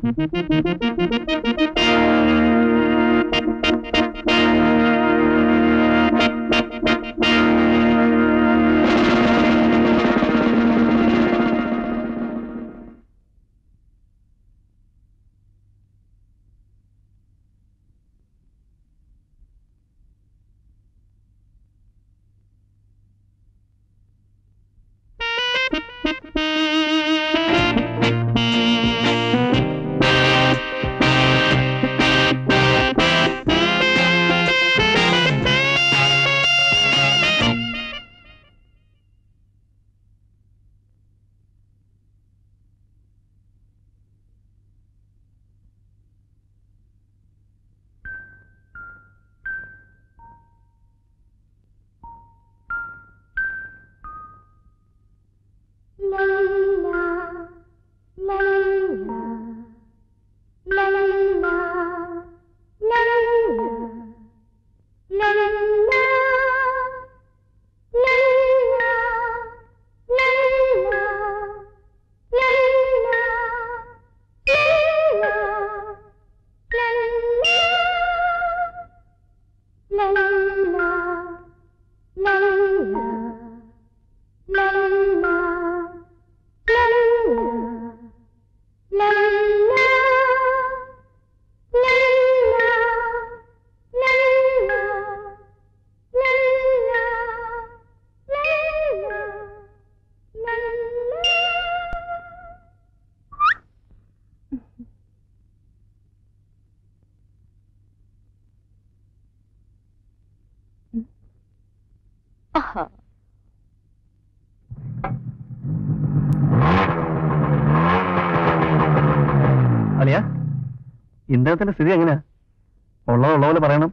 അലിയ ഇദ്ദേഹത്തിന്റെ സ്ഥിതി എങ്ങനെയാ ഉള്ളത് ഉള്ള പോലെ പറയണം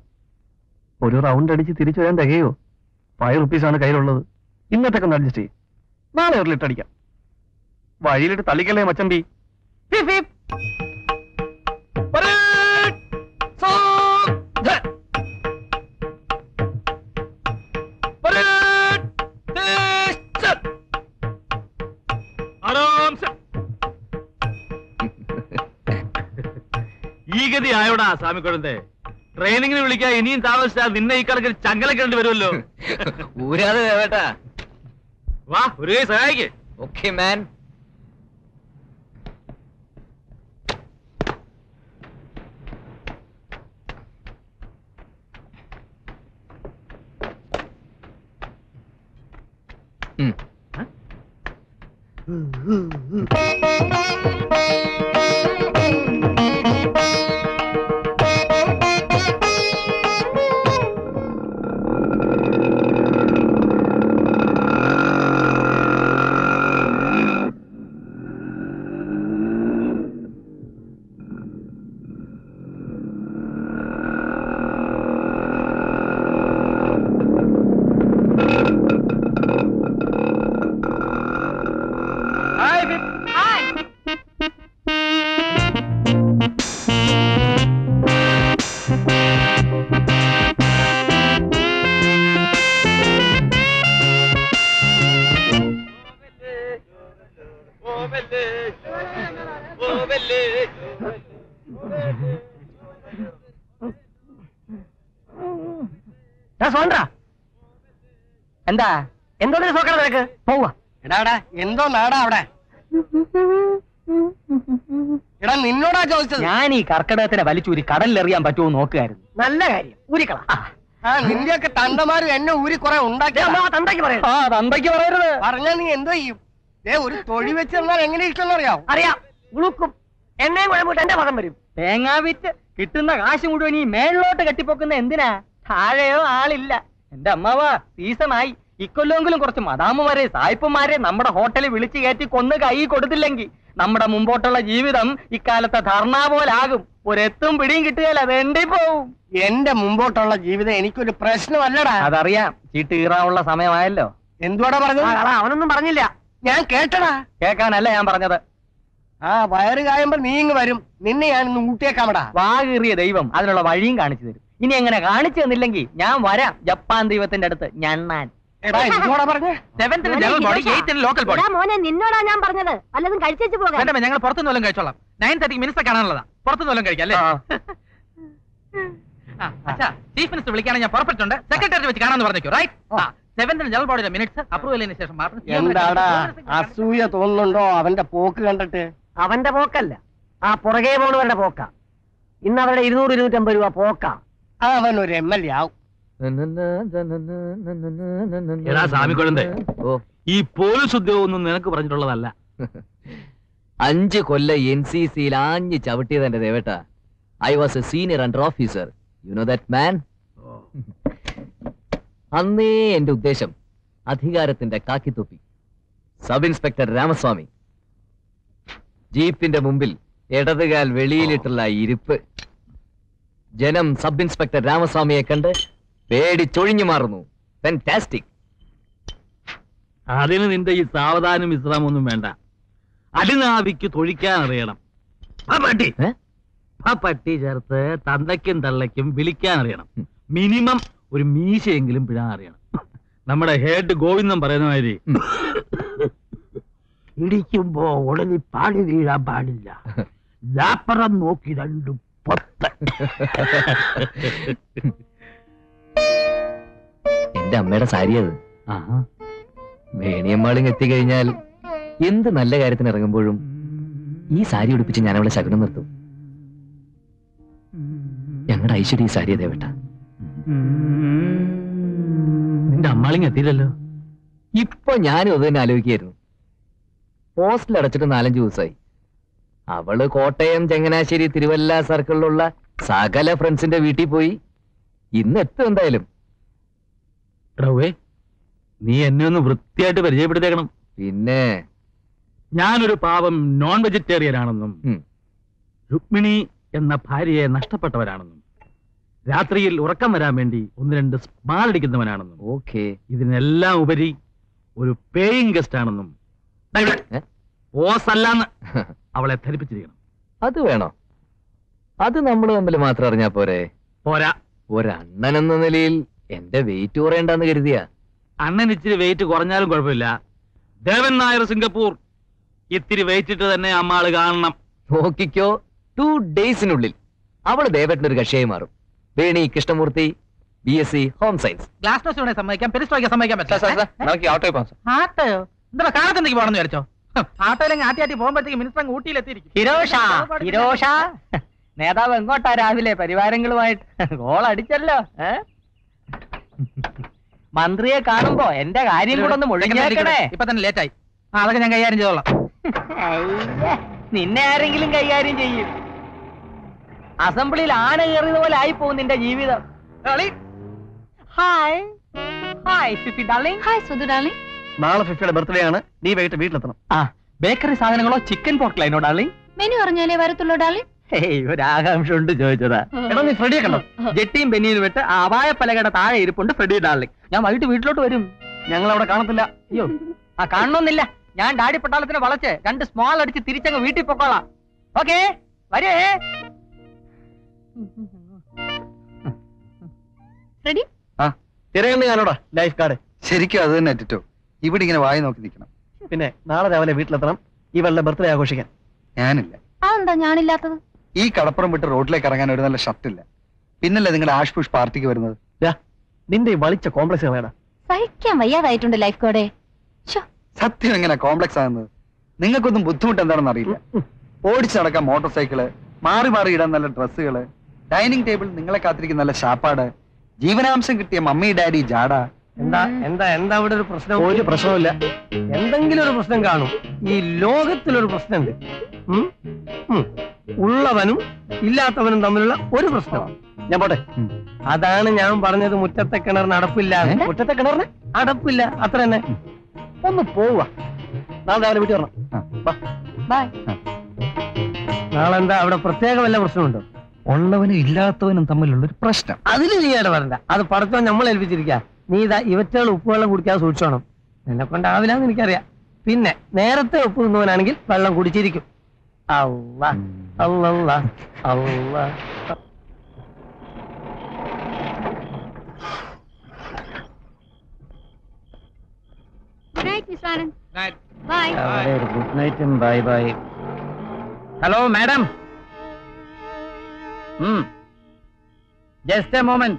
ഒരു റൗണ്ട് അടിച്ച് തിരിച്ചു വരാൻ തികയോ ഫൈവ് റുപ്പീസാണ് കയ്യിലുള്ളത് ഇന്നത്തേക്ക് ഒന്ന് അഡ്ജസ്റ്റ് ചെയ്യും നാളെ ഒരു ലിറ്റർ അടിക്കാം വഴിയിലിട്ട് തള്ളിക്കല്ലേ മച്ചമ്പി ഹിപ് ഹിപ്. പരേഡ്. സോധ. പരേഡ്. ദേശം. ആരാംസെ. ഈ ഗതി ആയോടാ സ്വാമിക്കുഴന്റെ ട്രെയിനിങ്ങിന് വിളിക്കാൻ ഇനിയും താമസിച്ചാ നിന്നെ ഈ കണക്കിൽ ചങ്കലക്കേണ്ടി വരുമല്ലോ ഊരാതെ ദേവേട്ടാ വാ ഒരു കൈ സഹായിക്ക് ഓക്കെ മാൻ എന്താ എന്തോ സോക്കറ നിനക്ക് പോവാ എടാ എന്തോ നാടാ അവിടെ എടാ നിന്നോടാ ചോദിച്ചത് ഞാൻ ഈ കർക്കിടകത്തിനെ വലിച്ചൂരി കടലിലെറിയാൻ പറ്റുമോ നോക്കുകയായിരുന്നു നല്ല കാര്യം ഊരിക്കള ആ നിന്റെയൊക്കെ തണ്ടമാര് എന്നെ ഊരി കുറെ ഉണ്ടാക്കി തന്തയ്ക്ക് പറയാം ആ തന്തയ്ക്ക് പറയരുത് പറഞ്ഞാ നീ എന്തോ ചെയ്യും ഏ ഒരു തൊഴി വെച്ച് തന്നാൽ എങ്ങനെ ഇഷ്ടം അറിയാം അറിയാം ഉളുക്കും എന്നെയും കുഴമ്പിട്ട് എന്റെ മതം വരും തേങ്ങാ വിറ്റ് കിട്ടുന്ന കാശ് മുഴുവൻ ഈ മേളിലോട്ട് കെട്ടിപ്പൊക്കുന്ന എന്തിനാ താഴെയോ ആളില്ല എന്റെ അമ്മാവാ സീസണായി ഇക്കൊല്ലെങ്കിലും കുറച്ച് മദാമുമാരെ സായിപ്പുമാരെ നമ്മുടെ ഹോട്ടലിൽ വിളിച്ചു കയറ്റി കൊന്ന് കൈ കൊടുത്തില്ലെങ്കിൽ നമ്മുടെ മുമ്പോട്ടുള്ള ജീവിതം ഇക്കാലത്തെ ധർണ പോലാകും ഒരെത്തും പിടിയും കിട്ടുകയല്ല അത് എണ്ടി പോവും എന്റെ മുമ്പോട്ടുള്ള ജീവിതം എനിക്കൊരു പ്രശ്നമല്ലടാ അതറിയാം ചീട്ട് കീറാനുള്ള സമയമായല്ലോ എന്തുവാടാ പറഞ്ഞത് അവനൊന്നും പറഞ്ഞില്ല ഞാൻ കേട്ടടാ കേൾക്കാനല്ല ഞാൻ പറഞ്ഞത് ആ വയറ് കായുമ്പോ നീ ഇങ്ങ് വരും നിന്നെ ഞാൻ ഇന്ന് ഊട്ടിയേക്കാമടാ വാകീറിയ ദൈവം അതിനുള്ള വഴിയും കാണിച്ചു തരും ഇനി എങ്ങനെ കാണിച്ചു തന്നില്ലെങ്കിൽ ഞാൻ വരാം ജപ്പാൻ ദൈവത്തിന്റെ അടുത്ത് ഞണ്ണാൻ എടാ ഇതോടാ പറഞ്ഞേ സെവന്തിന് ജനറൽ ബോഡി എയ്ത്തിന് ലോക്കൽ ബോഡി എടാ മോനെ നിന്നോടാ ഞാൻ പറഞ്ഞത് വല്ലതും കഴിച്ചേച്ച് പോകാം വേണ്ട ഞങ്ങൾ പുറത്തുനിന്ന് വല്ലതും കഴിച്ചോളാം നയൻ തേർട്ടിക്ക് മിനിസ്റ്റർ കാണാനുള്ളതാ പുറത്തുനിന്ന് വല്ലതും കഴിക്കാം അല്ലേ ആ, അച്ഛാ ചീഫ് മിനിസ്റ്റർ വിളിക്കാണെങ്കിൽ ഞാൻ പുറപ്പെട്ടുണ്ട് സെക്രട്ടറി വെച്ച് കാണാന്ന് പറഞ്ഞേക്കോ റൈറ്റ് സെവന്തിന് ജനറൽ ബോഡിയുടെ മിനിറ്റ്സ് അപ്രൂവൽ ചെയ്തതിനു ശേഷം മാത്രം എന്താടാ അസൂയ തോന്നുന്നുണ്ടോ അവന്റെ പോക്ക് കണ്ടിട്ട് അവന്റെ പോക്കല്ല ആ പുറകെ പോണവരുടെ പോക്ക ഇന്ന് അവരുടെ ഇരുന്നൂറ് ഇരുന്നൂറ്റമ്പത് രൂപ പോക്ക അവൻ ഒരു എം എൽ എ ആവും എടാ സ്വാമി കുഴന്തേ ഓ ഈ പോലീസ് ഉദ്യോഗം ഒന്നും നിനക്ക് പറഞ്ഞിട്ടുള്ളതല്ല അഞ്ച് കൊല്ല എൻ സി സിയിൽ ആഞ്ഞ് ചവിട്ടിയത് എന്റെ ദേവേട്ട I was a senior under officer you know that man അന്നേ എന്റെ ഉദ്ദേശം അധികാരത്തിന്റെ കാക്കിത്തൊപ്പി സബ് ഇൻസ്പെക്ടർ രാമസ്വാമി ജീപ്പിന്റെ മുമ്പിൽ ഇടതുകാൽ വെളിയിലിട്ടുള്ള ആ ഇരിപ്പ് ജനം സബ് ഇൻസ്പെക്ടർ രാമസ്വാമിയെ കണ്ട് പേടിച്ചൊഴിഞ്ഞു മാറുന്നു ഫാന്റാസ്റ്റിക് അതിന് നിന്റെ ഈ സാവധാനം വിശ്രാമം ഒന്നും വേണ്ട അടിനാവിക്ക് തൊഴിക്കാൻ അറിയണം ആ പട്ടി ഏ? ആ പട്ടി ചേർത്ത് തന്തയ്ക്കും തള്ളയ്ക്കും വിളിക്കാൻ അറിയണം മിനിമം ഒരു മീശയെങ്കിലും പിഴാൻ അറിയണം നമ്മുടെ ഹേഡ് ഗോവിന്ദൻ പറയുന്ന മാതിരി ഇടിക്കുമ്പോ ഉടനെ പാടി വീഴാൻ പാടില്ല ലാപ്പറം നോക്കി രണ്ടു പൊത്ത എന്റെ അമ്മയുടെ സാരി അത് വേണിയമ്മാളിങ് എത്തിക്കഴിഞ്ഞാൽ എന്ത് നല്ല കാര്യത്തിന് ഇറങ്ങുമ്പോഴും ഈ സാരി ഉടുപ്പിച്ച് ഞാൻ അവളെ ശകുനം നിർത്തും ഞങ്ങളുടെ ഐശ്വര്യ ഈ സാരിയെ ദേവട്ട നിന്റെ അമ്മാളിങ് എത്തിയില്ലല്ലോ ഇപ്പൊ ഞാനും അത് തന്നെ ആലോചിക്കായിരുന്നു പോസ്റ്റിൽ അടച്ചിട്ട് നാലഞ്ച് ദിവസമായി അവള് കോട്ടയം ചങ്ങനാശ്ശേരി തിരുവല്ല സർക്കിളിലുള്ള സകല ഫ്രണ്ട്സിന്റെ വീട്ടിൽ പോയി ഇന്ന് എത്തും എന്തായാലും എടവേ നീ എന്നെ ഒന്ന് വൃത്തിയായിട്ട് പരിചയപ്പെടുത്തേക്കണം പിന്നെ ഞാനൊരു പാവം നോൺ വെജിറ്റേറിയൻ ആണെന്നും ഉം. രുക്മിണി എന്ന ഭാര്യയെ നഷ്ടപ്പെട്ടവരാണെന്നും രാത്രിയിൽ ഉറക്കം വരാൻ വേണ്ടി ഒന്ന് രണ്ട് സ്മാൾ അടിക്കുന്നവനാണെന്നും ഓക്കേ ഇതിനെല്ലാം ഉപരി ഒരു പേയിങ് ഗസ്റ്റ് ആണെന്നും ദാ ഇവിടെ. ഏ? ഓസ് അല്ലാന്ന് അവളെ ധരിപ്പിച്ചിരിക്കണം അത് വേണോ അത് നമ്മൾ തമ്മിൽ മാത്രം അറിഞ്ഞാ പോരെ പോരാ ഒരണ്ണൻ എന്ന നിലയിൽ എന്റെ വെയിറ്റ് കുറയണ്ടെന്ന് കരുതിയാ അണ്ണൻ ഇച്ചിരി വെയിറ്റ് കുറഞ്ഞാലും കുഴപ്പമില്ല ദേവൻ നായർ സിംഗപ്പൂർ ഇത്തിരി വെയിറ്റ് ഇട്ട് തന്നെ അമ്മാള് കാണണം നോക്കിക്കോ ടു ഡേയ്സിനുള്ളിൽ അവള് ദേവേട്ടന്റെ ഒരു കക്ഷിയായി മാറും Veni Krishnamurthy B S C home science glass toast വേണേ സമ്മതിക്കാം പെരിസ്റ്റോയ്ക്ക് സമ്മതിക്കാൻ പറ്റില്ല നമുക്ക് ഓട്ടോ പോകാം ആട്ടയോ എന്താ കാലത്തെന്തെങ്കിലും പോകണമെന്ന് വിചാരിച്ചോ ആട്ടോയിലെങ്കിൽ ആട്ടി ആട്ടി പോകുമ്പോഴത്തേക്ക് മിനിസ്റ്റർ അങ്ങ് ഊട്ടിയിലെത്തിയിരിക്കും ഹിരോഷ ഹിരോഷ നേതാവ് എങ്ങോട്ടാ രാവിലെ പരിവാരങ്ങളുമായിട്ട് ഗോൾ അടിച്ചല്ലോ ഏ? മന്ത്രിയെ കാണുമ്പോ എന്റെ കാര്യം കൂടെ ഒന്ന് മുഴുകിയേക്കണേ ഇപ്പൊ തന്നെ ലേറ്റ് ആയി ആ അതൊക്കെ ഞാൻ കൈകാര്യം ചെയ്തോളാം അയ്യ, നിന്നെ ആരെങ്കിലും കൈകാര്യം ചെയ്യും അസംബ്ലിയിൽ ആന കയറിയത് പോലെ ആയി പോകും നിന്റെ ജീവിതം hi hi Fifi darling hi Sudhu darling നാളെ ഫിഫിയുടെ ബർത്ത്ഡേ ആണ് നീ വൈകിട്ട് വീട്ടിലെത്തണം ആ ബേക്കറി സാധനങ്ങളോ ചിക്കൻ പോർക്കലൈനോ ഡാർലിംഗ് മെനു അറിഞ്ഞാലേ വരത്തുള്ളൂ ഡാർലിംഗ് ഹേയ് ഒരു ആകാംക്ഷ ഉണ്ട് ചോദിച്ചതാ എടാ നീ ഫ്രെഡിയെ കണ്ടോ ജെട്ടിയും ബെന്നിയും വിട്ട് ആ അപായ പലകയുടെ താഴെ ഇരിപ്പുണ്ട് ഫ്രെഡി ഡാർലിംഗ് ഞാൻ വൈകിട്ട് വീട്ടിലോട്ട് വരും ഞങ്ങൾ അവിടെ കാണത്തില്ല അയ്യോ ആ കാണണമെന്നില്ല ഞാൻ ഡാഡി പട്ടാളത്തിന് വളച്ച് രണ്ട് സ്മോൾ അടിച്ച് തിരിച്ചങ്ങ് വീട്ടിൽ പൊക്കോളാം ഓക്കേ വരേ റെഡി തിരകണ്ട് ഞാനോടാ ലൈഫ് കാർഡ് ശരിക്കും അത് തന്നെ അറ്റിട്ടോ ഇവിടെ ഇങ്ങനെ വായി നോക്കി നിൽക്കണം പിന്നെ നാളെ രാവിലെ വീട്ടിലെത്തണം ഇവളുടെ ബർത്ത്ഡേ ആഘോഷിക്കാൻ ഞാനില്ല അതെന്താ ഞാനില്ലാത്തത് ഈ കടപ്പുറം വിട്ട് റോഡിലേക്ക് ഇറങ്ങാൻ ഒരു നല്ല ഷർട്ടില്ല പിന്നല്ലേ നിങ്ങളുടെ ആഷ് പുഷ് പാർട്ടിക്ക് വരുന്നത് ദാ, നിന്റെ ഈ വളിച്ച കോംപ്ലക്സ് കളയടാ സഹിക്കാൻ വയ്യാതായിട്ടുണ്ട് ലൈഫ് കോഡേ സത്യം എങ്ങനെ കോംപ്ലക്സ് ആകുന്നത് നിങ്ങൾക്കൊന്നും ബുദ്ധിമുട്ട് എന്താണെന്ന് അറിയില്ല ഓടിച്ചു നടക്കാൻ മോട്ടോർ സൈക്കിള് മാറി മാറി ഇടാൻ നല്ല ഡ്രസ്സുകള് ഡൈനിങ് ടേബിൾ നിങ്ങളെ കാത്തിരിക്കുന്ന നല്ല ശാപ്പാട് ജീവനാംശം കിട്ടിയ മമ്മി ഡാഡി ജാഡ എന്താ എന്താ എന്താ ഇവിടെ ഒരു പ്രശ്നം ഒരു പ്രശ്നമില്ല എന്തെങ്കിലും ഒരു പ്രശ്നം കാണും ഈ ലോകത്തിലൊരു പ്രശ്നമുണ്ട് ഉം? ഉം. ഉള്ളവനും ഇല്ലാത്തവനും തമ്മിലുള്ള ഒരു പ്രശ്നമാണ് ഞാൻ പോട്ടെ ഉം. അതാണ് ഞാൻ പറഞ്ഞത് മുറ്റത്തെ കിണറിന് അടപ്പില്ല മുറ്റത്തെ കിണറിന് അടപ്പില്ല അത്ര തന്നെ ഒന്ന് പോവുക നാളെ രാവിലെ വീട്ടിൽ വരണം ആ. വാ. ബൈ നാളെ എന്താ അവിടെ പ്രത്യേക വല്ല പ്രശ്നമുണ്ടോ ഉള്ളവനും ഇല്ലാത്തവനും തമ്മിലുള്ള ഒരു പ്രശ്നം അതിൽ നീ ഇടപെടണ്ട അത് പടത്തോ നമ്മൾ ഏൽപ്പിച്ചിരിക്ക നീ ഇതാ ഇവറ്റകൾ ഉപ്പുവെള്ളം കുടിക്കാതെ സൂക്ഷിച്ചോണം എന്നെ കൊണ്ടാവില്ലാന്ന് എനിക്കറിയാം പിന്നെ നേരത്തെ ഉപ്പ് തിന്നവനാണെങ്കിൽ വെള്ളം കുടിച്ചിരിക്കും അല്ല അല്ലല്ല അല്ല night Mister Anand bye good നൈറ്റും bye bye hello madam just a moment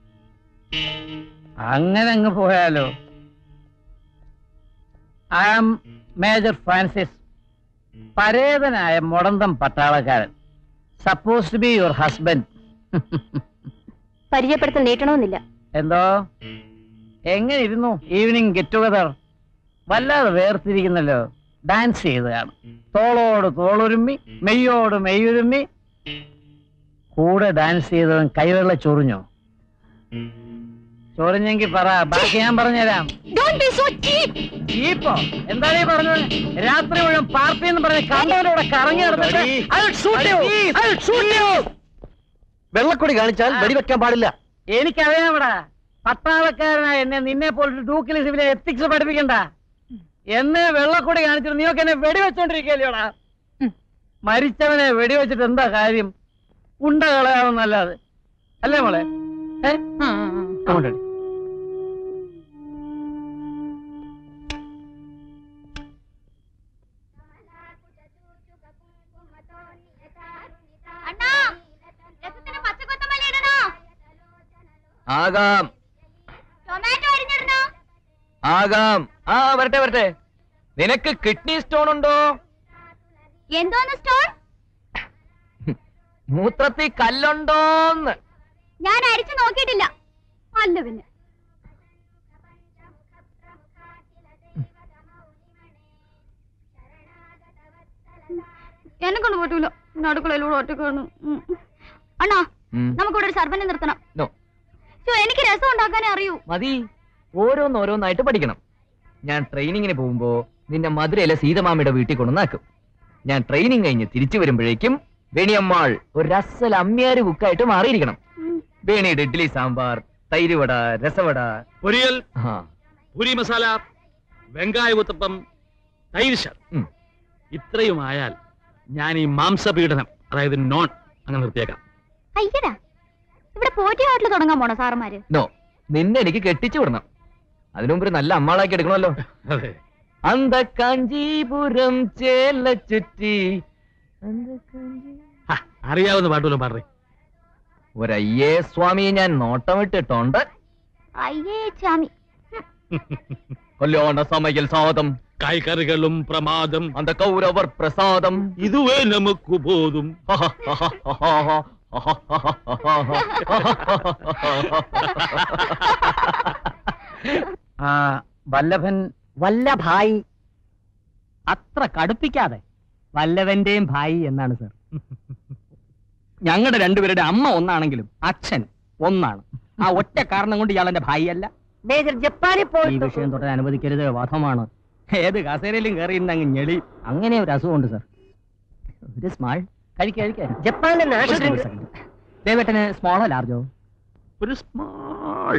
അങ്ങനെ അങ്ങ് പോയാലോ ഐ ആം മേജർ ഫ്രാൻസിസ് പരേതനായ മുടന്തം പട്ടാളക്കാരൻ suppose to be your husband പരിചയപ്പെടുത്തൽ നീട്ടണമെന്നില്ല എന്തോ എങ്ങനെ ഇരുന്നു ഈവനിങ് ഗെറ്റ് ടുഗദർ വല്ലാതെ വേർതിരിക്കുന്നല്ലോ ഡാൻസ് ചെയ്ത് കാണും തോളോട് തോളുരുമ്മി മെയ്യോട് മെയ്യുരുമ്മി കൂടെ ഡാൻസ് ചെയ്തവൻ കൈവെള്ള ചൊറിഞ്ഞോ ചൊറിഞ്ഞെങ്കിൽ പറ ബാക്കി ഞാൻ പറഞ്ഞുതരാം ഡോണ്ട് ബി സോ ചീപ്പ് ചീപ്പോ എന്താണ് ഈ പറഞ്ഞത് രാത്രി മുഴുവൻ പാർട്ടി എന്ന് പറഞ്ഞ് കണ്ടവരോടെ കറങ്ങി നടന്നിട്ട് I will shoot you. I will shoot you. വെള്ളക്കൊടി കാണിച്ചാൽ വെടിവെക്കാൻ പാടില്ല എനിക്കറിയാമടാ പട്ടാളക്കാരനായ എന്നെ നിന്നെ പോലൊരു ഡൂക്കിൽ സിവിലെ എത്തിക്സ് പഠിപ്പിക്കണ്ട എന്നെ വെള്ളക്കൊടി കാണിച്ചിട്ട് നീയൊക്കെ എന്നെ വെടിവെച്ചോണ്ടിരിക്കല്ലോടാ മരിച്ചവനെ വെടിവെച്ചിട്ട് എന്താ കാര്യം ഉണ്ട കളയാവുന്നല്ലാതെ അല്ലേ മോളെ ഏ? അങ്ങോട്ട് എടി. അണ്ണാ രസത്തിന് പച്ചക്കൊത്തമല്ലി ഇടണോ ആകാം ടൊമാറ്റോ അരിഞ്ഞിടണോ ആകാം ആ വരട്ടെ വരട്ടെ നിനക്ക് കിഡ്നി സ്റ്റോൺ ഉണ്ടോ എന്തോന്ന് സ്റ്റോൺ മൂത്രത്തിൽ കല്ലുണ്ടോന്ന് ഞാൻ അരിച്ചു നോക്കിയിട്ടില്ല അല്ല പിന്നെ എന്നെ കൊണ്ട് പറ്റൂല അടുക്കളയിലൂടെ ഒറ്റക്കാണ് ഉം. അണ്ണാ ഉം. നമുക്കിവിടെ ഒരു സർവനെ നിർത്തണം നോ ശ്ശോ, എനിക്ക് രസം ഉണ്ടാക്കാനേ അറിയൂ മതി ഓരോന്നോരോന്നായിട്ട് പഠിക്കണം ഞാൻ ട്രെയിനിങ്ങിന് പോകുമ്പോ നിന്നെ മധുരയിലെ സീതമാമയുടെ വീട്ടിൽ കൊണ്ടുവന്നാക്കും ഞാൻ ട്രെയിനിങ് കഴിഞ്ഞ് തിരിച്ചു വരുമ്പോഴേക്കും വേണിയമ്മാൾ ഒരു രസല അമ്മിയാര് കുക്കായിട്ട് മാറിയിരിക്കണം വേണിയുടെ ഇഡ്ഡലി സാമ്പാർ തൈര് വട രസവട പൊരിയൽ ആ പൂരി മസാല വെങ്കായ ഉത്തപ്പം തൈര് ശർ ഉം. ഇത്രയുമായാൽ ഞാൻ ഈ മാംസപീഡനം അതായത് നോൺ അങ്ങനെ നിർത്തിയേക്കാം അയ്യടാ ഇവിടെ പോറ്റി ഹോട്ടൽ തുടങ്ങാൻ പോണോ സാറന്മാര് നോ നിന്നെ എനിക്ക് കെട്ടിച്ചു വിടണം അതിനു മുമ്പ് ഒരു നല്ല അമ്മാളാക്കി എടുക്കണമല്ലോ അതെ അന്ത കാഞ്ചീപുരം ചേല ചുറ്റി ഹ, അറിയാവുന്ന പാട്ടുമല്ലോ പാടേ ഒരയ്യേ സ്വാമിയെ ഞാൻ നോട്ടമിട്ടിട്ടുണ്ട് അയ്യേ ചാമി കല്യാണ സമയൽ സാദം കായ്കറികളും പ്രമാദം അന്ത കൗരവർ പ്രസാദം ഇതുവേ നമുക്ക് ബോധം ആ വല്ലഭൻ വല്ലഭായി അത്ര കടുപ്പിക്കാതെ വല്ലവന്റെയും ഭായി എന്നാണ് സർ ഞങ്ങളുടെ രണ്ടുപേരുടെ അമ്മ ഒന്നാണെങ്കിലും അച്ഛൻ ഒന്നാണ് ആ ഒറ്റ കാരണം കൊണ്ട് ഇയാൾ എന്റെ ഭായി അല്ല മേജർ ജപ്പാനിൽ ഈ പോയിട്ട് വിഷയം തൊട്ട് അനുവദിക്കരുത് വധമാണ് ഏത് കസേരയിലും കയറി അങ്ങ് ഞെളി അങ്ങനെ ഒരു അസുഖമുണ്ട് സർ ഒരു സ്മാൾ കഴിക്കുക ജപ്പാനിലെ നാഷണൽ ഡ്രിങ്ക് ദേവേട്ടന് സ്മോളോ ലാർജോ ഒരു സ്മാൾ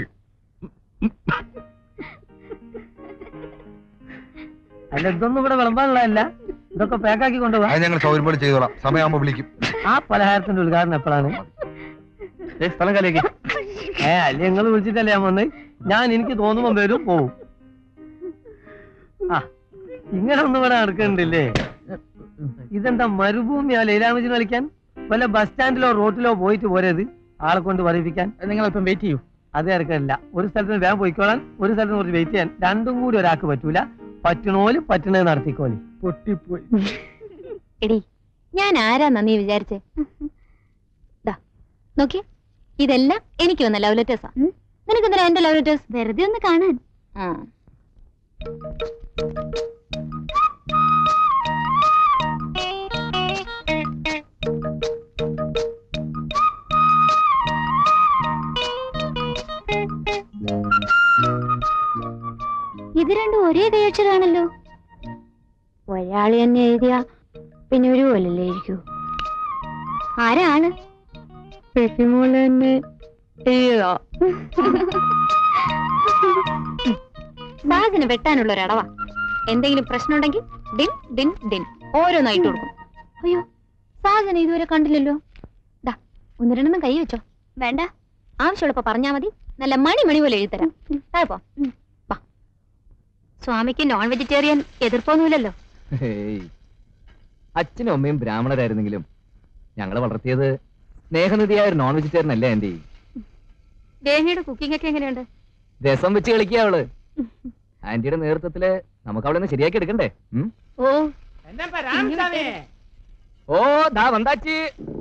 അല്ല ഇതൊന്നും ഇവിടെ വിളമ്പാനുള്ളതല്ല ഇതൊക്കെ പാക്കാക്കി കൊണ്ടുപോവാ അത് ഞങ്ങൾ സൗകര്യം പോലെ ചെയ്തോളാം സമയമാകുമ്പോ വിളിക്കും ആ പലഹാരത്തിന്റെ ഉദ്ഘാടനം എപ്പോഴാണ് ദേ, സ്ഥലം കലക്കി ഏ അല്ല നിങ്ങൾ വിളിച്ചിട്ടല്ലേ ഞാൻ വന്ന് ഞാൻ എനിക്ക് തോന്നുമ്പോ വരും പോവും ആ ഇങ്ങനെ ഒന്നും ഇവിടെ നടക്കണ്ടില്ലേ ഇതെന്താ മരുഭൂമിയാ ലൈലാമജിന് കളിക്കാൻ വല്ല ബസ് സ്റ്റാൻഡിലോ റോട്ടിലോ പോയിട്ട് പോരത് ആളെ കൊണ്ട് പറയിപ്പിക്കാൻ നിങ്ങൾ ഇപ്പം വെയിറ്റ് ചെയ്യൂ അത് ഇറക്കണില്ല ഒരു സ്ഥലത്ത് വേഗം പോയിക്കോളാൻ ഒരു സ്ഥലത്ത് കുറച്ച് വെയിറ്റ് ചെയ്യാൻ രണ്ടും കൂടി ഒരാൾക്ക് പറ്റൂല പറ്റണോല് പറ്റണത് നടത്തിക്കോളി പൊട്ടിപ്പോയി എടി ഞാൻ ആരാന്നാ നീ വിചാരിച്ചേ ദാ, നോക്കി ഇതെല്ലാം എനിക്ക് വന്ന ലവ് ലെറ്റേഴ്സാ നിനക്ക് എന്തിനാ എന്റെ ലവ് ലെറ്റേഴ്സ് വെറുതെ ഒന്ന് കാണാൻ ഇത് രണ്ടും ഒരേ കൈയക്ഷരാണല്ലോ ഒരാള് തന്നെ എഴുതിയ പിന്നെ ഒരു പോലല്ലേ ഇരിക്കൂ ആരാണ് പെട്ടിമോള് തന്നെ സാഹസിന് വെട്ടാനുള്ള ഒരു അടവാ എന്തെങ്കിലും പ്രശ്നമുണ്ടെങ്കിൽ ഡിൻ ഡിൻ ഡിൻ ഓരോന്നായിട്ട് കൊടുക്കും അയ്യോ സാഹസിനെ ഇതുവരെ കണ്ടില്ലല്ലോ ദാ ഒന്ന് രണ്ടെണ്ണം കൈ വെച്ചോ വേണ്ട ആവശ്യമുള്ളപ്പോ പറഞ്ഞാ മതി നല്ല മണി മണി പോലെ എഴുതരാം താഴെ പോ വാ സ്വാമിക്ക് നോൺ വെജിറ്റേറിയൻ എതിർപ്പൊന്നുമില്ലല്ലോ ഹേയ്. അച്ഛനും അമ്മയും ബ്രാഹ്മണരായിരുന്നെങ്കിലും ഞങ്ങളെ വളർത്തിയത് സ്നേഹനിധിയായ ഒരു നോൺ വെജിറ്റേറിയൻ അല്ലേ ആന്റി ദേഹിയുടെ കുക്കിംഗ് ഒക്കെ എങ്ങനെയുണ്ട് രസം വെച്ച് കളിക്കുക അവള് ആന്റിയുടെ നേതൃത്വത്തില് നമുക്ക് അവളെ ഒന്ന് ശരിയാക്കി എടുക്കണ്ടേ ഉം? ഓ എന്നപ്പാ രാമസ്വാമി ഓ ദാ വന്താച്ചി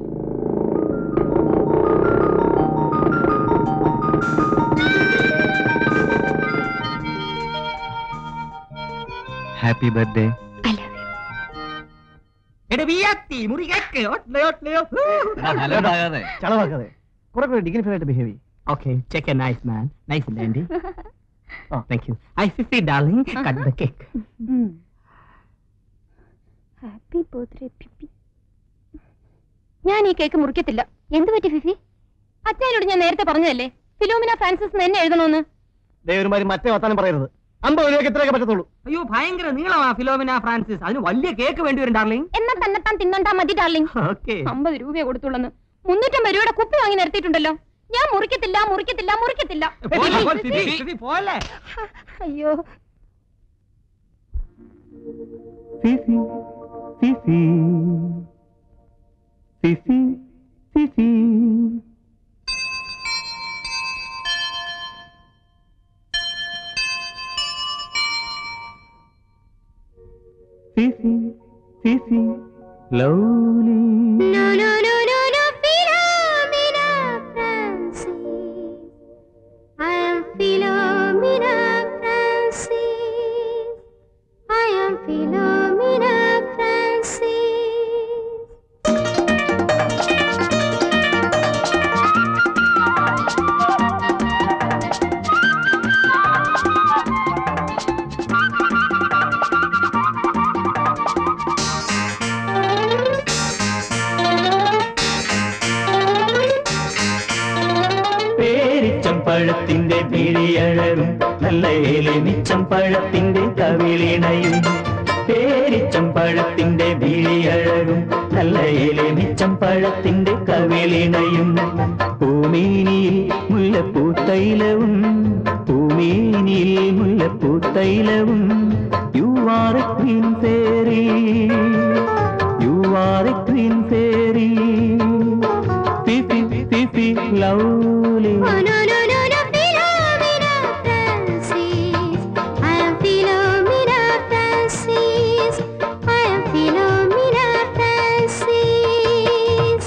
happy birthday I love you എടാ വിയാത്തി മുറി കേക്ക് ഒട്ട്ലേ ഒട്ട്ലേ ചളവാക്കാതെ കുറെ കൂടെ ഡിഗ്നിഫൈഡ് ആയിട്ട് behave okay check a nice man nice ഇല്ല aunty oh thank you I fifty darling cut the cake happy birthday പിപ്പി ഞാൻ ഈ കേക്ക് മുറിക്കത്തില്ല എന്ത് പറ്റി ഫിഫി അച്ഛനോട് ഞാൻ നേരത്തെ പറഞ്ഞതല്ലേ ഫിലോമിന ഫ്രാൻസിസ് എന്നെ എഴുതണമെന്ന് ദൈവമാര് മറ്റേ വർത്താനം പറയരുത് അമ്പത് രൂപയ്ക്ക് ഇത്രയൊക്കെ പറ്റത്തുള്ളൂ അയ്യോ ഭയങ്കര നീളമാ ഫിലോമിന ഫ്രാൻസിസ് അതിന് വലിയ കേക്ക് വേണ്ടി വരും ഡാർലിംഗ് എന്നാ തന്നെത്താൻ തിന്നണ്ടാ മതി ഡാർലിംഗ് ഓക്കെ അമ്പത് രൂപയെ കൊടുത്തുള്ളന്ന് മുന്നൂറ്റമ്പത് രൂപയുടെ കുപ്പി വാങ്ങി നിർത്തിയിട്ടുണ്ടല്ലോ ഞാൻ മുറിക്കത്തില്ല മുറിക്കത്തില്ല മുറിക്കത്തില്ല പോലെ അയ്യോ Fifi Fifi Fifi Fifi Fifi Fifi lovely No, no, no, no, no, Philomena Francis. I am Philomena Francis. I am Philomena Francis. പേരിച്ചം പഴത്തിന്റെ പിഴിയഴകും നല്ല ഏലമിച്ചം പഴത്തിന്റെ കവിളിണയും പേരിച്ചം പഴത്തിന്റെ പിഴിയഴകും നല്ല ഏലമിച്ചം പഴത്തിന്റെ കവിളിണയും പൂമേനിയിൽ മുല്ലപ്പൂത്തൈലവും പൂമേനിയിൽ മുല്ലപ്പൂത്തൈലവും you are a queen fairy you are a queen fairy Fifi Fifi lovely Oh, no, no, no, no, Philomena Francis. I am Philomena Francis. I am Philomena Francis.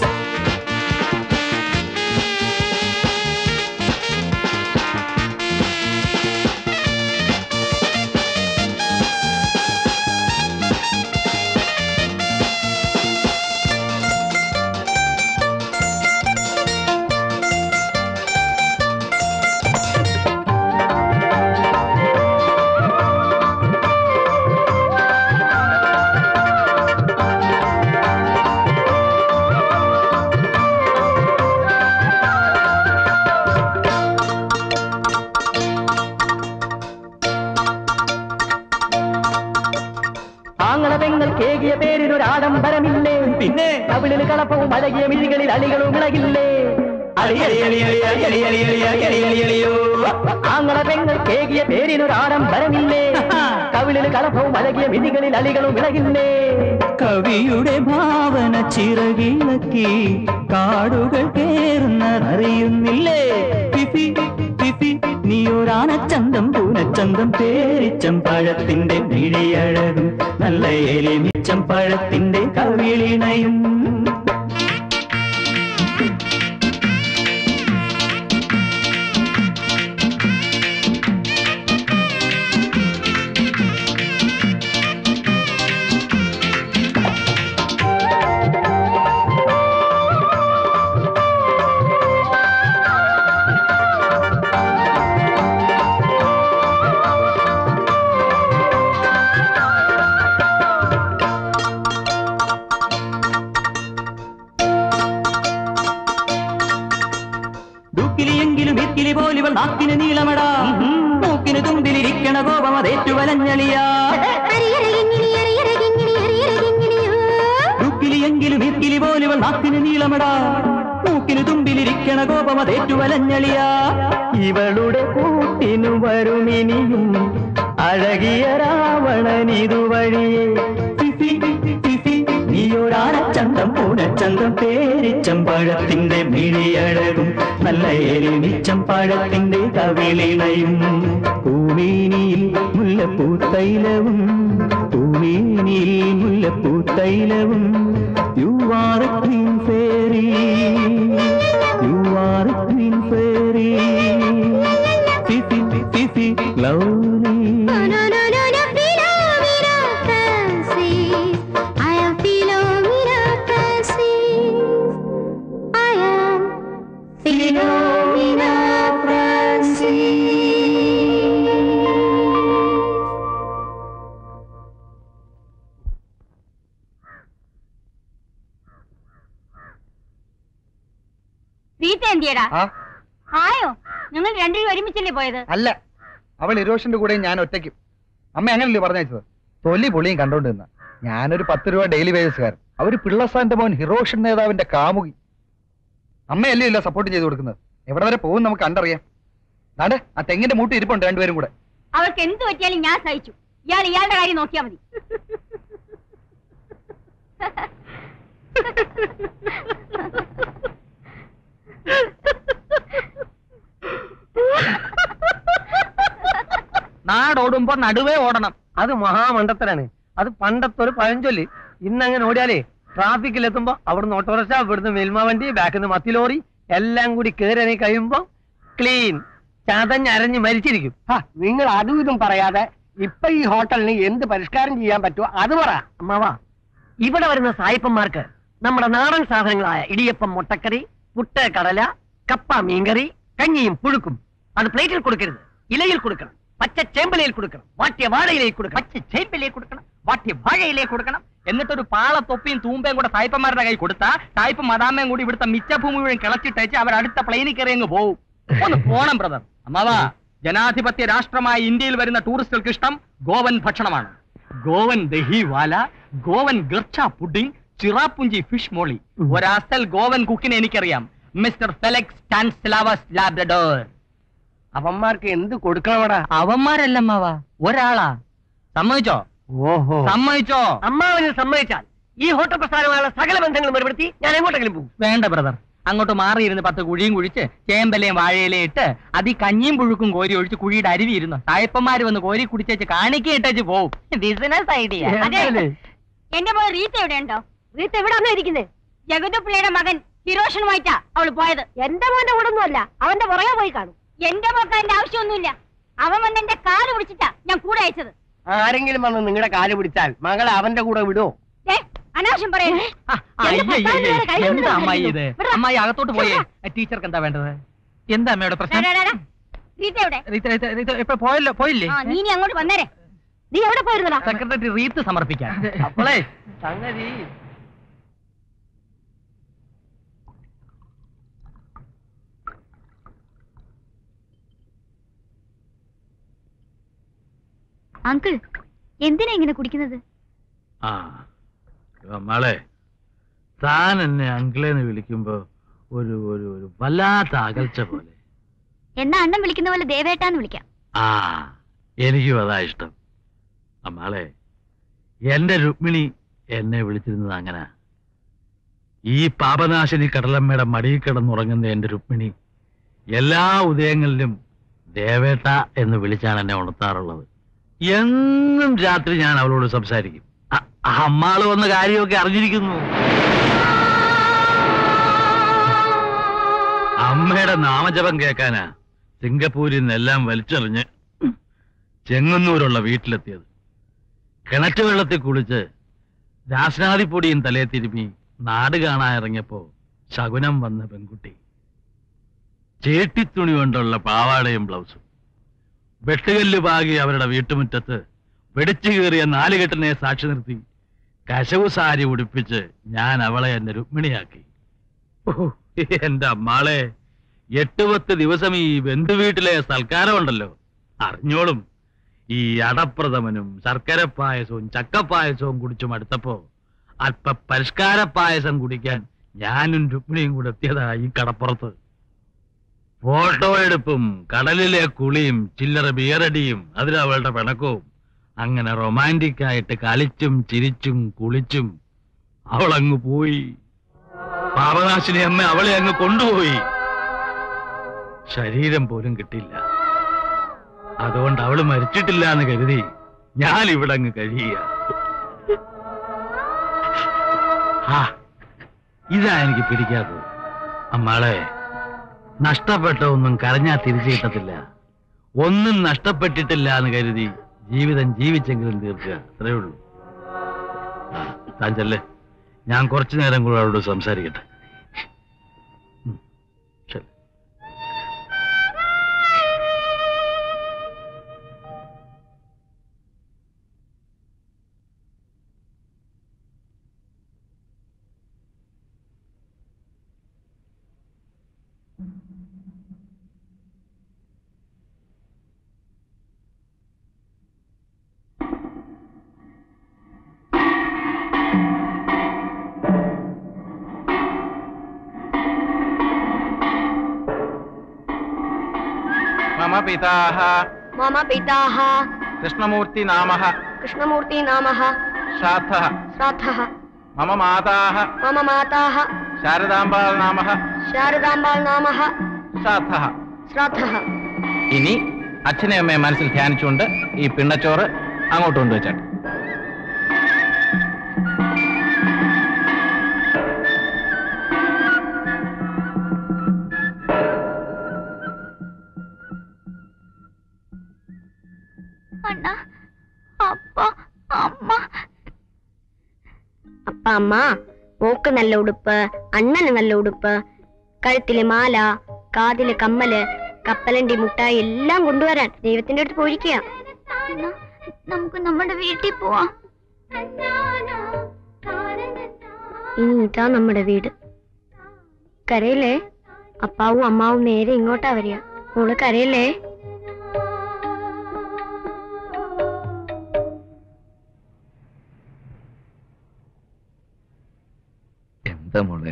ആങ്ങളവെങ്ങൾ കേകിയ പേരിനൊരാഡംബരമില്ലേ പിന്നെ കവിളിന് കളപ്പവും അഴകിയ മിഴികളിൽ അലികളും ഇളകില്ലേ ആങ്ങളവെങ്ങൾ കേകിയ പേരിനൊരാഡംബരമില്ലേ കവിളിന് കളപ്പവും അഴകിയ മിഴികളിൽ അലികളും ഇളകില്ലേ കവിയുടെ ഭാവന ചിറകിളക്കി കാടുകൾ കേറുന്നതറിയുന്നില്ലേ ഫിഫി ഫിഫി നീയൊരാനച്ചന്തം പൂനച്ചന്തം പേരിച്ചം പഴത്തിന്റെ വിഴിയഴകും നല്ല എലിമിച്ചം പഴത്തിന്റെ കവിളിണയും ദുക്കിലിയെങ്കിലും ഇത്തിലി പോലിവൾ നാക്കിന് നീളമടാ മൂക്കിന് തുമ്പിലിരിക്കണ കോപം അതേറ്റു വലഞ്ഞളിയാ ദുക്കിലിയെങ്കിലും ഇത്തിലി പോലിവൾ നാക്കിന് നീളമടാ മൂക്കിന് തുമ്പിലിരിക്കണ കോപം അതേറ്റു വലഞ്ഞളിയാ ഇവളുടെ കൂട്ടിനു വരുമിനിയും അഴകിയ രാവണൻ ഇതുവഴിയെ സിസി സിസി നീയൊരാനച്ചന്തം പൂനച്ചന്തം പേരിച്ചമ്പഴത്തിന്റെ മിഴിയഴകും നല്ല എരിമിച്ചമ്പഴത്തിന്റെ കവിളിണയും പൂമേനിയിൽ മുല്ലപ്പൂത്തൈലവും പൂമേനിയിൽ മുല്ലപ്പൂത്തൈലവും you are a queen fairy you are a queen fairy സിസി സിസി lovely No, no, no, no, no, Philomena Francis. I am Philomena Francis. I am Philomena Francis. Rita എന്തിയടാ ആ ആയോ ഞങ്ങൾ രണ്ടുപേരും ഒരുമിച്ചല്ലേ പോയത് അല്ല അവൾ ഇരോഷന്റെ കൂടെ ഞാൻ ഒറ്റയ്ക്കും അമ്മ അങ്ങനല്ലേ പറഞ്ഞയച്ചത് തൊലി പൊളിയും കണ്ടോണ്ട് നിന്ന ഞാനൊരു പത്ത് രൂപ ഡെയിലി വേജസ്കാരൻ അവര് പിള്ളസാന്റെ മോൻ ഹിറോഷൻ നേതാവിന്റെ കാമുകി അമ്മയല്ലേ ഇല്ല സപ്പോർട്ട് ചെയ്ത് കൊടുക്കുന്നത് എവിടെ വരെ പോകും നമുക്ക് കണ്ടറിയാം നാടെ ആ തെങ്ങിന്റെ മൂട്ടി ഇരിപ്പുണ്ട് രണ്ടുപേരും കൂടെ അവൾക്ക് എന്ത് പറ്റിയാലും ഞാൻ സഹിച്ചു ഇയാൾ ഇയാളുടെ കാര്യം നോക്കിയാ മതി നാടോടുമ്പോ നടുവേ ഓടണം അത് മഹാമണ്ടത്തരാണ് അത് പണ്ടത്തെ ഒരു പഴഞ്ചൊല്ല് ഇന്നങ്ങനെ ഓടിയാലേ ട്രാഫിക്കിൽ എത്തുമ്പോ അവിടുന്ന് ഓട്ടോറിക്ഷ ഇവിടുന്ന് മിൽമ വണ്ടി ബാക്കിൽ നിന്ന് മത്തി ലോറി എല്ലാം കൂടി കയറി കഴിയുമ്പോ ക്ലീൻ ചതഞ്ഞരഞ്ഞ് മരിച്ചിരിക്കും നിങ്ങൾ അതും ഇതും പറയാതെ ഇപ്പൊ ഈ ഹോട്ടലിന് എന്ത് പരിഷ്കാരം ചെയ്യാൻ പറ്റുമോ അത് പറ അമ്മാവാ ഇവിടെ വരുന്ന സായിപ്പന്മാർക്ക് നമ്മുടെ നാടൻ സാധനങ്ങളായ ഇടിയപ്പം മുട്ടക്കറി പുട്ട് കടല കപ്പ മീൻകറി കഞ്ഞിയും പുഴുക്കും അത് പ്ലേറ്റിൽ കൊടുക്കരുത് ഇലയിൽ കൊടുക്കണം പച്ച ചേമ്പലയിൽ കൊടുക്കണം വാട്ടിയ വാഴയിലയിൽ കൊടുക്കണം പച്ച ചേമ്പിലേ കൊടുക്കണം വാട്ടിയ വാഴയിലേ കൊടുക്കണം എന്നിട്ടൊരു പാളത്തൊപ്പിയും തൂമ്പയും കൂടെ സായിപ്പന്മാരുടെ കൈ കൊടുത്താ സായിപ്പ് മദാമയും കൂടി ഇവിടുത്തെ മിച്ചഭൂമി മുഴുവൻ കിളച്ചിട്ടേച്ച് അവർ അടുത്ത പ്ലെയിനിൽ കയറി അങ്ങ് പോവും ഒന്ന് പോണം ബ്രദർ അമ്മാവാ ജനാധിപത്യ രാഷ്ട്രമായ ഇന്ത്യയിൽ വരുന്ന ടൂറിസ്റ്റുകൾക്ക് ഇഷ്ടം ഗോവൻ ഭക്ഷണമാണ് ഗോവൻ ദഹി വാല ഗോവൻ ഗർച്ച പുഡിംഗ് ചിറാപ്പുഞ്ചി ഫിഷ് മോളി ഒരസൽ ഗോവൻ കുക്കിനെ എനിക്കറിയാം മിസ്റ്റർ ഫെലക്സ് ടാൻസ്ലാവസ് ലാബ്രഡോർ അവന്മാർക്ക് എന്ത് കൊടുക്കണമടാ അവന്മാരല്ല അമ്മാവാ ഒരാളാ സമ്മതിച്ചോ ഓഹോ സമ്മതിച്ചോ അമ്മാവന് സമ്മതിച്ചാൽ ഈ ഹോട്ടൽ പ്രസ്ഥാനമായുള്ള സകല ബന്ധങ്ങളും ഏർപ്പെടുത്തി ഞാൻ എങ്ങോട്ടെങ്കിലും പോകും വേണ്ട ബ്രദർ അങ്ങോട്ട് മാറിയിരുന്ന് പത്ത് കുഴിയും കുഴിച്ച് ചേമ്പലയും വാഴയിലയും ഇട്ട് അതി കഞ്ഞിയും പുഴുക്കും കോരി ഒഴിച്ച് കുഴിയുടെ അരുവി ഇരുന്നു സായപ്പന്മാര് വന്ന് കോരി കുടിച്ചേച്ച് കാണിക്ക ഇട്ടേച്ച് പോവും ബിസിനസ് ഐഡിയ അതെ. എന്റെ മോൾ റീത്ത എവിടെ ഉണ്ടോ റീത്ത എവിടെ വന്നാ ഇരിക്കുന്നത് ജഗതു പിള്ളയുടെ മകൻ ഹിരോഷനുമായിട്ടാ അവള് പോയത് എന്റെ മോന്റെ കൂടെ ഒന്നുമല്ല അവന്റെ പുറകെ പോയി കാണും എന്റെ മോക്ക് അതിന്റെ ആവശ്യമൊന്നുമില്ല അവൻ വന്ന് എന്റെ കാല് പിടിച്ചിട്ടാ ഞാൻ കൂടെ അയച്ചത് ആരെങ്കിലും വന്ന് നിങ്ങളുടെ കാല് പിടിച്ചാൽ മകളെ അവന്റെ കൂടെ വിടുവോ ഏ അനാവശ്യം പറയരുത് എന്താ അമ്മായി ഇത് അമ്മായി അകത്തോട്ട് പോയേ ടീച്ചർക്ക് എന്താ വേണ്ടത് എന്താ അമ്മയുടെ പ്രശ്നം ഡാ, ഡാ, ഡാ. റീത്ത എവിടെ റീത്ത, റീത്ത, റീത്ത, ഇപ്പൊ പോയല്ലോ പോയില്ലേ ആ നീ ഇനി അങ്ങോട്ട് വന്നേരെ നീ എവിടെ പോയിരുന്നടാ സെക്രട്ടറി റീത്ത് സമർപ്പിക്കാൻ അപ്പോളേ സംഗതി അങ്കിൾ എന്തിനാ ഇങ്ങനെ കുടിക്കുന്നത് ആ നമ്മളെ താൻ എന്നെ അങ്കിളെന്ന് വിളിക്കുമ്പോ ഒരു ഒരു ഒരു വല്ലാത്ത അകൽച്ച പോലെ എന്നാ അണ്ണൻ വിളിക്കുന്ന പോലെ ദേവേട്ടാന്ന് വിളിക്കാം ആ എനിക്കും അതാ ഇഷ്ടം അമ്മാളെ എന്റെ രുക്മിണി എന്നെ വിളിച്ചിരുന്നത് അങ്ങനെ ഈ പാപനാശിനി കടലമ്മയുടെ മടിയിൽ കിടന്നുറങ്ങുന്ന എന്റെ രുക്മിണി എല്ലാ ഉദയങ്ങളിലും ദേവേട്ട എന്ന് വിളിച്ചാണ് എന്നെ ഉണർത്താറുള്ളത് എന്നും രാത്രി ഞാൻ അവളോട് സംസാരിക്കും അ- അമ്മാള് വന്ന കാര്യമൊക്കെ അറിഞ്ഞിരിക്കുന്നു അമ്മയുടെ നാമജപം കേൾക്കാനാ സിംഗപ്പൂരിൽ നിന്നെല്ലാം വലിച്ചെറിഞ്ഞ് ചെങ്ങന്നൂരുള്ള വീട്ടിലെത്തിയത് കിണറ്റ് വെള്ളത്തിൽ കുളിച്ച് രാസനാദിപ്പൊടിയും തലേ തിരുമ്മി നാട് കാണാൻ ഇറങ്ങിയപ്പോ ശകുനം വന്ന പെൺകുട്ടി ചേട്ടിത്തുണി കൊണ്ടുള്ള പാവാടയും ബ്ലൗസും വെട്ടുകല്ല് പാകി അവരുടെ വീട്ടുമുറ്റത്ത് വെടിച്ചു കയറിയ നാലുകെട്ടിനെ സാക്ഷി നിർത്തി കശവു സാരി ഉടുപ്പിച്ച് ഞാൻ അവളെ എന്നെ രുക്മിണിയാക്കി ഓ, എന്റെ അമ്മാളെ എട്ട് പത്ത് ദിവസം ഈ ബന്ധുവീട്ടിലെ സൽക്കാരമുണ്ടല്ലോ അറിഞ്ഞോളും ഈ അടപ്രഥമനും ശർക്കര പായസവും ചക്കപ്പായസവും കുടിച്ചു മടുത്തപ്പോ അല്പ പരിഷ്കാര പായസം കുടിക്കാൻ ഞാനും രുക്മിണിയും കൂടെ എത്തിയതാ ഈ കടപ്പുറത്ത് ഫോട്ടോ എടുപ്പും കടലിലെ കുളിയും ചില്ലറ ബിയറടിയും അതിലവളുടെ പിണക്കവും അങ്ങനെ റൊമാൻറ്റിക് ആയിട്ട് കളിച്ചും ചിരിച്ചും കുളിച്ചും അവളങ്ങ് പോയി പാപനാശിനി അമ്മ അവളെ അങ്ങ് കൊണ്ടുപോയി ശരീരം പോലും കിട്ടില്ല അതുകൊണ്ട് അവള് മരിച്ചിട്ടില്ല എന്ന് കരുതി ഞാൻ ഇവിടെ അങ്ങ് കഴിയുക ആ ഇതാ എനിക്ക് പിടിക്കാത്തത് അമ്മാളെ നഷ്ടപ്പെട്ട ഒന്നും കരഞ്ഞാ തിരിച്ചു കിട്ടത്തില്ല ഒന്നും നഷ്ടപ്പെട്ടിട്ടില്ല എന്ന് കരുതി ജീവിതം ജീവിച്ചെങ്കിലും തീർക്കുക അത്രേ ഉള്ളൂ ആ, താൻ ചെല്ലേ ഞാൻ കുറച്ചു നേരം കൂടെ അവളോട് സംസാരിക്കട്ടെ ഉം, ശരി मम पिताः मम पिताः कृष्णमूर्तिनामः कृष्णमूर्ति नामः श्राद्धः श्राद्धः मम माताः मम माताः शारदाम्बाल् नामः ശാരദാംബാൾ നാമः ശ്രാദ്ധः ശ്രാദ്ധः ഇനി അച്ഛനെ അമ്മയെ മനസ്സിൽ ധ്യാനിച്ചുകൊണ്ട് ഈ പിണ്ണച്ചോറ് അങ്ങോട്ട് കൊണ്ടുവച്ചാട്ടെ അണ്ണ അപ്പ അമ്മ അപ്പ അമ്മ മോക്ക് നല്ല ഉടുപ്പ് അണ്ണന് നല്ല ഉടുപ്പ് കഴുത്തില് മാല കാതില് കമ്മല് കപ്പലണ്ടി മുട്ടായി എല്ലാം കൊണ്ടുവരാൻ ദൈവത്തിന്റെ അടുത്ത് പോയിരിക്കുക നമുക്ക് നമ്മുടെ വീട്ടിൽ പോവാം ഇനി ഇതാ നമ്മുടെ വീട് കരയില്ലേ അപ്പാവും അമ്മാവും നേരെ ഇങ്ങോട്ടാ വരിക മോള് കരയില്ലേ എന്താ മോളെ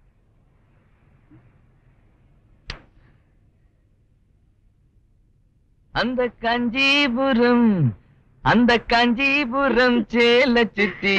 அந்த காஞ்சிபுரம் அந்த காஞ்சிபுரம் சேல சுற்றி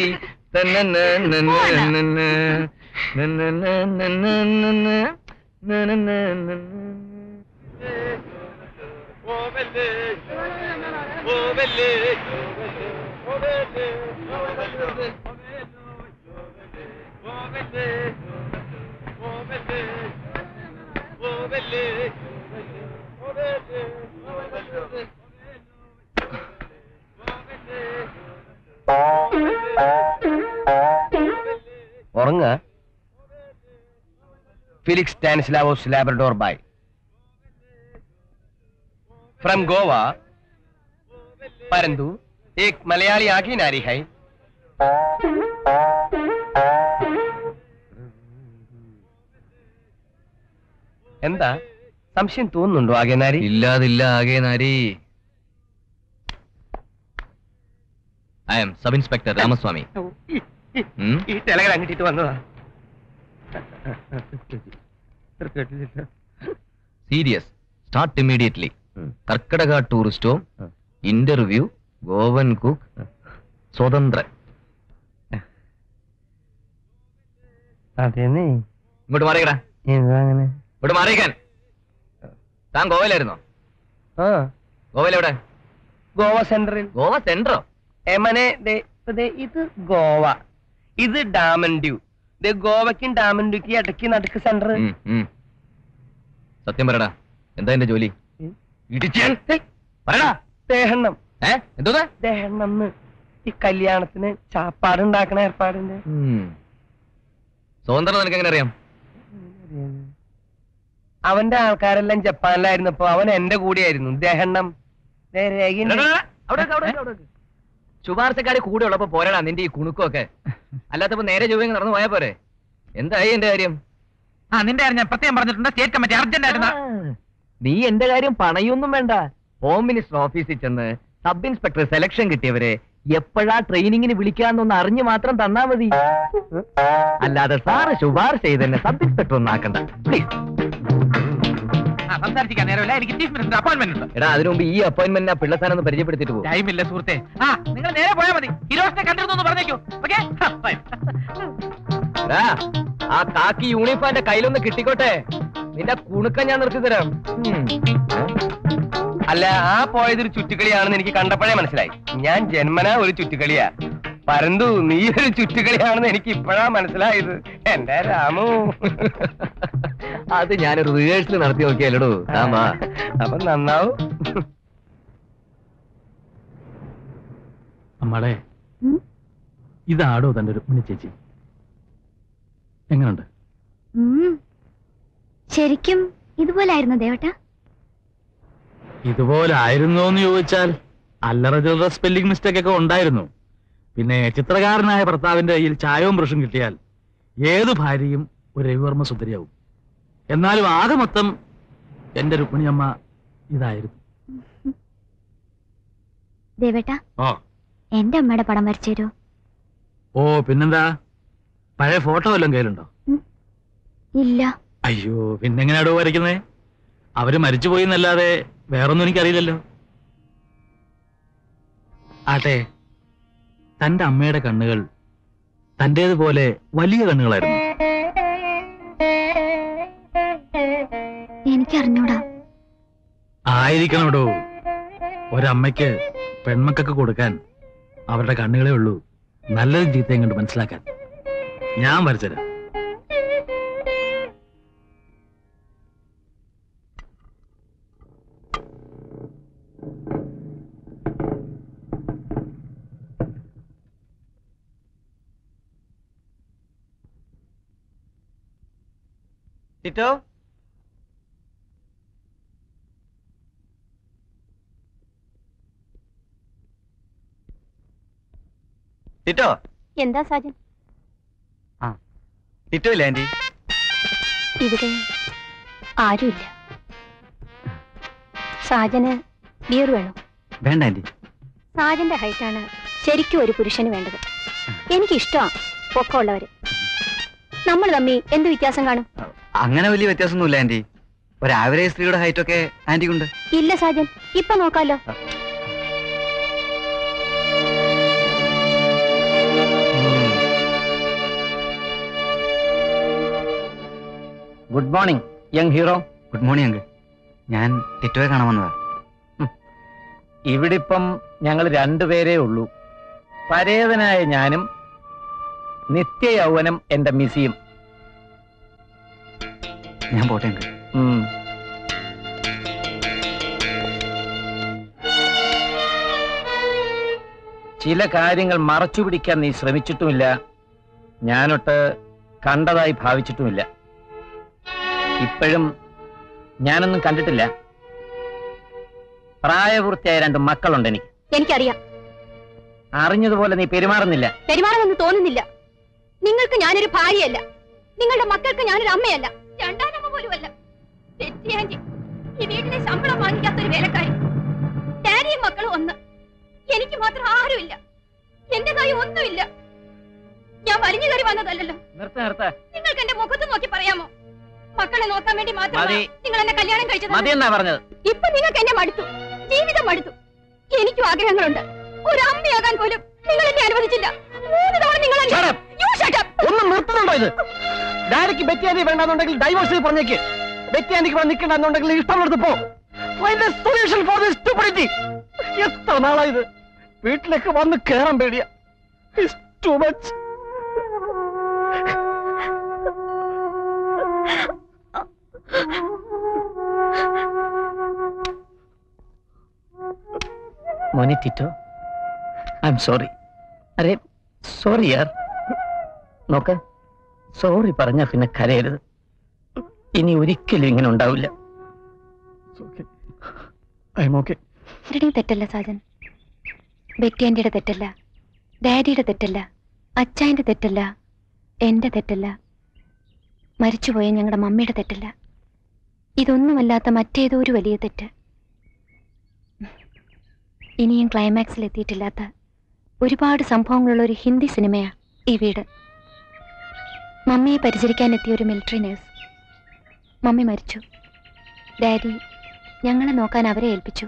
ഉറങ്ങ Felix Stanislaus Labrador by from Goa परंतु एक मलयाली आगी नारी है എന്താ സംശയം തോന്നുന്നുണ്ടോ ആകെ നാരി ഇല്ലാതില്ല ആകെ നാരി I am sub inspector Ramaswamy ഉം? ഈ ടെലഗ്രാം കിട്ടിയിട്ട് വന്നതാ സീരിയസ് സ്റ്റാർട്ട് ഇമ്മീഡിയറ്റ്ലി കർക്കടക tourist home interview Goan cook സ്വതന്ത്രൻ അതേന്നേ ഇങ്ങോട്ട് മാറിയടാ എന്താ അങ്ങനെ ഇങ്ങോട്ട് മാറിയിക്കാൻ താൻ ഗോവയിലായിരുന്നോ ആ ഗോവയിലെവിടെ ഗോവ സെൻട്രൽ ഗോവ സെൻട്രോ എമനെ ദേ ഇപ്പൊ ദേ ഇത് ഗോവ ഇത് ഡാമൻ ഡ്യൂ ദേ ഗോവയ്ക്കും ഡാമൻ ഡ്യൂക്ക് ഇടയ്ക്ക് നടുക്ക് സെന്റർ ഉം, ഉം. സത്യം പറയടാ എന്താ എന്റെ ജോലി ഇടിച്ചാൻ പറയടാ ദേഹണ്ണം ഏ എന്തോന്നാ ദേഹണ്ണം ഈ കല്യാണത്തിന് ചാപ്പാടുണ്ടാക്കണ ഏർപ്പാടിന്റെ ഉം. സ്വതന്ത്രം നിനക്ക് എങ്ങനെ അറിയാം അവന്റെ ആൾക്കാരെല്ലാം ജപ്പാനിലായിരുന്നപ്പോ അവൻ എന്റെ കൂടെയായിരുന്നു ദേഹണ്ണം ദേ രേഖയുണ്ട്. എടാ, എടാ, അവിടെ നിക്ക്, അവിടെ നിക്ക്, അവിടെ നിക്ക്. ശുപാർശക്കാര് കൂടെ ഉള്ളപ്പോ പോരടാ നിന്റെ ഈ കുണുക്കൊക്കെ അല്ലാത്തപ്പോ നേരെ ചൊവ്വ നടന്നു പോയാ പോരെ എന്തായി എന്റെ കാര്യം ആ നിന്റെ കാര്യം ഞാൻ പ്രത്യേകം പറഞ്ഞിട്ടുണ്ട് സ്റ്റേറ്റ് കമ്മിറ്റി അർജന്റ് ആയിരുന്നു ആ, നീ എന്റെ കാര്യം പണയൊന്നും വേണ്ട ഹോം മിനിസ്റ്റർ ഓഫീസിൽ ചെന്ന് സബ് ഇൻസ്പെക്ടർ സെലക്ഷൻ കിട്ടിയവരെ എപ്പോഴാ ട്രെയിനിങ്ങിന് വിളിക്കാന്നൊന്ന് അറിഞ്ഞു മാത്രം തന്നാ മതി അല്ലാതെ സാറ് ശുപാർശ ചെയ്ത് തന്നെ സബ് ഇൻസ്പെക്ടർ ഒന്നാക്കണ്ട പ്ലീസ് സംസാരിക്കാൻ നേരമില്ല എനിക്ക് ചീഫ് മിനിസ്റ്റർ അപ്പോയിന്റ്മെന്റ് ഉണ്ട് എടാ അതിനു മുമ്പ് ഈ അപ്പോയിന്റ്മെന്റ് ആ പിള്ളസാരം ഒന്ന് പരിചയപ്പെടുത്തിട്ട് പോകും ടൈമില്ല സുഹൃത്തെ ആ നിങ്ങൾ നേരെ പോയാൽ മതി ഹിരോഷിനെ കണ്ടിരുന്നു എന്ന് പറഞ്ഞേക്കൂ ഓക്കെ ആ കാക്കി യൂണിഫോം എന്റെ കയ്യിലൊന്ന് കിട്ടിക്കോട്ടെ നിന്റെ കുണുക്കം ഞാൻ നിർത്തി തരാം ഉം. അല്ല ആ പോയതൊരു ചുറ്റുകളിയാണെന്ന് എനിക്ക് കണ്ടപ്പോഴേ മനസ്സിലായി ഞാൻ ജന്മനാ ഒരു ചുറ്റുകളിയാ പരന്തു നീ ഒരു ചുറ്റുകളിയാണെന്ന് എനിക്ക് ഇപ്പോഴാ മനസ്സിലായത് എന്റെ രാമു അത് ഞാനൊരു റിഹേഴ്സൽ നടത്തി നോക്കിയാലോ ആമാ അപ്പൊ നന്നാവും അമ്മാളെ ഉം? ഇതാടോ തന്റെ രുക്മിണി ചേച്ചി എങ്ങനുണ്ട് ഉം. ശരിക്കും ഇതുപോലായിരുന്നു ദേവട്ട ഇതുപോലെ ആയിരുന്നോ എന്ന് ചോദിച്ചാൽ അല്ലറ ചില്ലറ സ്പെല്ലിംഗ് മിസ്റ്റേക്ക് ഒക്കെ ഉണ്ടായിരുന്നു പിന്നെ ചിത്രകാരനായ ഭർത്താവിന്റെ കയ്യിൽ ചായവും ബ്രഷും കിട്ടിയാൽ ഏതു ഭാര്യയും ഒരു രവിവർമ്മ സുന്ദരിയാവും എന്നാലും ആകെ മൊത്തം എന്റെ രുക്മിണിയമ്മ ഇതായിരുന്നു ദേവേട്ട ഓ എന്റെ അമ്മയുടെ പടം വരച്ചു തരൂ ഓ പിന്നെന്താ പഴയ ഫോട്ടോ വല്ലതും കയ്യിലുണ്ടോ ഇല്ല അയ്യോ പിന്നെങ്ങനെയാടോ വരയ്ക്കുന്നേ അവര് മരിച്ചുപോയി എന്നല്ലാതെ വേറൊന്നും എനിക്കറിയില്ലല്ലോ ആട്ടെ തന്റെ അമ്മയുടെ കണ്ണുകൾ തന്റേതുപോലെ വലിയ കണ്ണുകളായിരുന്നു എനിക്കറിഞ്ഞൂടാ ആയിരിക്കണോടോ ഒരമ്മയ്ക്ക് പെൺമക്കൾക്ക് കൊടുക്കാൻ അവരുടെ കണ്ണുകളേ ഉള്ളൂ നല്ലതും ചീത്തയും കണ്ട് മനസ്സിലാക്കാൻ ഞാൻ വരച്ചുതരാം ടിറ്റോ ടിറ്റോ എന്താ സാജൻ ടിറ്റോ ഇല്ല ആന്റി ഇവിടെ ആരുമില്ല സാജന് ബിയർ വേണോ വേണ്ട ആന്റി സാജന്റെ ഹൈറ്റാണ് ശരിക്കും ഒരു പുരുഷന് വേണ്ടത് എനിക്കിഷ്ടമാണ് പൊക്കമുള്ളവര് നമ്മൾ തമ്മി എന്ത് വ്യത്യാസം കാണും അങ്ങനെ വലിയ വ്യത്യാസമൊന്നുമില്ല ആന്റി ഒരു ആവറേജ് സ്ത്രീയുടെ ഹൈറ്റ് ഒക്കെ ആന്റിക്കുണ്ട് ഇല്ല സാജൻ ഇപ്പൊ നോക്കാലോ good morning young hero good morning uncle ഞാൻ ടിറ്റോയെ കാണാൻ വന്നതാ ഇവിടെ ഇപ്പം ഞങ്ങൾ രണ്ടുപേരേ ഉള്ളൂ പരേതനായ ഞാനും നിത്യ യൗവനം എന്റെ മിസിയും ഞാൻ പോട്ടെ അങ്കിൾ ഉം. ചില കാര്യങ്ങൾ മറച്ചു പിടിക്കാൻ നീ ശ്രമിച്ചിട്ടുമില്ല ഞാനൊട്ട് കണ്ടതായി ഭാവിച്ചിട്ടുമില്ല ഇപ്പോഴും ഞാനൊന്നും കണ്ടിട്ടില്ല പ്രായപൂർത്തിയായ രണ്ട് മക്കളുണ്ട് എനിക്ക് എനിക്കറിയാം അറിഞ്ഞതുപോലെ നീ പെരുമാറുന്നില്ല പെരുമാറുമെന്ന് തോന്നുന്നില്ല നിങ്ങൾക്ക് ഞാനൊരു ഭാര്യയല്ല നിങ്ങളുടെ മക്കൾക്ക് ഞാനൊരു അമ്മയല്ല രണ്ടാനമ്മ പോലുമല്ല തെറ്റിയാൻറ്റി ഈ വീട്ടിലെ ശമ്പളം വാങ്ങിക്കാത്ത ഒരു വേലക്കാരി ഡാഡിയും മക്കളും ഒന്ന് എനിക്ക് മാത്രം ആരുമില്ല എന്റേതായി ഒന്നുമില്ല ഞാൻ വലിഞ്ഞു കയറി വന്നതല്ലല്ലോ നിർത്ത നിർത്ത നിങ്ങൾക്ക് എന്റെ മുഖത്ത് നോക്കി പറയാമോ മക്കളെ നോക്കാൻ വേണ്ടി മാത്രമാണ് മതി. നിങ്ങൾ എന്നെ കല്യാണം കഴിച്ചത് മതി എന്നാ പറഞ്ഞത് ഇപ്പൊ നിങ്ങൾക്ക് എന്നെ മടുത്തു ജീവിതം മടുത്തു എനിക്കും ആഗ്രഹങ്ങളുണ്ട് ഒരു അമ്മയാകാൻ പോലും നിങ്ങൾ എന്നെ അനുവദിച്ചില്ല മൂന്ന് തവണ നിങ്ങൾ എന്നെ- Shut up. You shut up. ഒന്ന് നിർത്തുന്നുണ്ടോ ഇത് ഡാഡിക്ക് ബെറ്റി ആന്റി വേണ്ടെന്നുണ്ടെങ്കിൽ ഡൈവോഴ്സ് ചെയ്ത് പറഞ്ഞേക്ക് ബെറ്റി ആന്റിക്ക് വന്ന് നിൽക്കണ്ടെന്നുണ്ടെങ്കിൽ ഇഷ്ടമുള്ളത് പോ find solution for this stupidity എത്ര നാളായത് വീട്ടിലേക്ക് വന്ന് കേറാൻ പേടിയ ടു മച്ച് മോനി ടിറ്റോ ഐ എം സോറി അരെ സോറി യാർ നോക്ക് സോറി പറഞ്ഞ പിന്നെ കരയരുത് ഇനി ഒരിക്കലും ഇങ്ങനെ ഉണ്ടാവില്ല ഐ എം ഓക്കെ ആരുടെയും തെറ്റല്ല സാജൻ ബെറ്റി ആന്റിയുടെ തെറ്റല്ല ഡാഡിയുടെ തെറ്റല്ല അച്ചായന്റെ തെറ്റല്ല എന്റെ തെറ്റല്ല മരിച്ചുപോയ ഞങ്ങളുടെ മമ്മിയുടെ തെറ്റല്ല ഇതൊന്നുമല്ലാത്ത മറ്റേതോ ഒരു വലിയ തെറ്റ് ഇനിയും ക്ലൈമാക്സിൽ എത്തിയിട്ടില്ലാത്ത ഒരുപാട് സംഭവങ്ങളുള്ള ഒരു ഹിന്ദി സിനിമയാ ഈ വീട് മമ്മിയെ പരിചരിക്കാൻ എത്തിയ ഒരു മിലിറ്ററി നേഴ്സ് മമ്മി മരിച്ചു ഡാഡി ഞങ്ങളെ നോക്കാൻ അവരെ ഏൽപ്പിച്ചു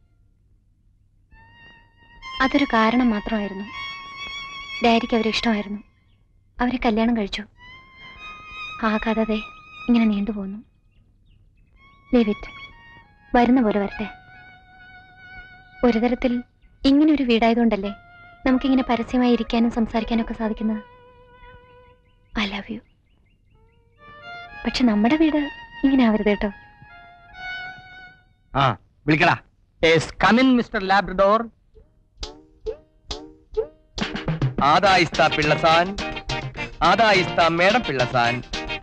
അതൊരു കാരണം മാത്രമായിരുന്നു ഡാഡിക്ക് അവരെ ഇഷ്ടമായിരുന്നു അവരെ കല്യാണം കഴിച്ചു ആ കഥ ദേ ഇങ്ങനെ നീണ്ടുപോകുന്നു ലിവിറ്റ് വരുന്ന പോലെ വരട്ടെ ഒരു തരത്തിൽ ഇങ്ങനെ ഒരു വീടായതുകൊണ്ടല്ലേ നമുക്കിങ്ങനെ പരസ്യമായി ഇരിക്കാനും സംസാരിക്കാനും ഒക്കെ സാധിക്കുന്നത് ഐ ലവ് യു പക്ഷെ നമ്മുടെ വീട് ഇങ്ങനെ ആവരുത് കേട്ടോ ആ വിളിക്കടാ കമിൻ മിസ്റ്റർ ലാബ്രഡോർ ആദായിസ്ത പിള്ളസാൻ ആദായിസ്ത മേഡം പിള്ളസാൻ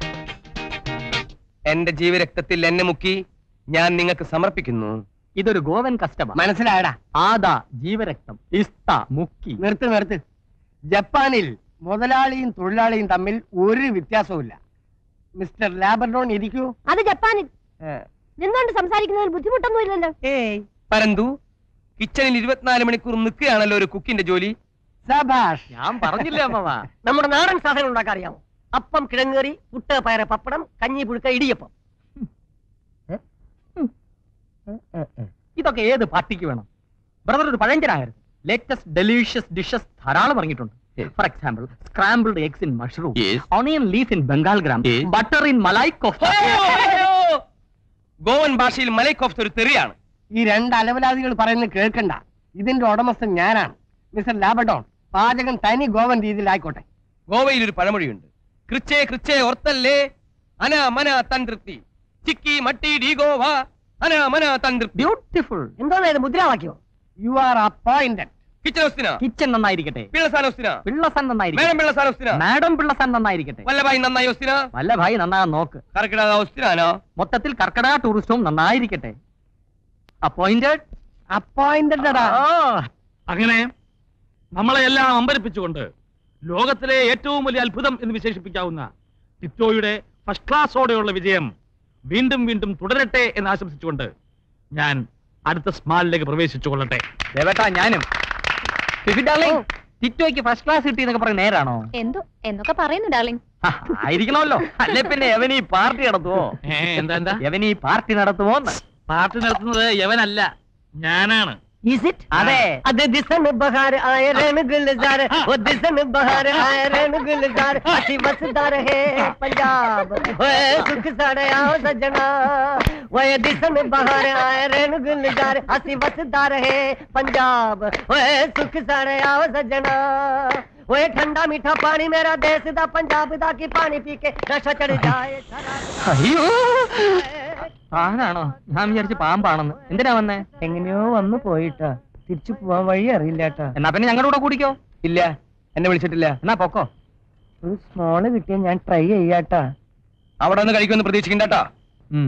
എന്റെ ജീവരക്തത്തിൽ എന്നെ മുക്കി ഞാൻ നിങ്ങൾക്ക് സമർപ്പിക്കുന്നു ഇതൊരു ഗോവൻ കസ്റ്റമർ മനസ്സിലായടാ ആദാ ജീവരക്തം ഇസ്ത മുക്കി നിർത്ത് നിർത്ത് ജപ്പാനിൽ മുതലാളിയും തൊഴിലാളിയും തമ്മിൽ ഒരു വ്യത്യാസവുമില്ല മിസ്റ്റർ ലാബർഡോൺ ഇരിക്കൂ അത് ജപ്പാനിൽ നിന്നോണ്ട് സംസാരിക്കുന്നതിൽ ബുദ്ധിമുട്ടൊന്നും ഇല്ലല്ലോ ഏയ് പരന്തു കിച്ചണിൽ ഇരുപത്തിനാല് മണിക്കൂർ നിൽക്കുകയാണല്ലോ ഒരു കുക്കിന്റെ ജോലി സബാഷ് ഞാൻ പറഞ്ഞില്ലേ അമ്മവാ നമ്മുടെ നാടൻ സാധനങ്ങൾ ഉണ്ടാക്കാൻ അറിയാമോ അപ്പം കിഴങ്ങേറി പുട്ട് പയറ് പപ്പടം കഞ്ഞി പുഴുക്ക ഇടിയപ്പം ഇതൊക്കെ ഏത് പാർട്ടിക്ക് വേണം ബ്രദർ ഒരു പഴഞ്ചനാകരുത് ലേറ്റസ്റ്റ് ഡെലീഷ്യസ് ഡിഷസ് ധാരാളം ഇറങ്ങിയിട്ടുണ്ട് for example scrambled eggs in mushroom onion leaf in Bengal gram butter in malai kofta Goan ഭാഷയിൽ മലൈക്കോഫ്റ്റ് ഒരു തെറിയാണ് ഈ രണ്ട് അലവലാദികൾ പറയുന്നത് കേൾക്കണ്ട ഇതിന്റെ ഉടമസ്ഥൻ ഞാനാണ് മിസ്റ്റർ ലാബഡോൺ പാചകം തനി ഗോവൻ രീതിയിലായിക്കോട്ടെ ഗോവയിൽ ഒരു പഴമൊഴിയുണ്ട് കൃച്ചേ കൃച്ചേ ഓർത്തല്ലേ അന മന തന്ത്രി ചിക്കി മട്ടി ഡി ഗോവ അന മന തന്ത്രി ബ്യൂട്ടിഫുൾ എന്തോന്നാ ഇത് മുദ്രാവാക്യോ യു ആർ അപ്പോയിന്റഡ് കിച്ചൻ ഹൊസ്തിന കിച്ചൻ നന്നായിരിക്കട്ടെ പിള്ളസാൻ ഹൊസ്തിന പിള്ളസൻ മേഡം നന്നായിരിക്കട്ടെ പിള്ളസാൻ ഹൊസ്തിന മാഡം പിള്ളസൻ നന്നായിരിക്കട്ടെ വല്ലഭായി നന്നായി ഹൊസ്തിന വല്ല ഭായി നന്നാകാൻ നോക്ക് കറക്കിടാ ഹൊസ്തിനാനോ മൊത്തത്തിൽ കർക്കടക ടൂറിസ്റ്റവും നന്നായിരിക്കട്ടെ അപ്പോയിന്റഡ് അപ്പോയിന്റഡ് അങ്ങനെ നമ്മളെ എല്ലാം അമ്പരിപ്പിച്ചുകൊണ്ട് ലോകത്തിലെ ഏറ്റവും വലിയ അത്ഭുതം എന്ന് വിശേഷിപ്പിക്കാവുന്ന ടിറ്റോയുടെ ഫസ്റ്റ് ക്ലാസ്സോടെയുള്ള വിജയം വീണ്ടും വീണ്ടും തുടരട്ടെ എന്ന് ആശംസിച്ചുകൊണ്ട് ഞാൻ അടുത്ത സ്മാളിലേക്ക് പ്രവേശിച്ചു കൊള്ളട്ടെ ദേവേട്ടാ ഞാനും ഫിഫി ഡാർലിംഗ് ടിറ്റോയ്ക്ക് ഫസ്റ്റ് ക്ലാസ് കിട്ടി എന്നൊക്കെ പറയുന്നത് നേരാണോ എന്തോ എന്നൊക്കെ പറയുന്നു ഡാർലിംഗ് ആ, ആയിരിക്കണമല്ലോ അല്ലെ പിന്നെ എവനീ പാർട്ടി നടത്തുവോ ഏ, എന്താ എന്താ എവനീ പാർട്ടി നടത്തുമോ പാർട്ടി നടത്തുന്നത് യവനല്ല ഞാനാണ് Is it? അതെ അത് ദിസൻ ബഹാർ ആയ രേൺ ഗുൽസാർ ഓ ദിസൻ ബഹാർ ആയ രേൺ ഗുൽസാർ അസി വസദാർ ഹേ പഞ്ചാബ് ഓए സുਖ സാടെ आओ सजना ओए दिसन बहार आए रेण गुलजार असी वसदार है पंजाब ओए सुख साड़े आओ सजना ओए ठंडा मीठा पानी मेरा देश दा पंजाब दा की पानी पी के नशा चढ़ जाए അയ്യോ ആണാണോ ഞാൻ വിചാരിച്ചു പാമ്പാണെന്ന് എന്തിനാ വന്നേ എങ്ങനെയോ വന്നു പോയിട്ടാ തിരിച്ചു പോവാൻ വഴി അറിയില്ലാട്ടാ എന്നാ പിന്നെ ഞങ്ങളുടെ കൂടെ കൂടിക്കോ ഇല്ല എന്നെ വിളിച്ചിട്ടില്ല എന്നാ പൊക്കോ ഒരു സ്മോള് കിട്ടിയ ഞാൻ ട്രൈ ചെയ്യാട്ടാ അവിടെ നിന്ന് കഴിക്കുമെന്ന് പ്രതീക്ഷിക്കണ്ടട്ടാ ഉം.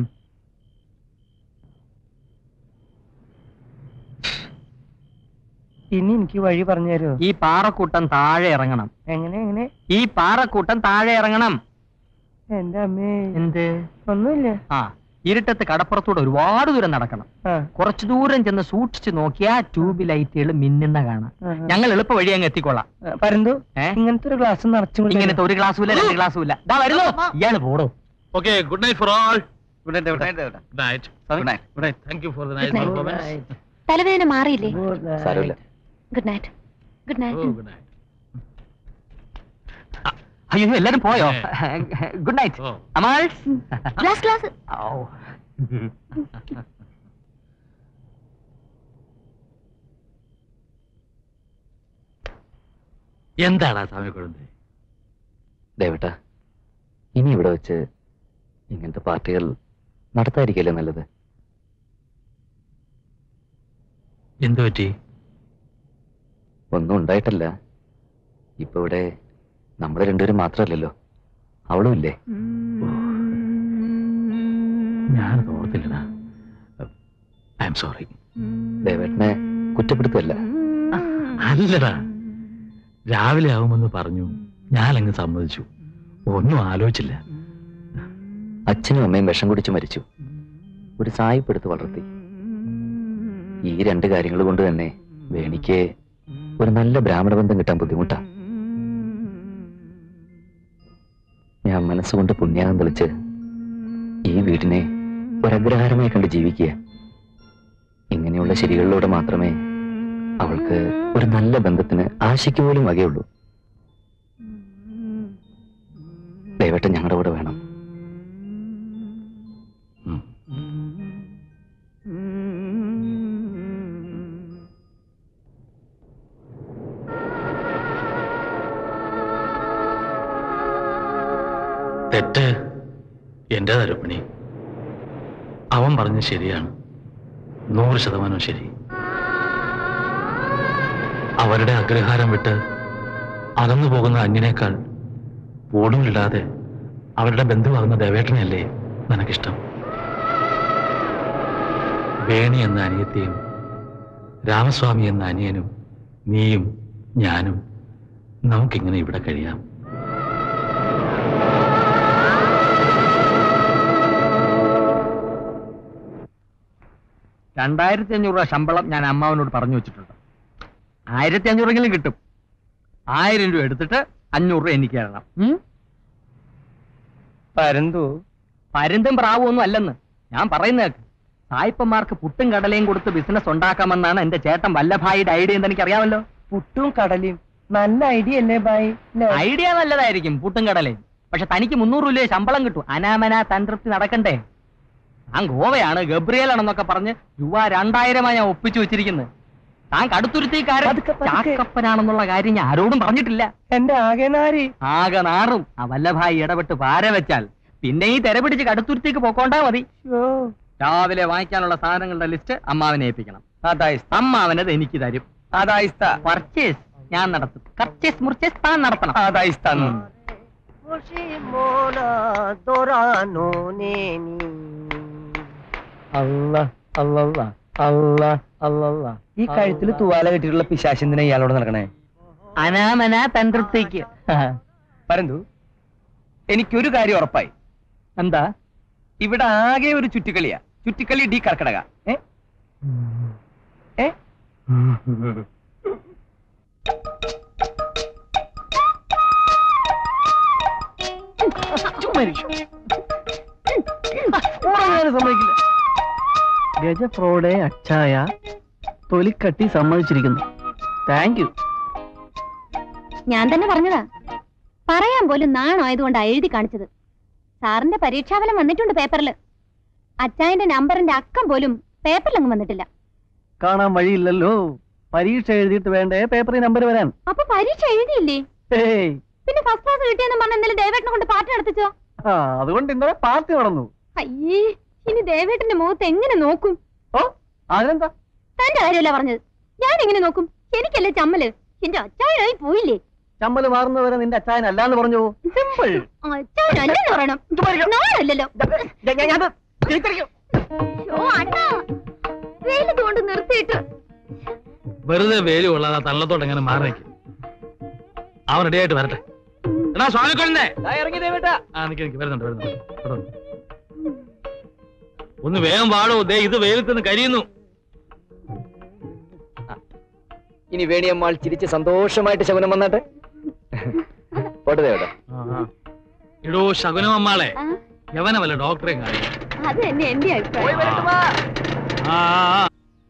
ഇനി എനിക്ക് വഴി പറഞ്ഞു തരുമോ ഈ പാറക്കൂട്ടം താഴെ ഇറങ്ങണം എങ്ങനെ എങ്ങനെ ഈ പാറക്കൂട്ടം താഴെ ഇറങ്ങണം എന്റെ അമ്മേ എന്ത് ഒന്നുമില്ല ആ ഇരുട്ടത്ത് കടപ്പുറത്തൂടെ ഒരുപാട് ദൂരം നടക്കണം ആ, കുറച്ചു ദൂരം ചെന്ന് സൂക്ഷിച്ചു നോക്കിയാ ട്യൂബ് ലൈറ്റുകൾ മിന്നുന്ന കാണാം ആ, ആ. ഞങ്ങൾ എളുപ്പ വഴി അങ്ങ് എത്തിക്കൊള്ളാം ആ, പരന്തു ഏ? ഇങ്ങനത്തെ ഒരു ഗ്ലാസ് നിറച്ചും കൂടി ഇങ്ങനത്തെ ഒരു ഗ്ലാസ്സും ഇല്ല രണ്ട് ഗ്ലാസ്സും ഇല്ല ദാ വരുന്നു ഇയാള് പോടോ okay good night for all good night good night good night good night good night thank you for the nice Good night. Performance തലവേദന മാറിയില്ലേ സാരമില്ല good night good oh night good night അയ്യോ എല്ലാരും പോയോ ഗുഡ് നൈറ്റ് ഓ അമാൾ glass glass എന്താടാ സ്വാമി കുഴந்தை ദേവട്ട ഇനി ഇവിടെ വെച്ച് ഇങ്ങനത്തെ പാർട്ടികൾ നടത്താതിരിക്കല്ലേ നല്ലത് എന്തു പറ്റി ഒന്നും ഉണ്ടായിട്ടല്ല ഇപ്പൊ ഇവിടെ നമ്മൾ രണ്ടുപേരും മാത്രമല്ലല്ലോ അവളും ഇല്ലേ ഞാനത് ഓർത്തില്ലടാ ഐ എം സോറി ദേവേട്ടനെ കുറ്റപ്പെടുത്തല്ല അല്ലടാ രാവിലെ ആവുമെന്ന് പറഞ്ഞു ഞാനങ്ങ് സമ്മതിച്ചു ഒന്നും ആലോചിച്ചില്ല അച്ഛനും അമ്മയും വിഷം കുടിച്ച് മരിച്ചു ഒരു സായിപ്പെടുത്ത് വളർത്തി ഈ രണ്ട് കാര്യങ്ങൾ കൊണ്ട് തന്നെ വേണിക്ക് ഒരു നല്ല ബ്രാഹ്മണ ബന്ധം കിട്ടാൻ ബുദ്ധിമുട്ടാ ഞാൻ മനസ്സുകൊണ്ട് പുണ്യാകം തെളിച്ച് ഈ വീടിനെ ഒരഗ്രഹാരമായി കണ്ട് ജീവിക്കുക ഇങ്ങനെയുള്ള ശരികളിലൂടെ മാത്രമേ അവൾക്ക് ഒരു നല്ല ബന്ധത്തിന് ആശയ്ക്ക് പോലും വകയുള്ളൂ ദയവട്ടെ ഞങ്ങളുടെ കൂടെ വേണം ഉം. തെറ്റ് എന്റെ രുക്മിണി അവൻ പറഞ്ഞ ശരിയാണ് നൂറ് ശതമാനം ശരി അവരുടെ അഗ്രഹാരം വിട്ട് അകന്നു പോകുന്ന അന്യനേക്കാൾ ഓടുമില്ലാതെ അവരുടെ ബന്ധുവാകുന്ന ദേവേട്ടനെയല്ലേ നിനക്കിഷ്ടം വേണി എന്ന അനിയത്തെയും രാമസ്വാമി എന്ന അനിയനും നീയും ഞാനും നമുക്കിങ്ങനെ ഇവിടെ കഴിയാം രണ്ടായിരത്തി അഞ്ഞൂറ് രൂപ ശമ്പളം ഞാൻ അമ്മാവനോട് പറഞ്ഞു വെച്ചിട്ടുണ്ട് ആയിരത്തി അഞ്ഞൂറെങ്കിലും കിട്ടും ആയിരം രൂപ എടുത്തിട്ട് അഞ്ഞൂറ് രൂപ എനിക്ക് തരണം ഉം? പരന്തു പരുന്തും പ്രാവും ഒന്നും അല്ലെന്ന് ഞാൻ പറയുന്നേക്ക് സായിപ്പന്മാർക്ക് പുട്ടും കടലയും കൊടുത്ത് ബിസിനസ് ഉണ്ടാക്കാമെന്നാണ് എന്റെ ചേട്ടൻ വല്ലഭായിയുടെ ഐഡിയ എന്ന് എനിക്കറിയാമല്ലോ പുട്ടും കടലയും നല്ല ഐഡിയ അല്ലേ ബായ് ഐഡിയ നല്ലതായിരിക്കും പുട്ടും കടലയും പക്ഷെ തനിക്ക് മുന്നൂറ് രൂപ ശമ്പളം കിട്ടും അനാമന തന്ത്രപ്തി നടക്കണ്ടേ താൻ ഗോവയാണ് ഗബ്രിയലാണെന്നൊക്കെ പറഞ്ഞ് രൂപ രണ്ടായിരമായി ഞാൻ ഒപ്പിച്ചു വെച്ചിരിക്കുന്നത് താൻ കടുത്തുരുത്തിക്കാരൻ പതുക്കെ, പതുക്കെ. ചാക്കപ്പനാണെന്നുള്ള കാര്യം ഞാൻ ആരോടും പറഞ്ഞിട്ടില്ല എന്റെ ആകെ നാരി ആകെ നാറും ആ വല്ലഭായി ഇടപെട്ട് പാര വെച്ചാൽ പിന്നെ ഈ തെര പിടിച്ച് കടുത്തുരുത്തിക്ക് പോക്കോണ്ടാ മതി രാവിലെ വാങ്ങിക്കാനുള്ള സാധനങ്ങളുടെ ലിസ്റ്റ് അമ്മാവനെ ഏൽപ്പിക്കണം അതായിസ്ത അമ്മാവനത് എനിക്ക് തരും അതായിസ്ത പർച്ചേസ് ഞാൻ നടത്തും പർച്ചേസ് മുർച്ചേസ് താൻ നടത്തണം അതായിസ്ത അല്ല അല്ലല്ല അല്ല അല്ലല്ല ഈ കഴുത്തിൽ തുവാല കെട്ടിയിട്ടുള്ള പിശാശിന്തിനെ ഇയാളോട് നടക്കണേ അനാമന തന്ത്രപ്തിക്ക് പരന്തു എനിക്കൊരു കാര്യം ഉറപ്പായി എന്താ ഇവിടെ ആകെ ഒരു ചുറ്റിക്കളിയാ ചുറ്റിക്കളി ഡി കർക്കടക ഏ ഏ സമ്മതിക്കില്ല ഗജ ഫ്രോഡെ അച്ചായ തൊലിക്കട്ടി സമ്മതിച്ചിരിക്കുന്നു താങ്ക് യു ഞാൻ തന്നെ പറഞ്ഞതാ പറയാൻ പോലും നാണായതുകൊണ്ടാ എഴുതി കാണിച്ചത് സാറിന്റെ പരീക്ഷാഫലം വന്നിട്ടുണ്ട് പേപ്പറിൽ അച്ചായന്റെ നമ്പറിന്റെ അക്കം പോലും പേപ്പറിലങ്ങ് വന്നിട്ടില്ല കാണാൻ വഴിയില്ലല്ലോ പരീക്ഷ എഴുതിയിട്ട് വേണ്ടേ പേപ്പറിൽ നമ്പർ വരാൻ അപ്പൊ പരീക്ഷ എഴുതിയില്ലേ ഏയ് പിന്നെ ഫസ്റ്റ് ക്ലാസ് കിട്ടിയെന്ന് പറഞ്ഞ ഇന്നലെ ദേവേട്ടനെ കൊണ്ട് പാട്ട് നടത്തിച്ചോ ആ അതുകൊണ്ട് ഇന്നലെ പാർട്ടി നടന്നു അയ്യേ ഇനി ദേവേട്ടന്റെ മുഖത്ത് എങ്ങനെ നോക്കും ഓ അതിനെന്താ തന്റെ കാര്യമല്ല പറഞ്ഞത് ഞാൻ എങ്ങനെ നോക്കും എനിക്കല്ലേ ചമ്മല് എന്റെ അച്ചായനായി പോയില്ലേ ചമ്മല് മാറുന്നവരെ നിന്റെ അച്ചായൻ അല്ലാന്ന് പറഞ്ഞു സിമ്പിൾ അച്ചായനല്ലെന്ന് പറയണം നാളല്ലല്ലോ ഓ അണ്ണാ വെയിലത്ത് കൊണ്ട് നിർത്തിയിട്ട് വെറുതെ വേലി കൊള്ളാതെ തള്ളത്തോട്ട് എങ്ങനെ മാറി നിൽക്കും അവൻ റെഡിയായിട്ട് വരട്ടെ എടാ സ്വാമിക്കൊണ്ടേ ഇറങ്ങി ദേവേട്ടാ ആ നിക്ക് നിക്ക് വരുന്നുണ്ട് വരുന്നുണ്ട് ഇവിടെ വന്നു. ഒന്ന് വേഗം വാടോ ദേ ഇത് വെയിലത്ത് നിന്ന് കരിയുന്നു ഇനി വേണിയമ്മാൾ ചിരിച്ച് സന്തോഷമായിട്ട് ശകുനം വന്നാട്ടെ പോട്ടെ ദേവട്ടെ ഇടോ ശകുനം അമ്മാളെ ആ, യവനവല്ല ഡോക്ടറെ കാര്യം അത് തന്നെ എന്റെ അഭിപ്രായം ആ ആ,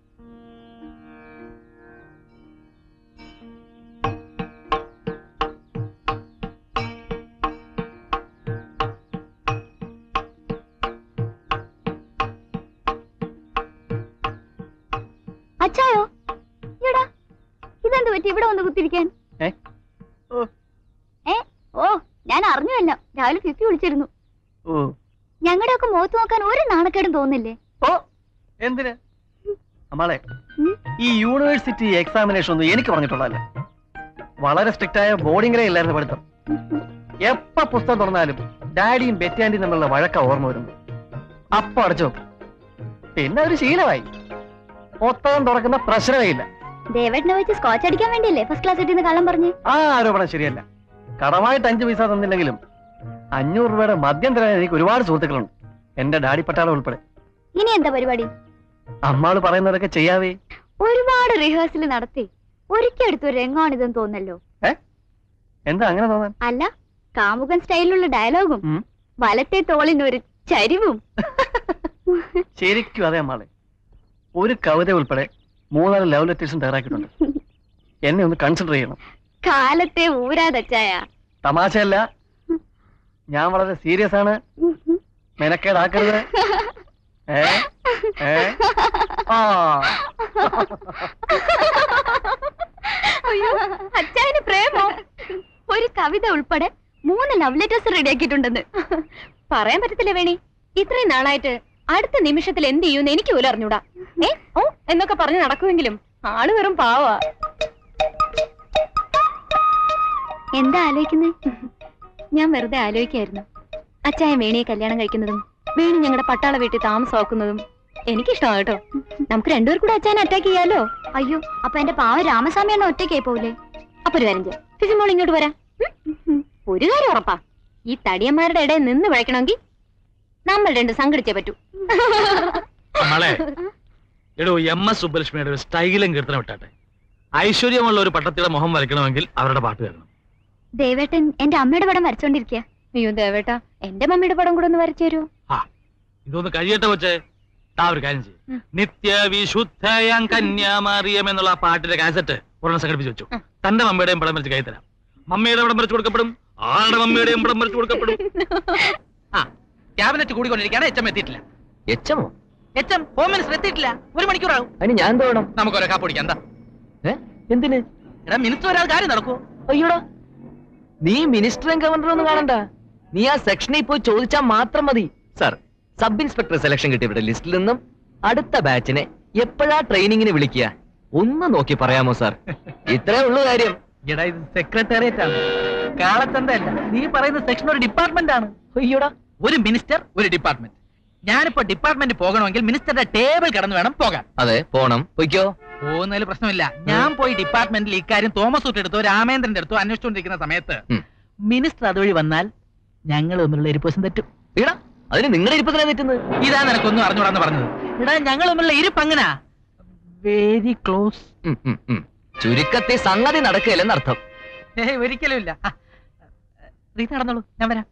അച്ചായോ എടാ ഇതെന്ത് പറ്റി ഇവിടെ വന്ന് കുത്തിരിക്കാൻ ഏ? ഓ. ഏ ഓ ഞാൻ അറിഞ്ഞുവല്ല രാവിലെ ഫിഫി വിളിച്ചിരുന്നു ഓ ഞങ്ങളുടെ ഒക്കെ മുഖത്ത് നോക്കാൻ ഒരു നാണക്കേടും തോന്നില്ലേ ഓ എന്തിന് അമ്മാളെ ഉം? ഈ യൂണിവേഴ്സിറ്റി എക്സാമിനേഷൻ ഒന്നും എനിക്ക് പറഞ്ഞിട്ടുള്ളതല്ല വളരെ സ്ട്രിക്റ്റ് ആയ ബോർഡിംഗിലെ ഇല്ലായിരുന്നു പഠിത്തം എപ്പ പുസ്തകം തുറന്നാലും ഡാഡിയും ബെറ്റാൻഡിയും തമ്മിലുള്ള വഴക്ക ഓർമ്മ വരുന്നു അപ്പൊ അടച്ചു വെക്കും. പിന്നെ ഒരു ശീലമായി പുസ്തകം തുറക്കുന്ന പ്രശ്നമേ ഇല്ല ദേവേട്ടനെ വെച്ച് സ്കോച്ച് അടിക്കാൻ വേണ്ടിയല്ലേ ഫസ്റ്റ് ക്ലാസ് കിട്ടിയെന്ന് കള്ളം പറഞ്ഞ് ആ ആരോപണം ശരിയല്ല കടമായിട്ട് അഞ്ചു പൈസ തന്നില്ലെങ്കിലും അഞ്ഞൂറ് രൂപയുടെ മദ്യം തരാൻ എനിക്ക് ഒരുപാട് സുഹൃത്തുക്കളുണ്ട് എന്റെ ഡാഡി പട്ടാളം ഉൾപ്പെടെ ഇനി എന്താ പരിപാടി അമ്മാള് പറയുന്നതൊക്കെ ചെയ്യാവേ ഒരുപാട് റിഹേഴ്സൽ നടത്തി ഒരിക്കൽ എടുത്തൊരു രംഗമാണിതെന്ന് തോന്നല്ലോ എന്താ അങ്ങനെ തോന്നാൻ അല്ല കാമുകൻ സ്റ്റൈലിലുള്ള ഡയലോഗും ഉം. വലത്തെ തോളിന് ഒരു ചരിവും ശരിക്കും അതെ അമ്മാളെ ഒരു കവിത ഉൾപ്പെടെ മൂന്നാല് ലവ് ലെറ്റേഴ്സും തയ്യാറാക്കിയിട്ടുണ്ട് എന്നെ ഒന്ന് കൺസിഡർ ചെയ്യണം കാലത്തെ ഊരാതച്ചായ തമാശയല്ല ഞാൻ വളരെ സീരിയസ് ആണ് മെനക്കേടാക്കരുത് ഏ ഏ ആ അയ്യോ അച്ചായന് പ്രേമോ ഒരു കവിത ഉൾപ്പെടെ മൂന്ന് ലവ് ലെറ്റേഴ്സ് റെഡിയാക്കിയിട്ടുണ്ടെന്ന് പറയാൻ പറ്റത്തില്ല വേണി ഇത്രയും നാളായിട്ട് അടുത്ത നിമിഷത്തിൽ എന്ത് ചെയ്യുമെന്ന് എനിക്ക് പോലും അറിഞ്ഞൂടാ ഏ ഓ എന്നൊക്കെ പറഞ്ഞ് നടക്കുമെങ്കിലും ആള് വെറും പാവാ എന്താ ആലോചിക്കുന്നേ ഞാൻ വെറുതെ ആലോചിക്കായിരുന്നു അച്ചായൻ വേണിയെ കല്യാണം കഴിക്കുന്നതും വേണി ഞങ്ങളുടെ പട്ടാള വീട്ടിൽ താമസമാക്കുന്നതും എനിക്കിഷ്ടമാണ് കേട്ടോ നമുക്ക് രണ്ടുപേർ കൂടെ അച്ചായനെ അറ്റാക്ക് ചെയ്യാലോ അയ്യോ അപ്പൊ എന്റെ പാവ രാമസ്വാമി എണ്ണ ഒറ്റയ്ക്കായി പോവില്ലേ അപ്പൊ ഒരു കാര്യം ചെയ്യാം ഫിസിമോൾ ഇങ്ങോട്ട് വരാം ഉം. ഒരു കാര്യം ഉറപ്പാ ഈ തടിയന്മാരുടെ ഇടയിൽ നിന്ന് വിളയ്ക്കണമെങ്കിൽ നമ്മൾ രണ്ട് സംഘടിച്ചേ പറ്റൂ നമ്മളെ എടോ എം എസ് സുബ്ബലക്ഷ്മിയുടെ ഒരു സ്റ്റൈലും കീർത്തനം വിട്ടാട്ടെ ഐശ്വര്യമുള്ള ഒരു പട്ടത്തിയുടെ മുഖം വരയ്ക്കണമെങ്കിൽ അവരുടെ പാട്ട് കേൾക്കണം ദേവേട്ടൻ എന്റെ അമ്മയുടെ പടം വരച്ചോണ്ടിരിക്കുക അയ്യോ ദേവേട്ടാ എന്റെ മമ്മിയുടെ പടം കൂടെ ഒന്ന് വരച്ചു തരുമോ ആ ഇതൊന്ന് കഴിയട്ടെ വെച്ചേ താ ഒരു കാര്യം ചെയ്യും ഉം. നിത്യ വിശുദ്ധയാം കന്യാമാറിയം എന്നുള്ള ആ പാട്ടിന്റെ കാസറ്റ് ഒരെണ്ണം സംഘടിപ്പിച്ച് വെച്ചു തന്റെ മമ്മിയുടെയും പടം വരച്ച് കൈ തരാം മമ്മിയുടെ പടം വരച്ചു കൊടുക്കപ്പെടും ആളുടെ മമ്മിയുടെയും പടം വരച്ചു കൊടുക്കപ്പെടും ക്യാബിനറ്റ് കൂടിക്കൊണ്ടിരിക്കുകയാണ് എച്ച് എം എത്തിയിട്ടില്ല എച്ചമോ എച്ച് എം ഹോം മിനിസ്റ്റർ എത്തിയിട്ടില്ല ഒരു മണിക്കൂറാവും അതിന് ഞാൻ എന്ത് വേണം നമുക്ക് ഒരേ കാപ്പൊടിക്കാം എന്താ ഏ എന്തിന് എടാ മിനിസ്റ്റർ ഒരാൾ കാര്യം നടക്കൂ അയ്യോടാ നീ മിനിസ്റ്ററും ഗവർണറും ഒന്നും കാണണ്ട നീ ആ സെക്ഷനിൽ പോയി ചോദിച്ചാൽ മാത്രം മതി സർ സബ് ഇൻസ്പെക്ടർ സെലക്ഷൻ കിട്ടിയവരുടെ ലിസ്റ്റിൽ നിന്നും അടുത്ത ബാച്ചിനെ എപ്പോഴാ ട്രെയിനിങ്ങിന് വിളിക്കുക ഒന്ന് നോക്കി പറയാമോ സാർ ഇത്രേ ഉള്ളൂ കാര്യം എടാ ഇത് സെക്രട്ടേറിയറ്റ് ആണ് കാളച്ചന്തല്ല നീ പറയുന്ന സെക്ഷൻ ഒരു ഡിപ്പാർട്ട്മെന്റ് ആണ് അയ്യോടാ ഒരു മിനിസ്റ്റർ ഒരു ഡിപ്പാർട്ട്മെന്റ് ഞാനിപ്പോ ഡിപ്പാർട്ട്മെന്റ് പോകണമെങ്കിൽ മിനിസ്റ്ററുടെ ടേബിൾ കടന്നു വേണം പോകാൻ അതെ പോണം പൊയ്ക്കോ പോകുന്നതിൽ പ്രശ്നമില്ല ഞാൻ പോയി ഡിപ്പാർട്ട്മെന്റിൽ ഇക്കാര്യം തോമസ് ഊട്ട് എടുത്തോ രാമേന്ദ്രന്റെ അടുത്തോ അന്വേഷിച്ചുകൊണ്ടിരിക്കുന്ന സമയത്ത് ഉം. മിനിസ്റ്റർ അതുവഴി വന്നാൽ ഞങ്ങൾ തമ്മിലുള്ള ഇരിപ്പസം തെറ്റും ഈടാ അതിന് നിങ്ങളുടെ ഇരിപ്പത്തിനാ തെറ്റുന്നത് ഇതാ നിനക്കൊന്നും അറിഞ്ഞൂടാന്ന് പറഞ്ഞത് ഇടാ ഞങ്ങൾ തമ്മിലുള്ള ഇരിപ്പ് അങ്ങനാ വെരി ക്ലോസ് ഉം, ഉം, ഉം. ചുരുക്കത്തിൽ സംഗതി നടക്കുകയില്ലെന്ന് അർത്ഥം ഏയ് ഒരിക്കലും ഇല്ല ആ, റീത്ത നടന്നോളൂ ഞാൻ വരാം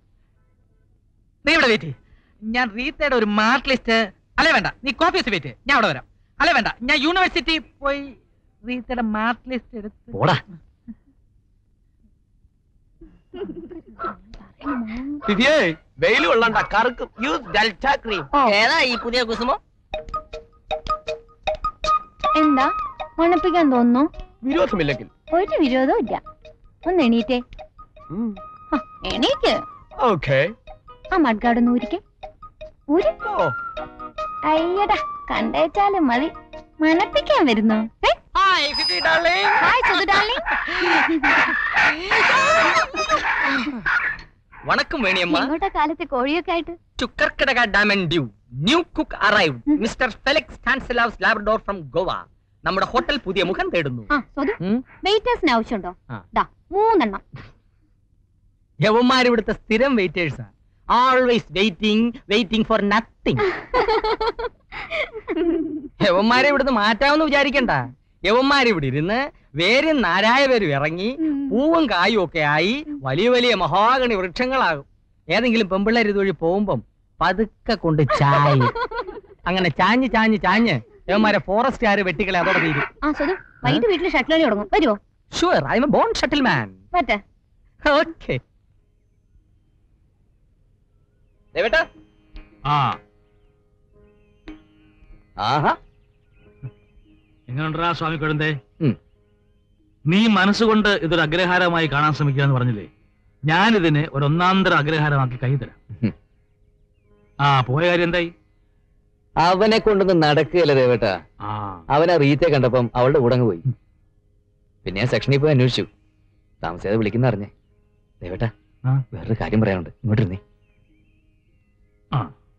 നീ ഇവിടെ വെയിറ്റ് ഞാൻ റീത്തയുടെ ഒരു മാർക്ക് ലിസ്റ്റ് അല്ലേ വേണ്ട നീ കോപ്പി വെയിറ്റ് ഞാൻ അവിടെ വരാം അല്ലേ വേണ്ട ഞാൻ യൂണിവേഴ്സിറ്റി പോയി റീത്തയുടെ മാർക്ക് ലിസ്റ്റ് എടുത്ത് പോടാ വെയിൽ കൊള്ളണ്ട കറുക്കും യൂസ് ഡെൽറ്റ ക്രീം ഏതാ ഈ പുതിയ കുസുമോ എന്താ മണപ്പിക്കാൻ തോന്നുന്നു വിരോധമില്ലെങ്കിൽ ഒരു വിരോധവും ഇല്ല ഒന്ന് എണീറ്റേ ആ, എണീക്ക് ഓക്കെ ആ മഡ്ഗാർഡ് ഒന്ന് ഊരിക്കെ ഊരി അയ്യടാ കണ്ടേച്ചാലും മതി മണപ്പിക്കാൻ വരുന്നു ഏ? Hi Sudhu darling. വണക്കം വേണിയമ്മ എങ്ങോട്ടാ കാലത്ത് കോഴിയൊക്കെ ആയിട്ട് ചുക്കർക്കിടക Daman and Diu new cook arrive mister Felix Stanislaus Labrador from Goa നമ്മുടെ ഹോട്ടൽ പുതിയ മുഖം തേടുന്നു ആ സ്വതു ഉം. വെയിറ്റേഴ്സിന് ആവശ്യമുണ്ടോ ആ. ദാ മൂന്നെണ്ണം യവന്മാർ ഇവിടുത്തെ സ്ഥിരം വെയിറ്റേഴ്സാ always waiting waiting for nothing യവന്മാരെ ഇവിടുന്ന് മാറ്റാമെന്ന് വിചാരിക്കണ്ട യവന്മാർ ഇവിടെ ഇരുന്ന് വേരും നാരായ പേരും ഇറങ്ങി പൂവും കായും ഒക്കെ ആയി വലിയ വലിയ മഹാഗണി വൃക്ഷങ്ങളാകും ഏതെങ്കിലും പെമ്പിള്ളേർ ഇതുവഴി പോകുമ്പം പതുക്കെ കൊണ്ട് ചായി അങ്ങനെ ചാഞ്ഞ് ചാഞ്ഞ് ചാഞ്ഞ് യവന്മാരെ ഫോറസ്റ്റുകാർ വെട്ടിക്കളെ അതോടെ തീരും ആ സ്വതു വൈകിട്ട് വീട്ടിൽ ഷട്ടിൽ കളി തുടങ്ങും വരുമോ sure I am born shuttle man പറ്റേ ഓക്കെ ദേവേട്ടാ ആ ആഹാ എങ്ങനെയുണ്ടാ സ്വാമി കൊഴുന്തേ ഉം. നീ മനസ്സുകൊണ്ട് ഇതൊരു അഗ്രഹാരമായി കാണാൻ ശ്രമിക്കുക എന്ന് പറഞ്ഞില്ലേ ഞാനിതിനെ ഒരു ഒന്നാന്തര അഗ്രഹാരമാക്കി കൈ തരാം ഉം. ആ പോയ കാര്യം എന്തായി അവനെ കൊണ്ടൊന്നും നടക്കുകയല്ല ദേവേട്ടാ ആ അവനെ റീത്തെ കണ്ടപ്പം അവളുടെ കൂടെ അങ്ങ് പോയി പിന്നെ ഞാൻ സെക്ഷനിൽ പോയി അന്വേഷിച്ചു താമസിയാതെ വിളിക്കുന്ന അറിഞ്ഞേ ദേവേട്ടാ ആ. വേറൊരു കാര്യം പറയാനുണ്ട് ഇങ്ങോട്ടിരുന്നേ ആ.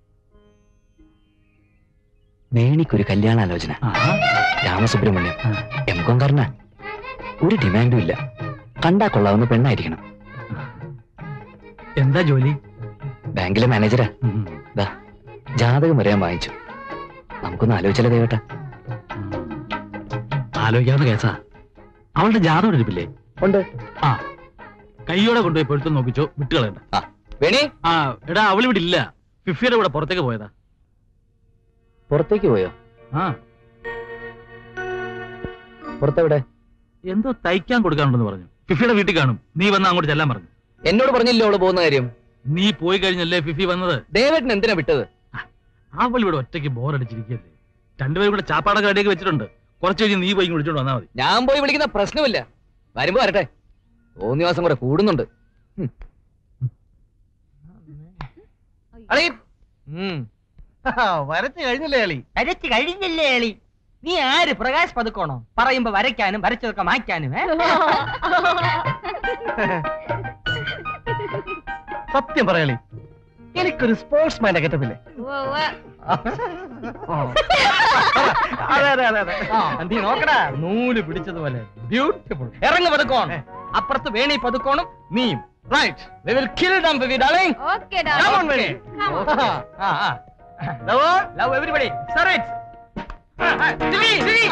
വേണിക്കൊരു കല്യാണാലോചന ആ രാമസുബ്രഹ്മണ്യം ആ. എം കോങ്കാരനാ ഒരു ഡിമാൻഡും ഇല്ല കണ്ടാ കൊള്ളാവുന്ന പെണ്ണായിരിക്കണം എന്താ ജോലി ബാങ്കിലെ മാനേജരാ ഉം. ജാതകം വരെ ഞാൻ വാങ്ങിച്ചു നമുക്കൊന്ന് ആലോചിച്ചാലോ ദേവേട്ടാ ഉം. ആലോചിക്കാവുന്ന കേസാ അവളുടെ ജാതകം എടുപ്പില്ലേ ഉണ്ട് ആ കൈയോടെ കൊണ്ടുപോയി പൊരുത്തം നോക്കിച്ചോ വിട്ടുകളയണ്ട വേണി ആ എടാ അവൾ ഇവിടെ ഇല്ല ഫിഫിയുടെ കൂടെ പുറത്തേക്ക് പോയതാ പുറത്തേക്ക് പോയോ ആ പുറത്തെവിടെ എന്തോ തയ്ക്കാൻ കൊടുക്കാനുണ്ടെന്ന് പറഞ്ഞു ഫിഫിയുടെ വീട്ടിൽ കാണും നീ വന്ന് അങ്ങോട്ട് ചെല്ലാൻ പറഞ്ഞു എന്നോട് പറഞ്ഞില്ലോ അവള് പോകുന്ന കാര്യം നീ പോയി കഴിഞ്ഞല്ലേ ഫിഫി വന്നത് ഡേവിഡിന് എന്തിനാ വിട്ടത് അവൾ ഇവിടെ ഒറ്റയ്ക്ക് ബോറടിച്ചിരിക്കല്ലേ രണ്ടുപേരും കൂടെ ചാപ്പാടൊക്കെ റെഡിയാക്കി വെച്ചിട്ടുണ്ട് കുറച്ച് കഴിഞ്ഞ് നീ പോയി ഇങ്ങ് വിളിച്ചോണ്ട് വന്നാൽ മതി ഞാൻ പോയി വിളിക്കുന്ന പ്രശ്നമില്ല വരുമ്പോ വരട്ടെ തോന്നിയ മാസം കൂടെ കൂടുന്നുണ്ട് ഉം. അളി ഉം. വരച്ച് കഴിഞ്ഞില്ലേ അളി വരച്ച് കഴിഞ്ഞില്ലേ എളി നീ ആര് പ്രകാശ് പതുക്കോണോ പറയുമ്പോ വരയ്ക്കാനും വരച്ചതൊക്കെ മായ്ക്കാനും ഏ? സത്യം പറയാളി എനിക്കൊരു സ്പോർട്സ് മാൻ്റെ ഗെറ്റപ്പില്ലേ അതെ അതെ അതെ അതെ ആ, നീ നോക്കടാ നൂല് പിടിച്ചതുപോലെ ബ്യൂട്ടിഫുൾ ഇറങ്ങു പതുക്കോൺ അപ്പുറത്ത് വേണി പതുക്കോണും നീയും right we will kill them baby darling okay come on Veni ആ ആ love love everybody sir it ദിലി ദിലി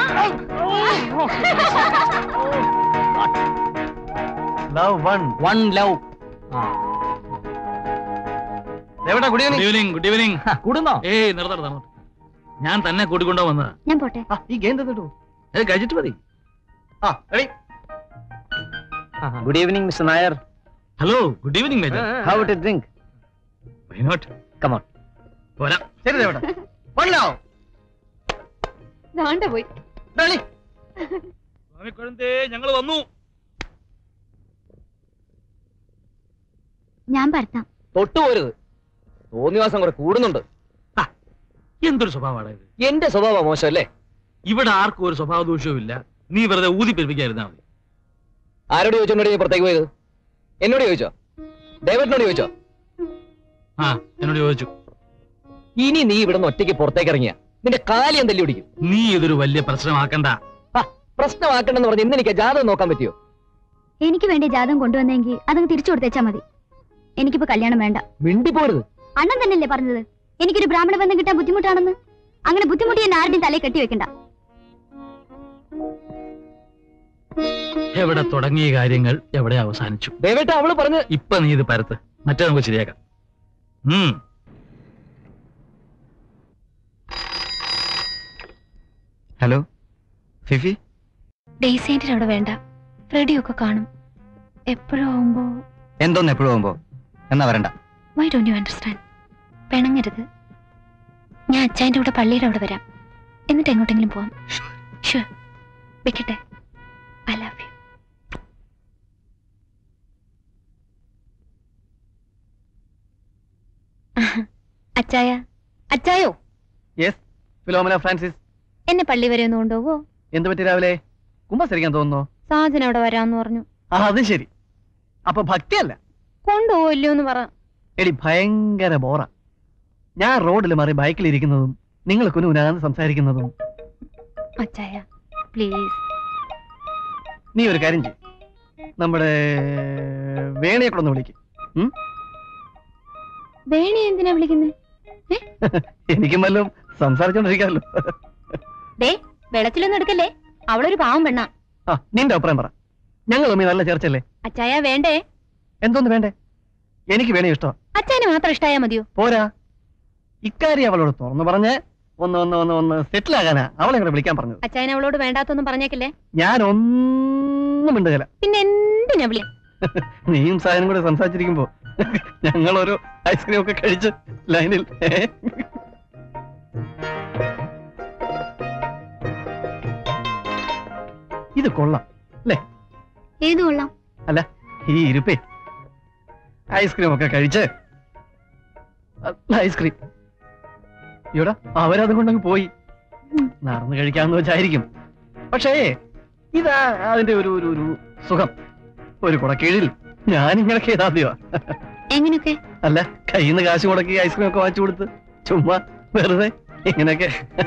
ലവ് വൺ വൺ ലവ് എവിടെ good good evening evening good evening കൂടുന്നോ ഏയ് നിർത്തട്ടെ നിർത്തട്ടെ ഞാൻ തന്നെ കൂട്ടിക്കൊണ്ടോ വന്നതാ ഞാൻ പോട്ടെ ഈ ഗെയിം തന്നിട്ടു അത് കഴിച്ചിട്ട് മതി ആ ready good evening mister Nair hello good evening major how to drink why not come on പോരാ ശരി ദേവടാ വൺ ലവ് ദാണ്ട പോയി ഡാളി സ്വാമിക്കുഴന്തേ ഞങ്ങൾ വന്നു ഞാൻ പരത്താം തൊട്ടുപോരുത് തോന്നിയ മാസം കൂടെ കൂടുന്നുണ്ട് എന്തൊരു സ്വഭാവമാണ് ഇത് എന്റെ സ്വഭാവം മോശമല്ലേ ഇവിടെ ആർക്കും ഒരു സ്വഭാവ ദൂഷ്യവും ഇല്ല നീ വെറുതെ ഊതി പെരുപ്പിക്കാതിരുന്നാ മതി ആരോട് ചോദിച്ചോണ്ടോ നീ പുറത്തേക്ക് പോയത് എന്നോട് ചോദിച്ചോ ഡേവിഡിനോട് ചോദിച്ചോ ആ എന്നോട് ചോദിച്ചു ഇനി നീ ഇവിടുന്ന് ഒറ്റയ്ക്ക് പുറത്തേക്ക് ഇറങ്ങിയ നിന്റെ കാലി ഞാൻ തല്ലി പിടിക്കും നീ ഇതൊരു വലിയ പ്രശ്നമാക്കണ്ട ആ, പ്രശ്നമാക്കണ്ടെന്ന് പറഞ്ഞ് ഇന്ന് എനിക്ക് ജാതകം നോക്കാൻ പറ്റിയോ എനിക്ക് വേണ്ടി ജാതകം കൊണ്ടുവന്നെങ്കിൽ അതങ്ങ് തിരിച്ചു കൊടുത്തേച്ചാ മതി എനിക്കിപ്പോ കല്യാണം വേണ്ട മിണ്ടിപ്പോരുത് അണ്ണൻ തന്നെയല്ലേ പറഞ്ഞത് എനിക്കൊരു ബ്രാഹ്മണ ബന്ധം കിട്ടാൻ ബുദ്ധിമുട്ടാണെന്ന് അങ്ങനെ ബുദ്ധിമുട്ടി എന്നെ ആരുടെയും തലയിൽ കെട്ടി വെക്കണ്ട എവിടെ തുടങ്ങിയ കാര്യങ്ങൾ എവിടെ അവസാനിച്ചു ദേവേട്ട അവള് പറഞ്ഞ് ഇപ്പൊ നീ ഇത് പരത്ത് മറ്റേ നമുക്ക് ശരിയാക്കാം ഉം ഹലോ ഫിഫി ഡേസൈൻറ്റിന് അവിടെ വേണ്ട ഫ്രെഡിയൊക്കെ കാണും എപ്പോഴും ആവുമ്പോ എന്തോന്ന് എപ്പോഴും പോകുമ്പോ എന്നാ വരണ്ട വൈ ഡോണ്ട് യു അണ്ടർസ്റ്റാൻഡ് പിണങ്ങരുത് ഞാൻ അച്ചായന്റെ കൂടെ പള്ളിയുടെ അവിടെ വരാം എന്നിട്ട് എങ്ങോട്ടെങ്കിലും പോവാം ഷുവർ വെക്കട്ടെ ഐ ലവ് യു അച്ചായ അച്ചായോ യെസ് ഫിലോമന ഫ്രാൻസിസ് എന്നെ പള്ളി വരെ ഒന്ന് കൊണ്ടുപോവോ എന്ത് പറ്റി രാവിലെ കുമ്പസരിക്കാൻ തോന്നുന്നു സാജൻ അവിടെ വരാന്ന് പറഞ്ഞു ആ അത് ശരി അപ്പൊ ഭക്തിയല്ല കൊണ്ടുപോവില്ലോ എന്ന് പറ എടി ഭയങ്കര ബോറ ഞാൻ റോഡിൽ മാറി ബൈക്കിൽ ഇരിക്കുന്നതും നിങ്ങൾ കുനുകുനാന്ന് സംസാരിക്കുന്നതും അച്ചായ പ്ലീസ് നീ ഒരു കാര്യം ചെയ്യും നമ്മുടെ വേണയെ കൂടെ ഒന്ന് വിളിക്കും വേണി എന്തിനാ വിളിക്കുന്നത് എനിക്കും വല്ലതും സംസാരിച്ചോണ്ടിരിക്കാമല്ലോ ദേ വെള്ളത്തിലൊന്നും എടുക്കല്ലേ അവളൊരു പാവം പെണ്ണാ ആ നിന്റെ അഭിപ്രായം പറ ഞങ്ങൾ തമ്മിൽ നല്ല ചേർച്ചല്ലേ അച്ചായ വേണ്ടേ എന്തോന്ന് വേണ്ടേ എനിക്ക് വേണേ ഇഷ്ടം അച്ചായന് മാത്രം ഇഷ്ടായാ മതിയോ പോരാ ഇക്കാര്യം അവളോട് തുറന്നു പറഞ്ഞ് ഒന്ന് ഒന്ന് ഒന്ന് ഒന്ന് സെറ്റിൽ ആകാനാ അവളെ കൂടെ വിളിക്കാൻ പറഞ്ഞത് അച്ചായൻ അവളോട് വേണ്ടാത്തൊന്നും പറഞ്ഞേക്കില്ലേ ഞാൻ ഒന്നും മിണ്ടുകല പിന്നെ എന്തിനാ വിളി നീയും സാധനം കൂടെ സംസാരിച്ചിരിക്കുമ്പോ ഞങ്ങൾ ഒരു ഐസ്ക്രീം ഒക്കെ കഴിച്ച് ലൈനിൽ ഏ? ഇത് കൊള്ളാം ഏത് കൊള്ളാം അല്ല ഈ ഇരുപ്പേ ഐസ്ക്രീം ഒക്കെ കഴിച്ച് അല്ല, ഐസ്ക്രീം ഇവിടെ അവരത് കൊണ്ടങ്ങ് പോയി നടന്നു കഴിക്കാമെന്ന് വെച്ചായിരിക്കും പക്ഷേ ഇതാ അതിന്റെ ഒരു ഒരു ഒരു സുഖം ഒരു കുടക്കീഴിൽ ഞാൻ ഇങ്ങനെയൊക്കെ ഇതാദ്യമാ എങ്ങനെയൊക്കെ അല്ല കയ്യിൽ നിന്ന് കാശ് മുടക്കി ഐസ്ക്രീം ഒക്കെ വാങ്ങിച്ചു കൊടുത്ത് ചുമ്മാ വെറുതെ ഇങ്ങനെയൊക്കെ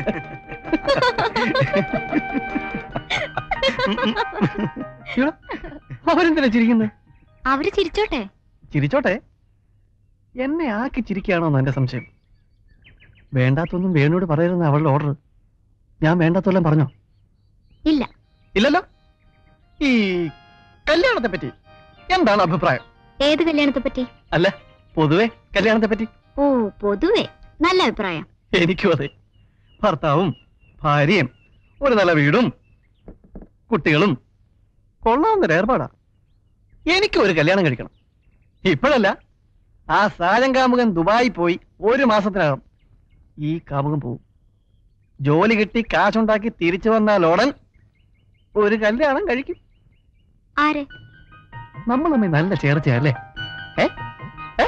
ഇവിടെ അവരെന്തിനാ ചിരിക്കുന്നത് അവര് ചിരിച്ചോട്ടെ ചിരിച്ചോട്ടെ എന്നെ ആക്കി ചിരിക്കുകയാണോന്ന് എന്റെ സംശയം വേണ്ടാത്തൊന്നും വേണോട് പറയരുന്ന അവളുടെ ഓർഡർ ഞാൻ വേണ്ടാത്തെല്ലാം പറഞ്ഞോ ഇല്ല ഇല്ലല്ലോ ഈ കല്യാണത്തെ പറ്റി എന്താണ് അഭിപ്രായം ഏത് കല്യാണത്തെ പറ്റി പൊതുവെ കല്യാണത്തെ പറ്റി ഓ പൊതുവെ നല്ല അഭിപ്രായം എനിക്കും അതെ ഭർത്താവും ഭാര്യയും ഒരു നല്ല വീടും കുട്ടികളും കൊള്ളാവുന്നൊരു ഏർപ്പാടാ എനിക്ക് ഒരു കല്യാണം കഴിക്കണം ഇപ്പോഴല്ല ആ സാജൻ കാമുകൻ ദുബായി പോയി ഒരു മാസത്തിനകം ഈ കാമുകൻ പോവും ജോലി കിട്ടി കാശുണ്ടാക്കി തിരിച്ചു വന്നാൽ ഉടൻ ഒരു കല്യാണം കഴിക്കും ആരെ നമ്മൾ തമ്മിൽ നല്ല ചേർച്ചയല്ലേ ഏ ഏ?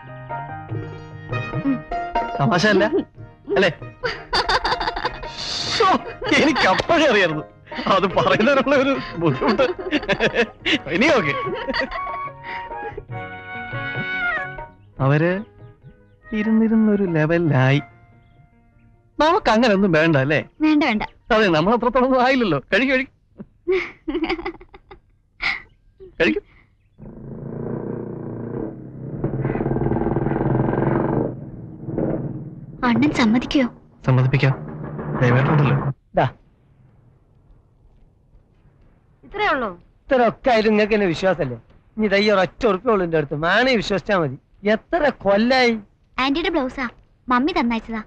തമാശ അല്ല അല്ലേ ശ്ശോ, എനിക്ക് അപ്പോഴേ അറിയായിരുന്നു അത് പറയുന്നതിനുള്ള ഒരു ബുദ്ധിമുട്ട് ഇനി ഓക്കെ അവര് ഇരുന്നിരുന്നൊരു ലെവലിലായി നമുക്ക് അങ്ങനെ ഒന്നും വേണ്ട അല്ലേ വേണ്ട വേണ്ട അതെ നമ്മൾ അത്രത്തോളം ഒന്നും ആയില്ലല്ലോ കഴിക്കും കഴിക്കും കഴിക്കും അണ്ണൻ സമ്മതിക്കോ സമ്മതിപ്പിക്കാം ദയവായിട്ടുണ്ടല്ലോ ഇത്രേ ഉള്ളൂ ഇത്രയൊക്കെ ആയാലും നിങ്ങൾക്ക് എന്നെ വിശ്വാസമല്ലേ ഇനി ഇതയ്യ ഒരൊറ്റ ഉറപ്പുള്ളൂ എന്റെ അടുത്ത് മാണേ വിശ്വസിച്ചാ മതി എത്ര കൊല്ലായി ആന്റിയുടെ ബ്ലൗസാ മമ്മി തന്നയച്ചതാ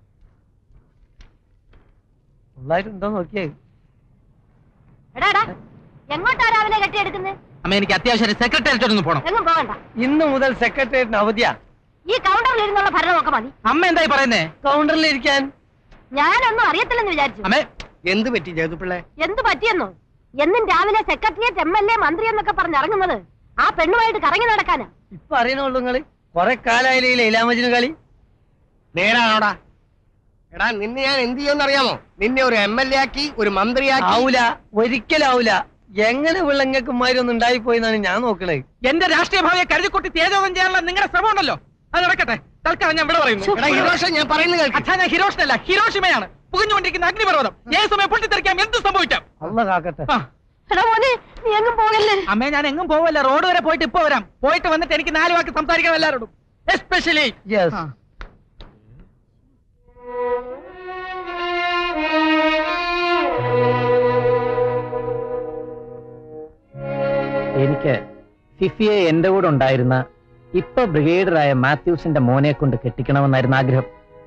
ഉള്ളായിട്ടുണ്ടോ നോക്കിയേ എടാടാ എങ്ങോട്ടാ രാവിലെ കെട്ടിയെടുക്കുന്നത് അമ്മ എനിക്ക് അത്യാവശ്യം സെക്രട്ടേറിയറ്റ് ഒന്ന് പോണം എങ്ങും പോകണ്ട ഇന്ന് മുതൽ സെക്രട്ടേറിയറ്റിന് അവധിയാ ഈ കൗണ്ടറിൽ ഇരുന്നുള്ള ഭരണമൊക്കെ മതി അമ്മ എന്തായി പറയുന്നേ കൗണ്ടറിൽ ഇരിക്കാൻ ഞാനൊന്നും അറിയത്തില്ലെന്ന് വിചാരിച്ചു അമ്മേ എന്ത് പറ്റി ജേതുപിള്ളേ എന്ത് പറ്റിയെന്നോ എന്നും രാവിലെ സെക്രട്ടറിയേറ്റ് എം എൽ എ മന്ത്രി എന്നൊക്കെ പറഞ്ഞ് ഇറങ്ങുന്നത് ആ പെണ്ണുമായിട്ട് കറങ്ങി നടക്കാനാ ഇപ്പൊ അറിയണുള്ളൂ നിങ്ങള് കൊറേ കാലായില്ലേ ഈ ലൈലാമജിന് കളി നേരാണോടാ എടാ നിന്നെ ഞാൻ എന്ത് ചെയ്യുമെന്ന് അറിയാമോ നിന്നെ ഒരു എം എൽ എ ആക്കി ഒരു മന്ത്രിയാക്കി ആവൂല ഒരിക്കലാവൂല എങ്ങനെ വിളങ്ങക്കുമാരി ഒന്നും ഉണ്ടായി പോയിന്നാണ് ഞാൻ നോക്കണേ എന്റെ രാഷ്ട്രീയ ഭാവിയെ കരുതിക്കുട്ടി തേജോധം ചെയ്യാനുള്ള നിങ്ങളുടെ ശ്രമം ഉണ്ടല്ലോ അത് നടക്കട്ടെ തൽക്കാലം ഞാൻ ഇവിടെ പറയുന്നു എടാ ഹിരോഷ ഞാൻ പറയുന്നത് കേൾക്ക് അച്ഛാ ഞാൻ ഹിരോഷനല്ല ഹിരോഷിമയാണ് പുകഞ്ഞുകൊണ്ടിരിക്കുന്ന അഗ്നിപർവ്വതം ഏത് സമയം പൊട്ടിത്തെറിക്കാം എന്ത് സംഭവിക്കാം അല്ല കാക്കട്ടെ ആ, എടാ മോനെ നീ എങ്ങും പോകല്ലേ അമ്മേ ഞാൻ എങ്ങും പോവല്ല റോഡ് വരെ പോയിട്ട് ഇപ്പൊ വരാം പോയിട്ട് വന്നിട്ട് എനിക്ക് നാല് വാക്ക് സംസാരിക്കാൻ എല്ലാവരോടും എസ്പെഷ്യലി യെസ് എനിക്ക് ഫിഫിയെ എന്റെ കൂടെ ഉണ്ടായിരുന്ന ഇപ്പൊ ബ്രിഗേഡറായ മാത്യൂസിന്റെ മോനെ കൊണ്ട് കെട്ടിക്കണമെന്നായിരുന്നു ആഗ്രഹം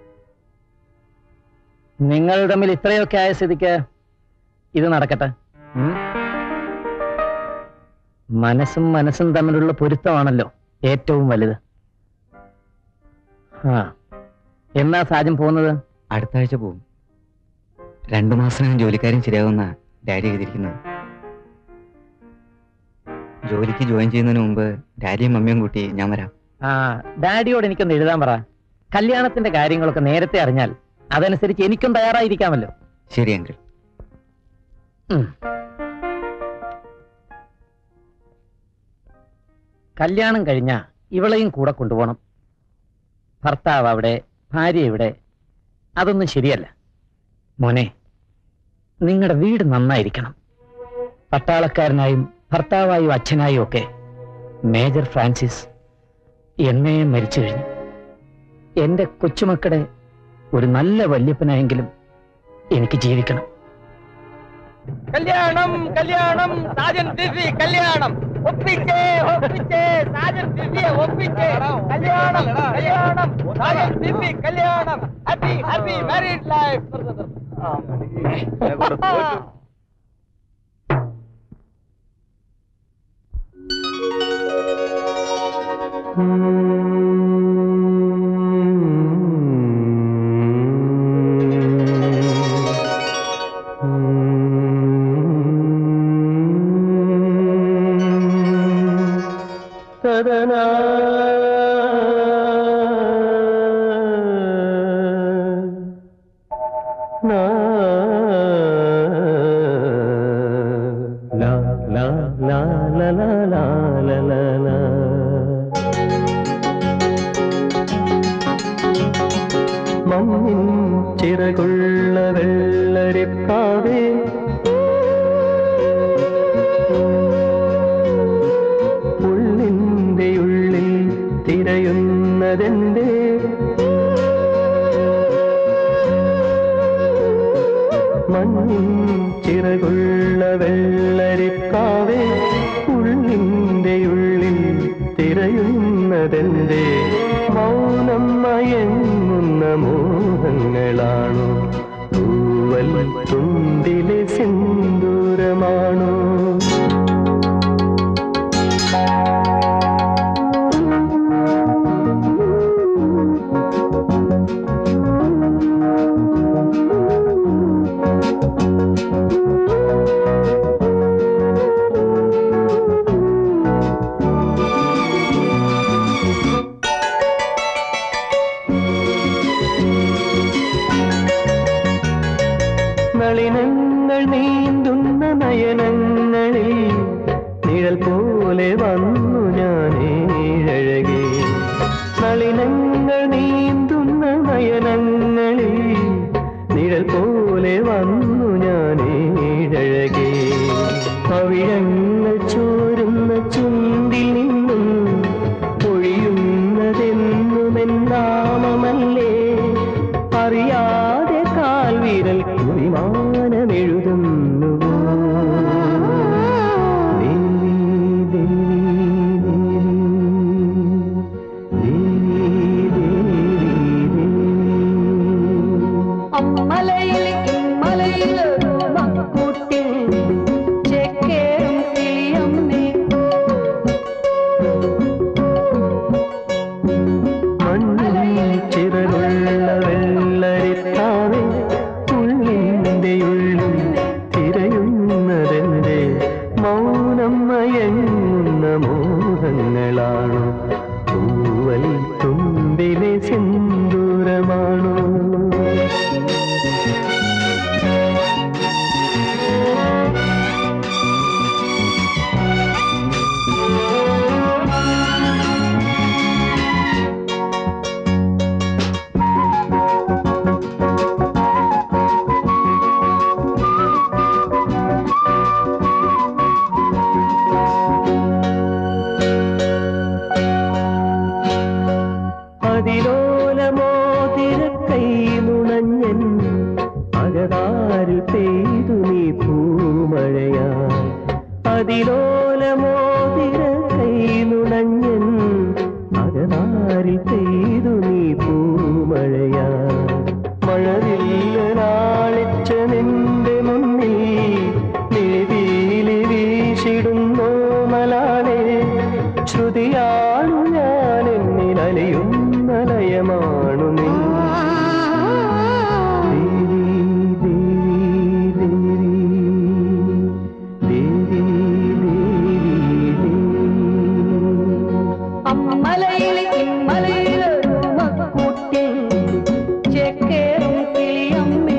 നിങ്ങൾ തമ്മിൽ ഇത്രയൊക്കെ ആയ സ്ഥിതിക്ക് ഇത് നടക്കട്ടെ ഉം? മനസ്സും മനസ്സും തമ്മിലുള്ള പൊരുത്തമാണല്ലോ ഏറ്റവും വലുത് ആ എന്നാ സാജൻ പോകുന്നത് അടുത്ത ആഴ്ച പോകും രണ്ടു മാസം ജോലിക്കാരും ശരിയാവുന്ന ഡാഡി എഴുതിയിരിക്കുന്നത് ജോലിക്ക് ജോയിൻ ചെയ്യുന്നതിന് മുമ്പ് ഡാഡിയും മമ്മിയും കൂട്ടി ഞാൻ വരാം ആ ഡാഡിയോട് എനിക്കൊന്ന് എഴുതാൻ പറ കല്യാണത്തിന്റെ കാര്യങ്ങളൊക്കെ നേരത്തെ അറിഞ്ഞാൽ അതനുസരിച്ച് എനിക്കും തയ്യാറായിരിക്കാമല്ലോ ശരി അങ്കിൾ ഉം. കല്യാണം കഴിഞ്ഞാ ഇവളെയും കൂടെ കൊണ്ടുപോകണം ഭർത്താവ് അവിടെ ഭാര്യ ഇവിടെ അതൊന്നും ശരിയല്ല മോനെ നിങ്ങളുടെ വീട് നന്നായിരിക്കണം പട്ടാളക്കാരനായും ഭർത്താവായും അച്ഛനായും ഒക്കെ മേജർ ഫ്രാൻസിസ് എന്നേ മരിച്ചു കഴിഞ്ഞു എന്റെ കൊച്ചുമക്കളുടെ ഒരു നല്ല വല്യപ്പനായെങ്കിലും എനിക്ക് ജീവിക്കണം കല്യാണം കല്യാണം സാജൻ ദിവ്യ കല്യാണം ഒപ്പിച്ചേ ഒപ്പിച്ചേ സാജൻ ദിവ്യ ഒപ്പിച്ചേ കല്യാണം കല്യാണം സാജൻ ദിവ്യ കല്യാണം ഹാപ്പി ഹാപ്പി മാരീഡ് ലൈഫ് മണ്ണിൻ ചിറകുള്ള വെള്ളരിപ്പാവേ ഉള്ളിന്റെ ഉള്ളിൽ തിരയുന്നതെന്തേ മണ്ണിൻ ചിറകുള്ള വെള്ളരിപ്പാവേ ഉള്ളിന്റെ ഉള്ളിൽ തിരയുന്നതെന്തേ മൗനം മയങ്ങുന്ന മോഹങ്ങളാണോ തൂവൽ തുണ്ടിലെ സിന്ദൂരമാണോ നളിനങ്ങൾ നീന്തുന്ന നയനങ്ങളിൽ നിഴൽ പോലെ വന്നു ഞാൻ ഏഴഴകേ നളിനങ്ങൾ നീന്തുന്ന നയനങ്ങളിൽ നിഴൽ പോലെ വന്നു ഞാൻ ഏഴഴകേ പവിഴങ്ങൾ ചോരുന്ന ചുണ്ടിൽ നിന്നും പൊഴിയുന്നതെന്നുമെന്നാമമല്ലേ അറിയാതെ കാൽവിരൽ കുറിമാനമെഴുതുന്നു ദേവി ദേവി ദേവി ദേവി അമ്മലയിൽ ഇമ്മലയിലൊരു മക്കൂട്ടിൽ ചെക്കേറും കിളിയമ്മേ മണ്ണിൽ ചിറകുള്ള വെള്ളരിത്താവേ ഉള്ളിൻ്റെ ഉള്ളിൽ തിരയുന്നതെന്റെ മൗനം മയങ്ങുന്ന മോഹങ്ങളാണോ പൂവൽ തുമ്പിലെ സിന്ദൂരമാണോ അതിലോലമോതിരക്കൈ നുണഞ്ഞൻ അകതാരിൽ പെയ്തു നീ പൂമഴയായി അതിലോലമോതിരക്കൈ നുണഞ്ഞൻ അകതാരിൽ പെയ്തു നീ പൂമഴയായി മഴവില്ലനാളിച്ച നിന്റെ മുന്നിൽ നിഴീലി വീശിടുന്നോ മലാളെ ശ്രുതിയാണു ഞാൻ എന്നിൽ അലിയുന്ന ലയമാണു നീ അമ്മലയിൽ ഇമ്മലയിലൊരു മക്കൂട്ടിൽ ചെക്കേറും കിളിയമ്മേ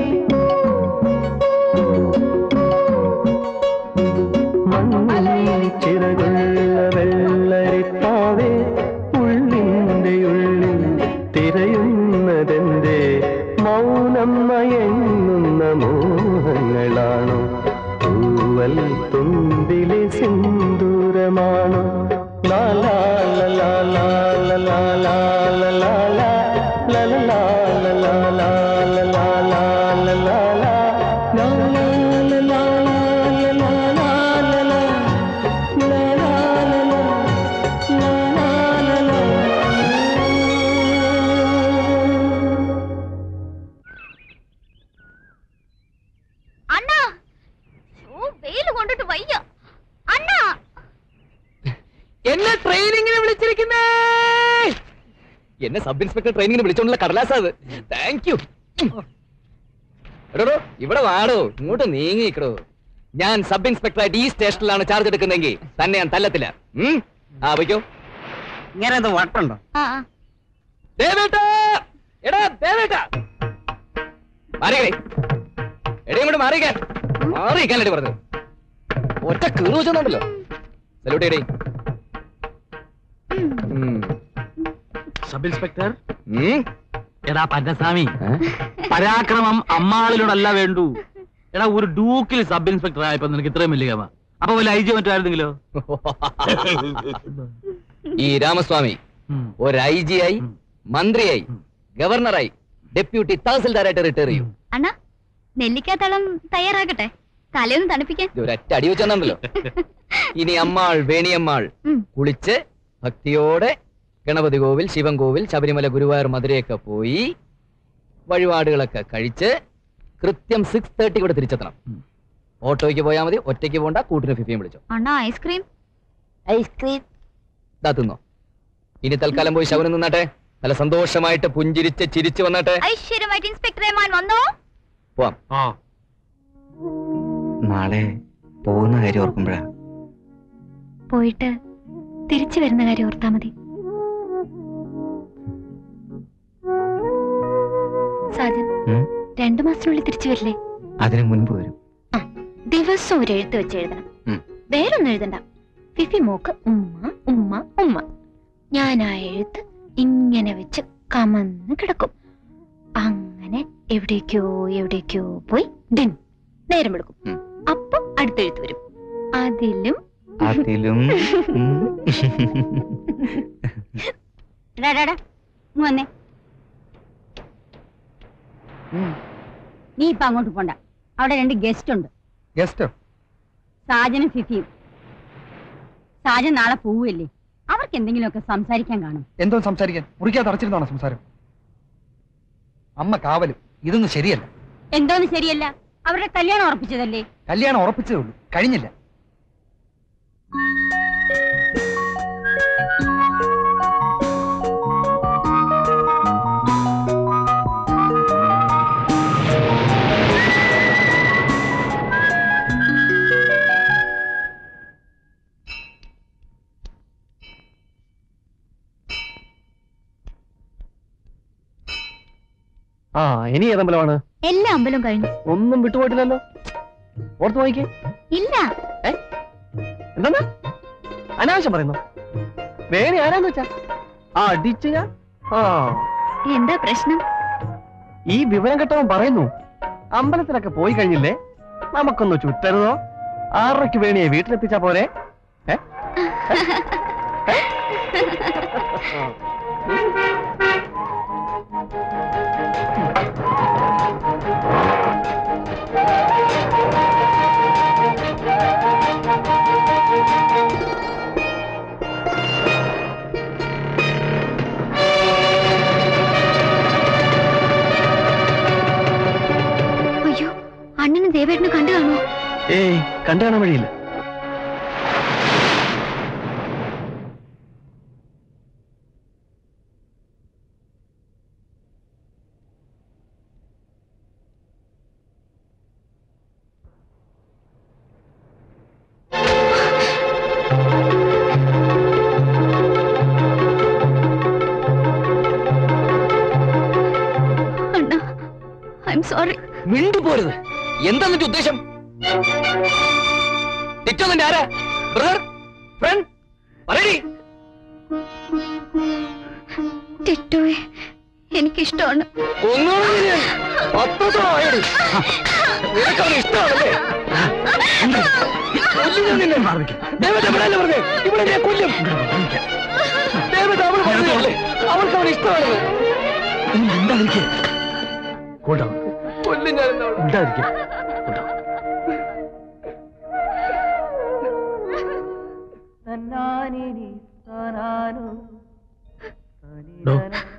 മണ്ണിൽ ചിറകുള്ള വെള്ളരിത്താവേ ഉള്ളിൻ്റെ ഉള്ളിൽ തിരയുന്നതെന്റെ മൗനം മയങ്ങുന്ന മോഹങ്ങളാണോ പൂവൽ തുമ്പിലെ സിന്ദൂരമാണോ ലാലാ ലലാ ലാലാ ലാലാ ലാലാ ലാലാ ലാലാ ലാലാ ലാലാ ലാലാ അണ്ണാ ഓ വെയിൽ കൊണ്ടിട്ട് വയ്യ അണ്ണാ എന്നെ ട്രെയിനിങ്ങിന് വിളിച്ചിരിക്കുന്നേ എന്നെ സബ് ഇൻസ്പെക്ടർ ട്രെയിനിങ്ങിന് വിളിച്ചോണ്ടുള്ള കടലാസാ അത് താങ്ക് യു എടോ ഇവിടെ വാടോ ഇങ്ങോട്ട് നീങ്ങിക്കടോ ഞാൻ സബ് ഇൻസ്പെക്ടറായിട്ട് ഈ സ്റ്റേഷനിലാണ് ചാർജ് എടുക്കുന്നെങ്കിൽ തന്നെ ഞാൻ തല്ലത്തില്ല ഉം? ആ വയ്ക്കോ ഇങ്ങനെ എന്ത് വട്ടുണ്ടോ ആ ആ. ദേവേട്ടാ എടാ ദേവേട്ടാ മാറിക്കേ എടേ ഇങ്ങോട്ട് മാറിക്കാൻ മാറിക്കാനടി പറഞ്ഞത് ഒറ്റ കീറു വെച്ചോണ്ടല്ലോ സല്യൂട്ട് ചെയ്യടേ സബ് ഇൻസ്പെക്ടർ എടാ പന്നസ്വാമി പരാക്രമം അമ്മാളിനോടല്ല വേണ്ടു എടാ ഒരു ഡൂക്കിൽ സബ് ഇൻസ്പെക്ടർ ആയപ്പോ നിനക്ക് ഇത്രയും വലിയ ഗമ അപ്പൊ വല്ല ഐ ജി മറ്റായിരുന്നെങ്കിലോ ഈ രാമസ്വാമി ഒരു ഐ ജി ആയി മന്ത്രിയായി ഗവർണറായി ഡെപ്യൂട്ടി തഹസിൽദാരായിട്ട് റിട്ടയർ ചെയ്യും അണ്ണാ നെല്ലിക്കാത്തളം തയ്യാറാകട്ടെ തലയൊന്ന് തണുപ്പിക്കാൻ ഇത് ഒരൊറ്റ അടി വെച്ചെന്നുണ്ടല്ലോ ഇനി അമ്മാൾ വേണിയമ്മാൾ ഉം. കുളിച്ച് ഭക്തിയോടെ ഗണപതി കോവിൽ ശിവൻ കോവിൽ ശബരിമല ഗുരുവായൂർ മധുരയൊക്കെ പോയി വഴിപാടുകളൊക്കെ കഴിച്ച് കൃത്യം സിക്സ് തേർട്ടി കൂടെ തിരിച്ചെത്തണം ഓട്ടോയ്ക്ക് പോയാൽ മതി ഒറ്റയ്ക്ക് പോണ്ട കൂട്ടിന് ഫിഫിയും വിളിച്ചോ അണ്ണാ ഐസ്ക്രീം ഐസ്ക്രീം ഇതാ തിന്നോ ഇനി തൽക്കാലം പോയി ശവനം നിന്നാട്ടെ നല്ല സന്തോഷമായിട്ട് പുഞ്ചിരിച്ച് ചിരിച്ചു വന്നാട്ടെ ഐശ്വര്യമായിട്ട് ഇൻസ്പെക്ടർ റഹ്മാൻ വന്നോ പോവാം നാളെ പോകുന്ന കാര്യം ഓർക്കുമ്പോഴാ പോയിട്ട് തിരിച്ചു വരുന്ന കാര്യം ഓർത്താ മതി സാജൻ ഉം? രണ്ടു മാസത്തിനുള്ളിൽ തിരിച്ചു വരില്ലേ അതിനു മുൻപ് വരും ദിവസം ഒരു എഴുത്ത് വെച്ച് എഴുതണം ഉം. വേറൊന്നും എഴുതണ്ട ഫിഫി മോക്ക് ഉമ്മ ഉമ്മ ഉമ്മ ഞാൻ ആ എഴുത്ത് ഇങ്ങനെ വെച്ച് കമന്ന് കിടക്കും അങ്ങനെ എവിടേക്കോ എവിടേക്കോ പോയി ഡിൻ നേരം എടുക്കും ഉം. അപ്പം അടുത്ത എഴുത്ത് വരും അതിലും അതിലും ഉം. എടാ, എടാ, എടാ, ഇങ്ങ് വന്നേ നീ ഇപ്പൊ അങ്ങോട്ട് പോണ്ട അവിടെ രണ്ട് ഗസ്റ്റ് ഉണ്ട് ഗസ്റ്റോ സാജനും ഫിഫിയും സാജൻ നാളെ പോവുകയല്ലേ അവർക്ക് എന്തെങ്കിലുമൊക്കെ സംസാരിക്കാൻ കാണും എന്തോ സംസാരിക്കാൻ മുറിക്കാതെ അടച്ചിരുന്നാണോ സംസാരം അമ്മ കാവലും ഇതൊന്നും ശരിയല്ല എന്തോന്ന് ശരിയല്ല അവരുടെ കല്യാണം ഉറപ്പിച്ചതല്ലേ കല്യാണം ഉറപ്പിച്ചതേ ഉള്ളൂ കഴിഞ്ഞില്ല ആ ഇനി ഏതമ്പലമാണ് എല്ലാ അമ്പലവും കഴിഞ്ഞു ഒന്നും വിട്ടുപോയിട്ടില്ലല്ലോ ഓർത്ത് നോക്കിക്കേ ഇല്ല എന്താ അനാവശ്യം പറയുന്നു വേണി ആരാന്ന് വെച്ചാ ആ അടിച്ചു ഞാൻ ആ എന്താ പ്രശ്നം ഈ വിവരം കെട്ടവൻ പറയുന്നു അമ്പലത്തിലൊക്കെ പോയി കഴിഞ്ഞില്ലേ നമുക്കൊന്ന് ചുറ്റരുതോ ആറരയ്ക്ക് വേണിയെ വീട്ടിലെത്തിച്ചാ പോരെ ഏ? ഏ? അയ്യോ അണ്ണന് ദേവേട്ടനെ കണ്ടു കാണോ ഏയ് കണ്ടു കാണാൻ വഴിയില്ല അണ്ണ ഐ എം സോറി മിണ്ടു പോരുത് എന്താ നിന്റെ ഉദ്ദേശം തെറ്റോ നിന്റെ ആരാ ബ്രദർ ഫ്രണ്ട് പറയടി ടിറ്റുവെ എനിക്കിഷ്ടമാണ് ഒന്നുകൂടെ ഞാൻ അത്രത്തോളം ആയടി. നിനക്ക് അവനെ ഇഷ്ടമാണല്ലേ കൊല്ലും ഞാൻ നിന്നെ. ദേവത ഇവിടെയല്ലേ പറഞ്ഞേ? ഇവിടെ ഞാൻ കൊല്ലും ദേവത അവൾ പറഞ്ഞതല്ലേ? അവൾക്ക് അവൻ ഇഷ്ടമാണെന്ന് കൊല്ലും ഞാൻ എന്നവളെ. ഡോ,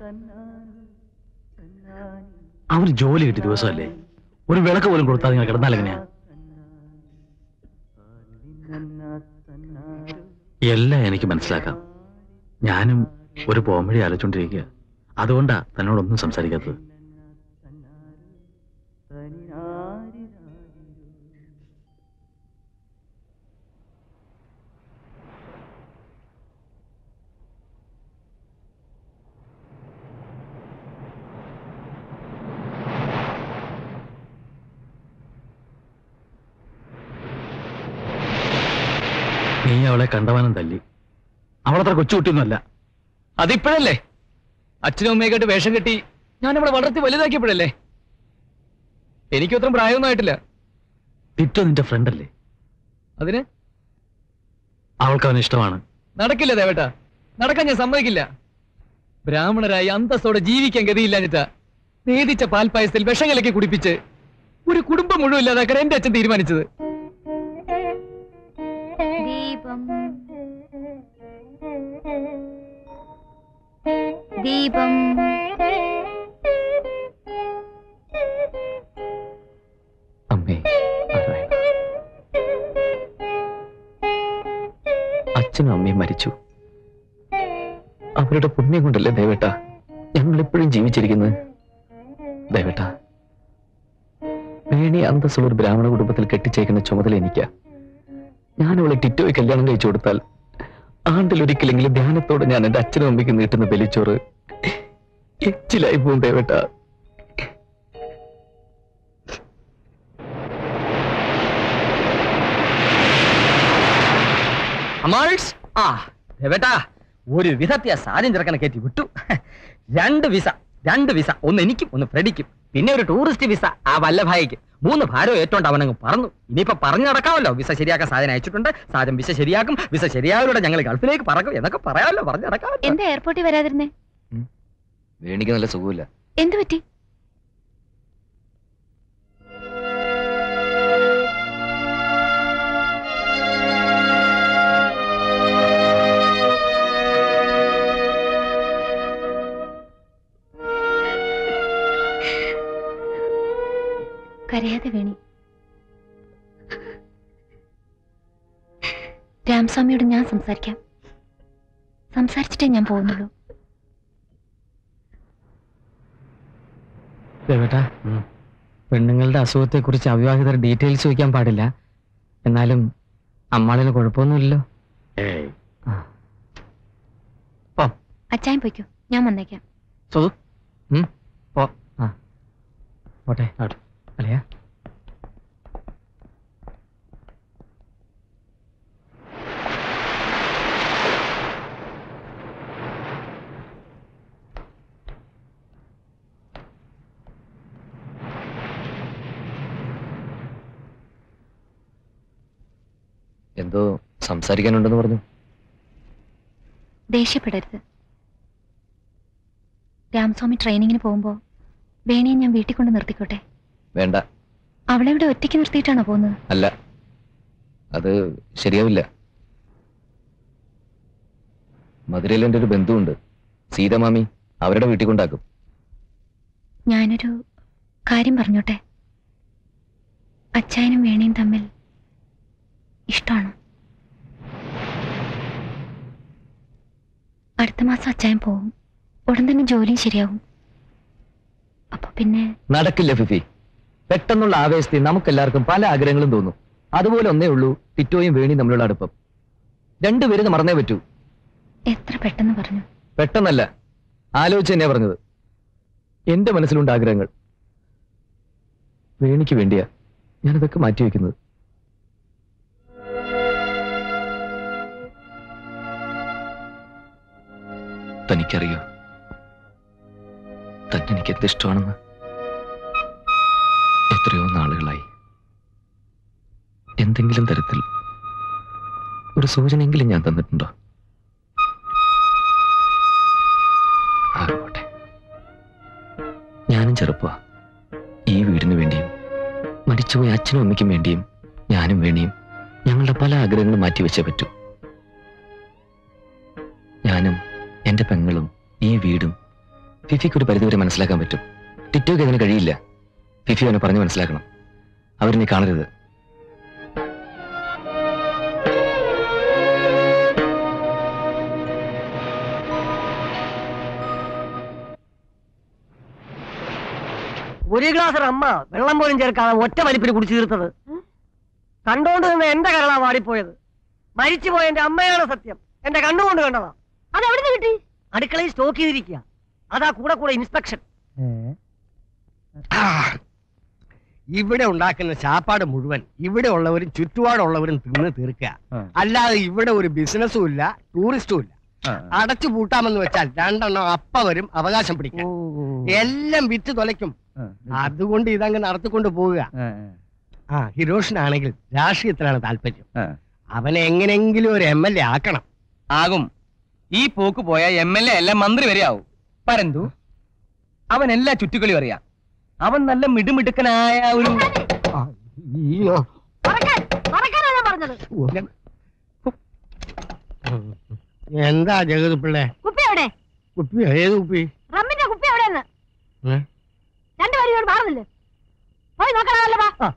അവന് ജോലി കിട്ടിയ ദിവസമല്ലേ ഒരു വിളക്ക് പോലും കൊടുത്താൽ നിങ്ങൾ കിടന്നാൽ എങ്ങനെയാ എല്ലാം എനിക്ക് മനസ്സിലാക്കാം ഞാനും ഒരു പോംവഴി ആലോചിച്ചോണ്ടിരിക്കുക അതുകൊണ്ടാ തന്നോടൊന്നും സംസാരിക്കാത്തത് നീ അവളെ കണ്ടവാനും തല്ലി അവളത്ര കൊച്ചുകുട്ടിയൊന്നുമല്ല അതിപ്പോഴല്ലേ അച്ഛനും അമ്മയൊക്കെ വേഷം കെട്ടി ഞാൻ അവളെ വളർത്തി വലുതാക്കിയപ്പോഴല്ലേ എനിക്കും അത്രയും പ്രായമൊന്നും ആയിട്ടില്ല ടിറ്റോ നിന്റെ ഫ്രണ്ടല്ലേ അതിന് അവൾക്ക് അവന് ഇഷ്ടമാണ് നടക്കില്ല ദേവേട്ട നടക്കാൻ ഞാൻ സമ്മതിക്കില്ല ബ്രാഹ്മണരായി അന്തസ്സോടെ ജീവിക്കാൻ ഗതിയില്ലാഞ്ഞിട്ടാ നേതിച്ച പാൽപ്പായസത്തിൽ വിഷം കലക്കി കുടിപ്പിച്ച് ഒരു കുടുംബം മുഴുവൻ ഇല്ലാതാക്കാൻ എന്റെ അച്ഛൻ തീരുമാനിച്ചത് ദീപം ദീപം അച്ഛനും അമ്മയും മരിച്ചു അവരുടെ പുണ്യം കൊണ്ടല്ലേ ദേവേട്ട ഞങ്ങൾ ഇപ്പോഴും ജീവിച്ചിരിക്കുന്നത് ദേവേട്ട വേണി അന്തസ്സുള്ള ഒരു ബ്രാഹ്മണ കുടുംബത്തിൽ കെട്ടിച്ചേക്കുന്ന ചുമതല എനിക്കാ ഞാൻ അവളെ ടിറ്റോയെ കല്യാണം കഴിച്ചു കൊടുത്താൽ ആണ്ടിലൊരിക്കലെങ്കിലും ധ്യാനത്തോടെ ഞാൻ എന്റെ അച്ഛനും അമ്മയ്ക്ക് നീട്ടുന്ന ബലിച്ചോറ് എച്ചിലായി പോകും ദേവേട്ട അമാൾസ് ആ ബേട്ടാ ഒരു വിധത്തെ ആ സാധ്യം ചെറുക്കനെ കയറ്റി വിട്ടു രണ്ട് വിസ രണ്ട് വിസ ഒന്ന് എനിക്കും ഒന്ന് ഫ്രെഡിക്കും പിന്നെ ഒരു ടൂറിസ്റ്റ് വിസ ആ വല്ലഭായിക്ക് മൂന്ന് ഭാരം ഏറ്റോണ്ട് അവനങ്ങ് പറന്നു ഇനിയിപ്പോ പറഞ്ഞു നടക്കാമല്ലോ വിസ ശരിയാക്കാൻ സാധനം അയച്ചിട്ടുണ്ട് സാധനം വിസ ശരിയാക്കും വിസ ശരിയായതോടെ ഞങ്ങൾ ഗൾഫിലേക്ക് പറക്കും എന്നൊക്കെ പറയാമല്ലോ പറഞ്ഞു നടക്കാം എന്താ എയർപോർട്ടിൽ വരാതിരുന്നേ വേണിക്ക് നല്ല സുഖമില്ല എന്തു പറ്റി കരയാതെ വേണി രാംസ്വാമിയോട് ഞാൻ സംസാരിക്കാം സംസാരിച്ചിട്ടേ ഞാൻ പോകുന്നുള്ളൂ ദേവേട്ടാ പെണ്ണുങ്ങളുടെ അസുഖത്തെ കുറിച്ച് അവിവാഹിതർ ഡീറ്റെയിൽസ് ചോദിക്കാൻ പാടില്ല എന്നാലും അമ്മാളിന് കുഴപ്പമൊന്നുമില്ലല്ലോ അച്ചായം പൊയ്ക്കോ ഞാൻ വന്നേക്കാം സുധു ഉം, പോ ആ പോട്ടെ അല്ലയാ എന്തോ സംസാരിക്കാനുണ്ടെന്ന് പറഞ്ഞു ദേഷ്യപ്പെടരുത് രാമസ്വാമി ട്രെയിനിങ്ങിന് പോകുമ്പോ വേണിയെ ഞാൻ വീട്ടിൽ കൊണ്ട് നിർത്തിക്കോട്ടെ വേണ്ട അവളെ ഇവിടെ ഒറ്റയ്ക്ക് നിർത്തിയിട്ടാണോ പോകുന്നത് അല്ല അത് ശരിയാവില്ല മധുരയിൽ എൻ്റെ ഒരു ബന്ധുവുണ്ട് സീതമാമി അവരുടെ വീട്ടിൽ കൊണ്ടാക്കും ഞാനൊരു കാര്യം പറഞ്ഞോട്ടെ അച്ചായനും വേണിയും തമ്മിൽ ഇഷ്ടമാണ് അടുത്ത മാസം അച്ചായൻ പോകും ഉടൻ തന്നെ ജോലിയും ശരിയാവും അപ്പൊ പിന്നെ നടക്കില്ല ഫിഫി പെട്ടെന്നുള്ള ആവേശത്തിൽ നമുക്കെല്ലാവർക്കും പല ആഗ്രഹങ്ങളും തോന്നും അതുപോലെ ഒന്നേ ഉള്ളൂ ടിറ്റോയും വേണിയും തമ്മിലുള്ള അടുപ്പം രണ്ടുപേരും മറന്നേ പറ്റൂ എത്ര പെട്ടെന്ന് പറഞ്ഞു പെട്ടെന്നല്ല ആലോചിച്ച് തന്നെയാ പറഞ്ഞത് എന്റെ മനസ്സിലുണ്ട് ആഗ്രഹങ്ങൾ വേണിക്ക് വേണ്ടിയാ ഞാനതൊക്കെ മാറ്റിവെക്കുന്നത് തനിക്കറിയോ തന്നെ എനിക്ക് എന്ത് ഇഷ്ടമാണെന്ന് എത്രയോ നാളുകളായി എന്തെങ്കിലും തരത്തിൽ ഒരു സൂചനയെങ്കിലും ഞാൻ തന്നിട്ടുണ്ടോ ആകട്ടെ ഞാനും ചെറുപ്പ ഈ വീടിന് വേണ്ടിയും മരിച്ചുപോയ അച്ഛനും അമ്മയ്ക്കും വേണ്ടിയും ഞാനും വേണിയും ഞങ്ങളുടെ പല ആഗ്രഹങ്ങളും മാറ്റിവെച്ചേ പറ്റൂ ഞാനും എന്റെ പെങ്ങളും ഈ വീടും ഫിഫിക്ക് ഒരു പരിധിവരെ മനസ്സിലാക്കാൻ പറ്റും ടിറ്റോക്ക് അതിന് കഴിയില്ല ഫിഫി അവനെ പറഞ്ഞു മനസ്സിലാക്കണം അവരിനി കാണരുത് ഒരു ഗ്ലാസ് അമ്മ വെള്ളം പോലും ചേർക്കാതെ ഒറ്റ വലിപ്പിന് കുടിച്ചു തീർത്തത് കണ്ടോണ്ട് നിന്ന് എന്റെ കരളാ വാടിപ്പോയത് മരിച്ചുപോയ എന്റെ അമ്മയാണ് സത്യം എന്റെ കണ്ണുകൊണ്ട് കണ്ടതാ അത് എവിടെ കിട്ടി അടുക്കളയിൽ സ്റ്റോക്ക് ചെയ്തിരിക്കുക അതാ കൂടെ കൂടെ ഇൻസ്പെക്ഷൻ ഇവിടെ ഉണ്ടാക്കുന്ന ചാപ്പാട് മുഴുവൻ ഇവിടെ ഉള്ളവരും ചുറ്റുപാടുള്ളവരും തിന്ന് തീർക്കുക അല്ലാതെ ഇവിടെ ഒരു ബിസിനസ്സും ഇല്ല ടൂറിസ്റ്റും ഇല്ല അടച്ചു പൂട്ടാമെന്ന് വെച്ചാൽ രണ്ടെണ്ണം അപ്പ വരും അവകാശം പിടിക്കും എല്ലാം വിറ്റ് തൊലയ്ക്കും അതുകൊണ്ട് ഇതങ്ങ് നടത്തിക്കൊണ്ട് പോവുക ആ ഹിരോഷിനാണെങ്കിൽ രാഷ്ട്രീയത്തിലാണ് താല്പര്യം അവനെ എങ്ങനെങ്കിലും ഒരു എം എൽ എ ആക്കണം ആകും ഈ പോക്ക് പോയ എം എൽ എ എല്ലാം മന്ത്രി വരെ ആവും പരന്തു അവൻ എല്ലാ ചുറ്റുകളിയും അറിയാം അവൻ നല്ല മിടുമിടുക്കനായ ഒരു മറക്കാനാ ഞാൻ പറഞ്ഞത് എന്താ ജഗത് പിള്ളേ കുപ്പി എവിടെ കുപ്പി ഏത് കുപ്പി റമ്മിന്റെ കുപ്പി എവിടെയെന്ന് ഏ? രണ്ടുപേരും ഇവിടെ മാറുന്നില്ലേ പോയി നോക്കണമല്ലോ വാ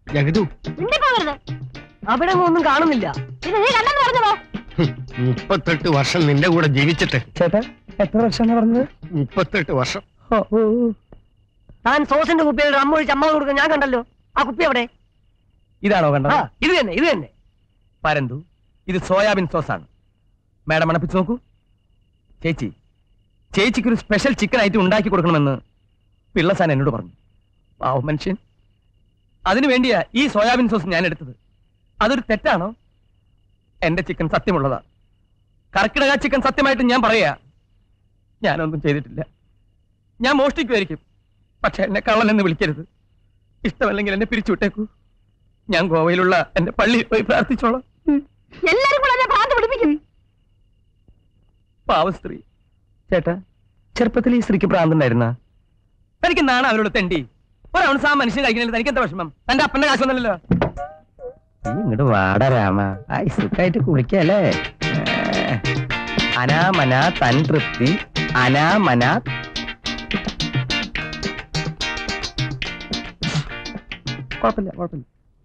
ജഗതു നിന്റെ പോകരുത് അവിടെ ഒന്നും കാണുന്നില്ല ഇത് നീ കണ്ടെന്ന് പറഞ്ഞതോ മുപ്പത്തെട്ട് വർഷം നിന്റെ കൂടെ ജീവിച്ചിട്ട് ചേട്ടാ എത്ര വർഷമാണ് പറഞ്ഞത് മുപ്പത്തെട്ട് വർഷം ഓ, ഓ, ഓ. താൻ സോസിന്റെ കുപ്പിയിൽ റമ്മ ഒഴിച്ച് അമ്മ കൊടുക്കാൻ ഞാൻ കണ്ടല്ലോ ആ കുപ്പി എവിടെ ഇതാണോ കണ്ടത് ആ ഇത് തന്നെ ഇത് തന്നെ പരന്തു ഇത് സോയാബീൻ സോസ് ആണ് മാഡം മണപ്പിച്ച് നോക്കൂ ചേച്ചി ചേച്ചിക്ക് ഒരു സ്പെഷ്യൽ ചിക്കൻ ഐറ്റം ഉണ്ടാക്കി കൊടുക്കണമെന്ന് പിള്ളസാൻ എന്നോട് പറഞ്ഞു പാവം മനുഷ്യൻ അതിനു വേണ്ടിയാ ഈ സോയാബീൻ സോസ് ഞാൻ എടുത്തത് അതൊരു തെറ്റാണോ എന്റെ ചിക്കൻ സത്യമുള്ളതാ കർക്കിടക ചിക്കൻ സത്യമായിട്ട് ഞാൻ പറയാ ഞാനൊന്നും ചെയ്തിട്ടില്ല ഞാൻ മോഷ്ടിക്കുമായിരിക്കും പക്ഷെ എന്നെ കള്ളൻ എന്ന് വിളിക്കരുത് ഇഷ്ടമല്ലെങ്കിൽ എന്നെ പിരിച്ചുവിട്ടേക്കൂ ഞാൻ ഗോവയിലുള്ള എന്റെ പള്ളിയിൽ പോയി പ്രാർത്ഥിച്ചോളാം എല്ലാരും കൂടെ എന്നെ ഭ്രാന്ത് പിടിപ്പിക്കും പാവ സ്ത്രീ ചേട്ടാ ചെറുപ്പത്തിൽ ഈ സ്ത്രീക്ക് ഭ്രാന്തുണ്ടായിരുന്ന തനിക്ക് നാണ അവരോട് തെണ്ടി ഒരൗൺസ് ആ മനുഷ്യൻ കഴിക്കുന്നില്ല തനിക്ക് എന്താ വിഷമം തന്റെ അപ്പന്റെ കാശ് വന്നല്ലോ നീ ഇങ്ങോട്ട് വാട രാമ ആയി സുഖമായിട്ട് കുളിക്കല്ലേ അനാമന തൻ തൃപ്തി അനാമന കുഴപ്പമില്ല കുഴപ്പമില്ല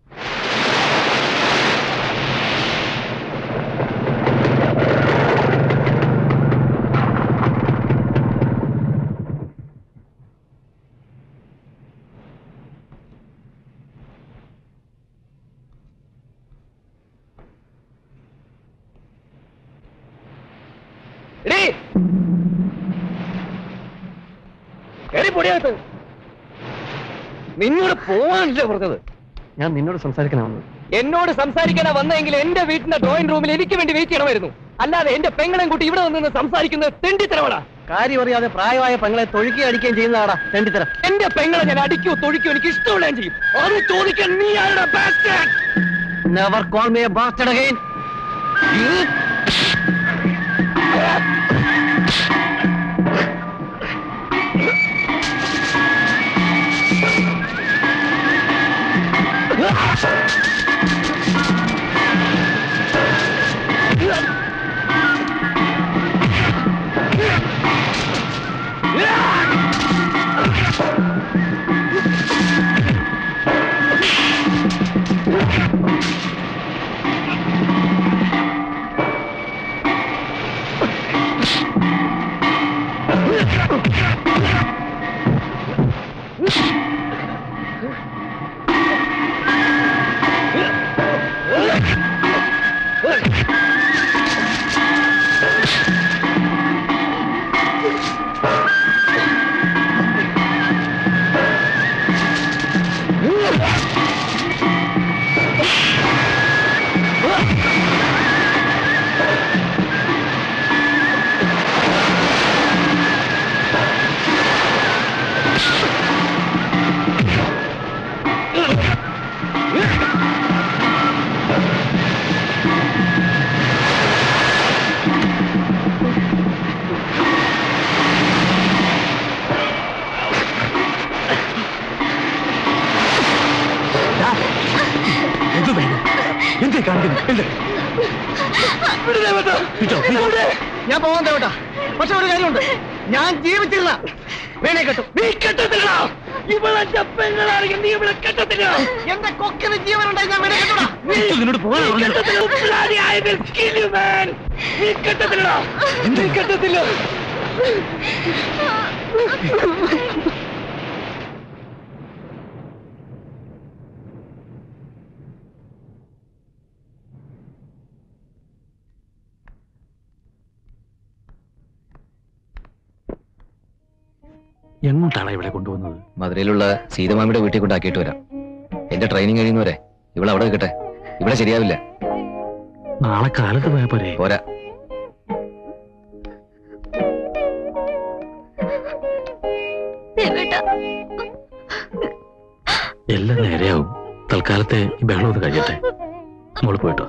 നിന്നോട് പോവാനില്ല പറഞ്ഞത് ഞാൻ നിന്നോട് സംസാരിക്കണമെന്ന് എന്നോട് സംസാരിക്കാനാ വന്നെങ്കിൽ എന്റെ വീട്ടിന്റെ ഡ്രോയിങ് റൂമിൽ എനിക്ക് വേണ്ടി വെയിറ്റ് ചെയ്യണമായിരുന്നു അല്ലാതെ എന്റെ പെങ്ങളെയും കൂട്ടി ഇവിടെ നിന്ന് സംസാരിക്കുന്നത് തെണ്ടിത്തരവടാ കാര്യം അറിയാതെ പ്രായമായ പെങ്ങളെ തൊഴുക്കി അടിക്കുകയും ചെയ്യുന്നതാടാ തെണ്ടിത്തരം എന്റെ പെങ്ങളെ ഞാൻ അടിക്കോ തൊഴിക്കോ എനിക്ക് ഇഷ്ടമുള്ള ഞാൻ ചെയ്യും അത് ചോദിക്കാൻ നീ ആരുടെ bastard? Never call me a bastard again എന്ത് കാണിക്കുന്നു എന്ത് ഞാൻ പോവാൻ തേവട്ടാ പക്ഷെ ഒരു കാര്യമുണ്ട് ഞാൻ ജീവിച്ചില്ല വേണേ കെട്ടും നീ കെട്ടത്തില്ല ഇവളെന്റെ പെങ്ങളാണെങ്കിൽ നീ ഇവിടെ കെട്ടത്തില്ല എന്റെ കൊക്കിന് ജീവനുണ്ടായി ഞാൻ വേണേ കെട്ടൂടാ നിന്നോട് പോകാൻ നീ കെട്ടത്തില്ല. Bloody, I will kill you, man. നീ കെട്ടത്തില്ല നീ കെട്ടത്തില്ല എങ്ങോട്ടാണ് ഇവിടെ കൊണ്ടുവന്നത് മധുരയിലുള്ള സീതമാമിയുടെ വീട്ടിൽ കൊണ്ടാക്കിയിട്ട് വരാം എന്റെ ട്രെയിനിങ് കഴിയുന്നവരെ ഇവിടെ അവിടെ നിൽക്കട്ടെ ഇവിടെ ശരിയാവില്ല നാളെ കാലത്ത് പോയാ പോരെ പോരാ ദേവേട്ടാ എല്ലാം നേരെയാവും തൽക്കാലത്തെ ഈ ബഹളം ഒന്ന് കഴിയട്ടെ മോള് പോയിട്ടോ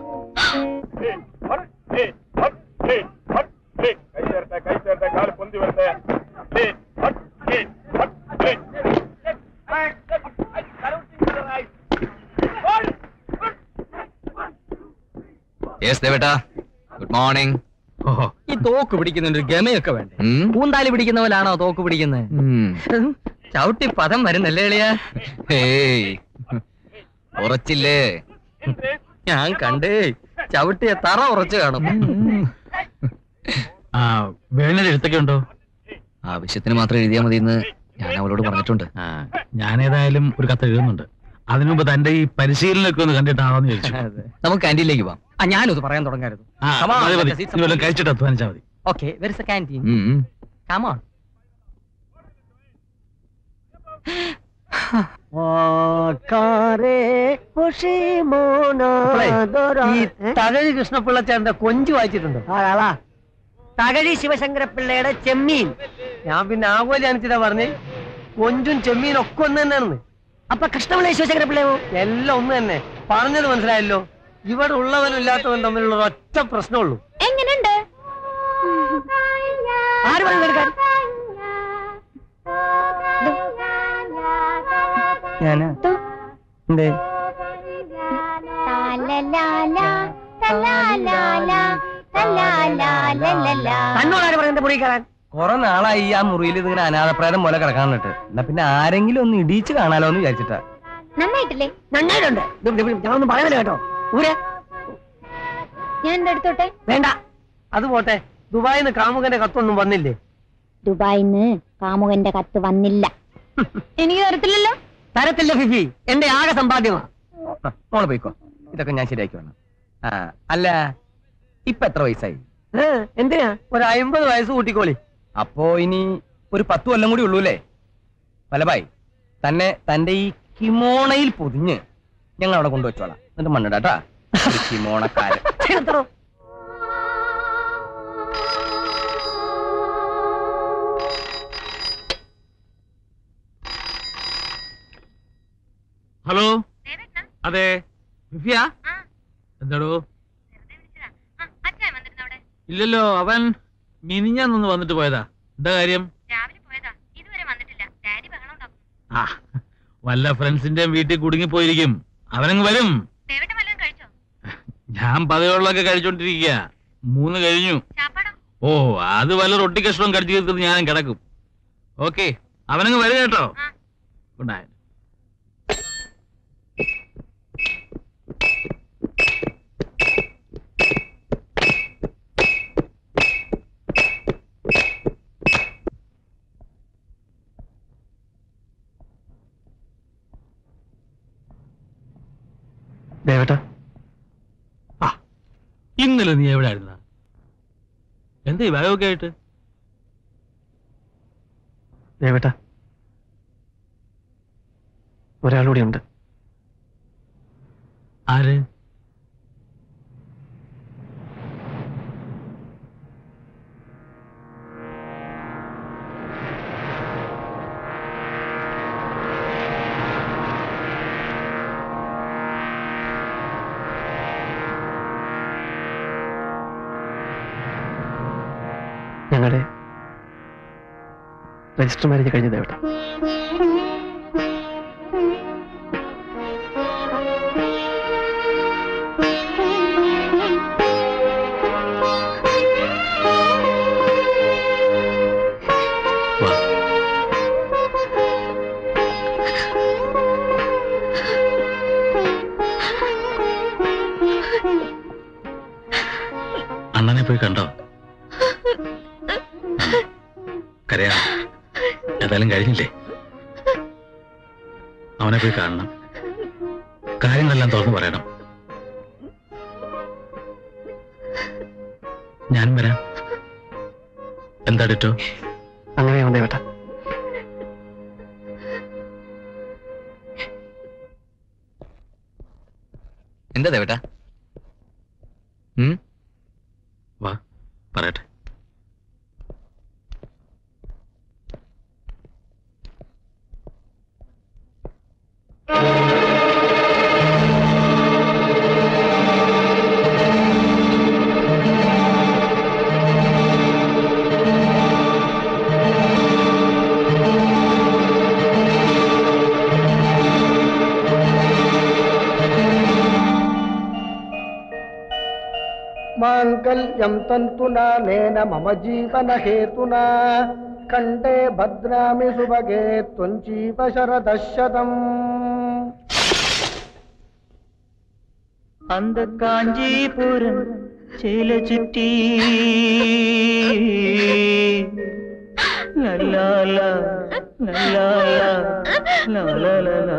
യെസ് ദേവേട്ടാ ഗുഡ് മോർണിംഗ് ഓഹോ ഈ തോക്ക് പിടിക്കുന്നതിന് ഒരു ഗമയൊക്കെ വേണ്ടേ പൂന്താലി പിടിക്കുന്ന പോലാണോ തോക്ക് പിടിക്കുന്നത് ചവിട്ടി പദം വരുന്നല്ലേ എളിയ ഉറച്ചില്ലേ ഞാൻ കണ്ടേ ചവിട്ടിയ തറ ഉറച്ചു കാണും ആ വേണൊരു എഴുത്തൊക്കെ ഉണ്ടോ ആവശ്യത്തിന് മാത്രം എഴുതിയാൽ മതി എന്ന് ഞാൻ അവളോട് പറഞ്ഞിട്ടുണ്ട് ആ ഞാൻ ഏതായാലും ഒരു കത്ത് എഴുതുന്നുണ്ട് അതിനു മുമ്പ് തന്റെ ഈ പരിശീലനമൊക്കെ ഒന്ന് കണ്ടിട്ടാണെന്ന് ചോദിച്ചു നമുക്ക് ക്യാൻറ്റീനിലേക്ക് പോവാം ആ ഞാനത് പറയാൻ തുടങ്ങായിരുന്നു ആ, Come on, മതി, മതി. let us eat ഇനി വല്ലതും some കഴിച്ചിട്ട് അധ്വാനിച്ചാൽ മതി okay where is a canteen ഉം, ഉം. കമോൺ ഈ തകഴി കൃഷ്ണപിള്ള ചേട്ടന്റെ കൊഞ്ചു വായിച്ചിട്ടുണ്ടോ ആളാ തകഴി ശിവശങ്കരപ്പിള്ളയുടെ ചെമ്മീൻ ഞാൻ പിന്നെ ആകോലി അനിച്ചിട്ടാ പറഞ്ഞേ കൊഞ്ചും ചെമ്മീനും ഒക്കെ ഒന്ന് തന്നെയാണെന്ന് അപ്പൊ കൃഷ്ണപിള്ള ശിവശങ്കരപ്പിള്ളയോ എല്ലാം ഒന്ന് തന്നെ പറഞ്ഞത് മനസ്സിലായല്ലോ ഇവിടെ ഉള്ളവനും ഇല്ലാത്തവനും തമ്മിലുള്ള ഒരു ഒറ്റ പ്രശ്നമുള്ളൂ എങ്ങനെയുണ്ട് ആര് പറയുന്നത് എടുക്കാൻ ഞാനാ എന്തേ തന്നോട് ആര് പറയുന്നത് മുറി കയറാൻ കുറെ നാളായി ഈ ആ മുറിയിൽ ഇതിങ്ങനെ അനാഥപ്രേതം പോലെ കിടക്കാൻ നിന്നിട്ട് എന്നാ പിന്നെ ആരെങ്കിലും ഒന്ന് ഇടിച്ച് കാണാലോ എന്ന് വിചാരിച്ചിട്ടാ നന്നായിട്ടില്ലേ നന്നായിട്ടുണ്ട് ഞാനൊന്നും പറയുന്നില്ല കേട്ടോ ഊരെ ഞാൻ എന്റെ അടുത്തോട്ടെ വേണ്ട അത് പോട്ടെ ദുബായിന്ന് കാമുകന്റെ കത്തൊന്നും വന്നില്ലേ ദുബായിന്ന് കാമുകന്റെ കത്ത് വന്നില്ല എനിക്ക് തരത്തില്ലല്ലോ തരത്തില്ല ഫിഫി എന്റെ ആകെ സമ്പാദ്യമാ ആ, മോള് പോയിക്കോ ഇതൊക്കെ ഞാൻ ശരിയാക്കി വേണം ആ അല്ല ഇപ്പൊ എത്ര വയസ്സായി ഏ, എന്തിനാ ഒരു അമ്പത് വയസ്സ് കൂട്ടിക്കോളി അപ്പോ ഇനി ഒരു പത്ത് കൊല്ലം കൂടി ഉള്ളൂല്ലേ വലഭായി തന്നെ തന്റെ ഈ കിമോണയിൽ പൊതിഞ്ഞ് ഞങ്ങൾ അവിടെ കൊണ്ടുവച്ചോളാം എന്നിട്ട് മണ്ണിടാട്ടാ ഒരു കിമോണക്കാരൻ ഹലോ അതെ വിഫിയ എന്താടോ ഇല്ലല്ലോ അവൻ മിനിഞ്ഞാന്നൊന്ന് വന്നിട്ട് പോയതാ എന്താ കാര്യം ആ വല്ല ഫ്രണ്ട്സിന്റെ വീട്ടിൽ കുടുങ്ങി പോയിരിക്കും അവനങ്ങ് വരും ഞാൻ പതിവുള്ളൊക്കെ കഴിച്ചോണ്ടിരിക്കുക മൂന്ന് കഴിഞ്ഞു ഓ അത് വല്ല റൊട്ടി കഷ്ണവും കടിച്ചു തീർത്തിട്ട് ഞാനും കിടക്കും ഓക്കെ അവനങ്ങ് വരും കേട്ടോ ഗുഡ് നൈറ്റ് ദേവേട്ടാ ഇന്നലെ നീ എവിടെ ആയിരുന്ന എന്താ ഈ ബാഗൊക്കെ ആയിട്ട് ദേവേട്ടാ ഒരാളൂടെ ഉണ്ട് ആര് ഞങ്ങളുടെ രജിസ്റ്റർ മാരേജ് കഴിഞ്ഞ ദേവേട്ടാ അണ്ണനെ പോയി കണ്ടോ കരയാ ഏതായാലും കഴിഞ്ഞില്ലേ അവനെ പോയി കാണണം കാര്യങ്ങളെല്ലാം തുറന്നു പറയണം ഞാനും വരാം എന്താ ഡിറ്റോ അങ്ങനെയാവും ദേവേട്ടാ എന്താ ദേവേട്ടാ ഉം വാ പറയട്ടെ माङ्गल्यं तन्तुना नेन मम जीवनहेतुना कण्ठे भद्रामि सुभगे त्वं जीव शरदः शतम् அந்த காஞ்சிபுரம் சேல சுற்றி லல்லாலா லல்லாலா லாலாலா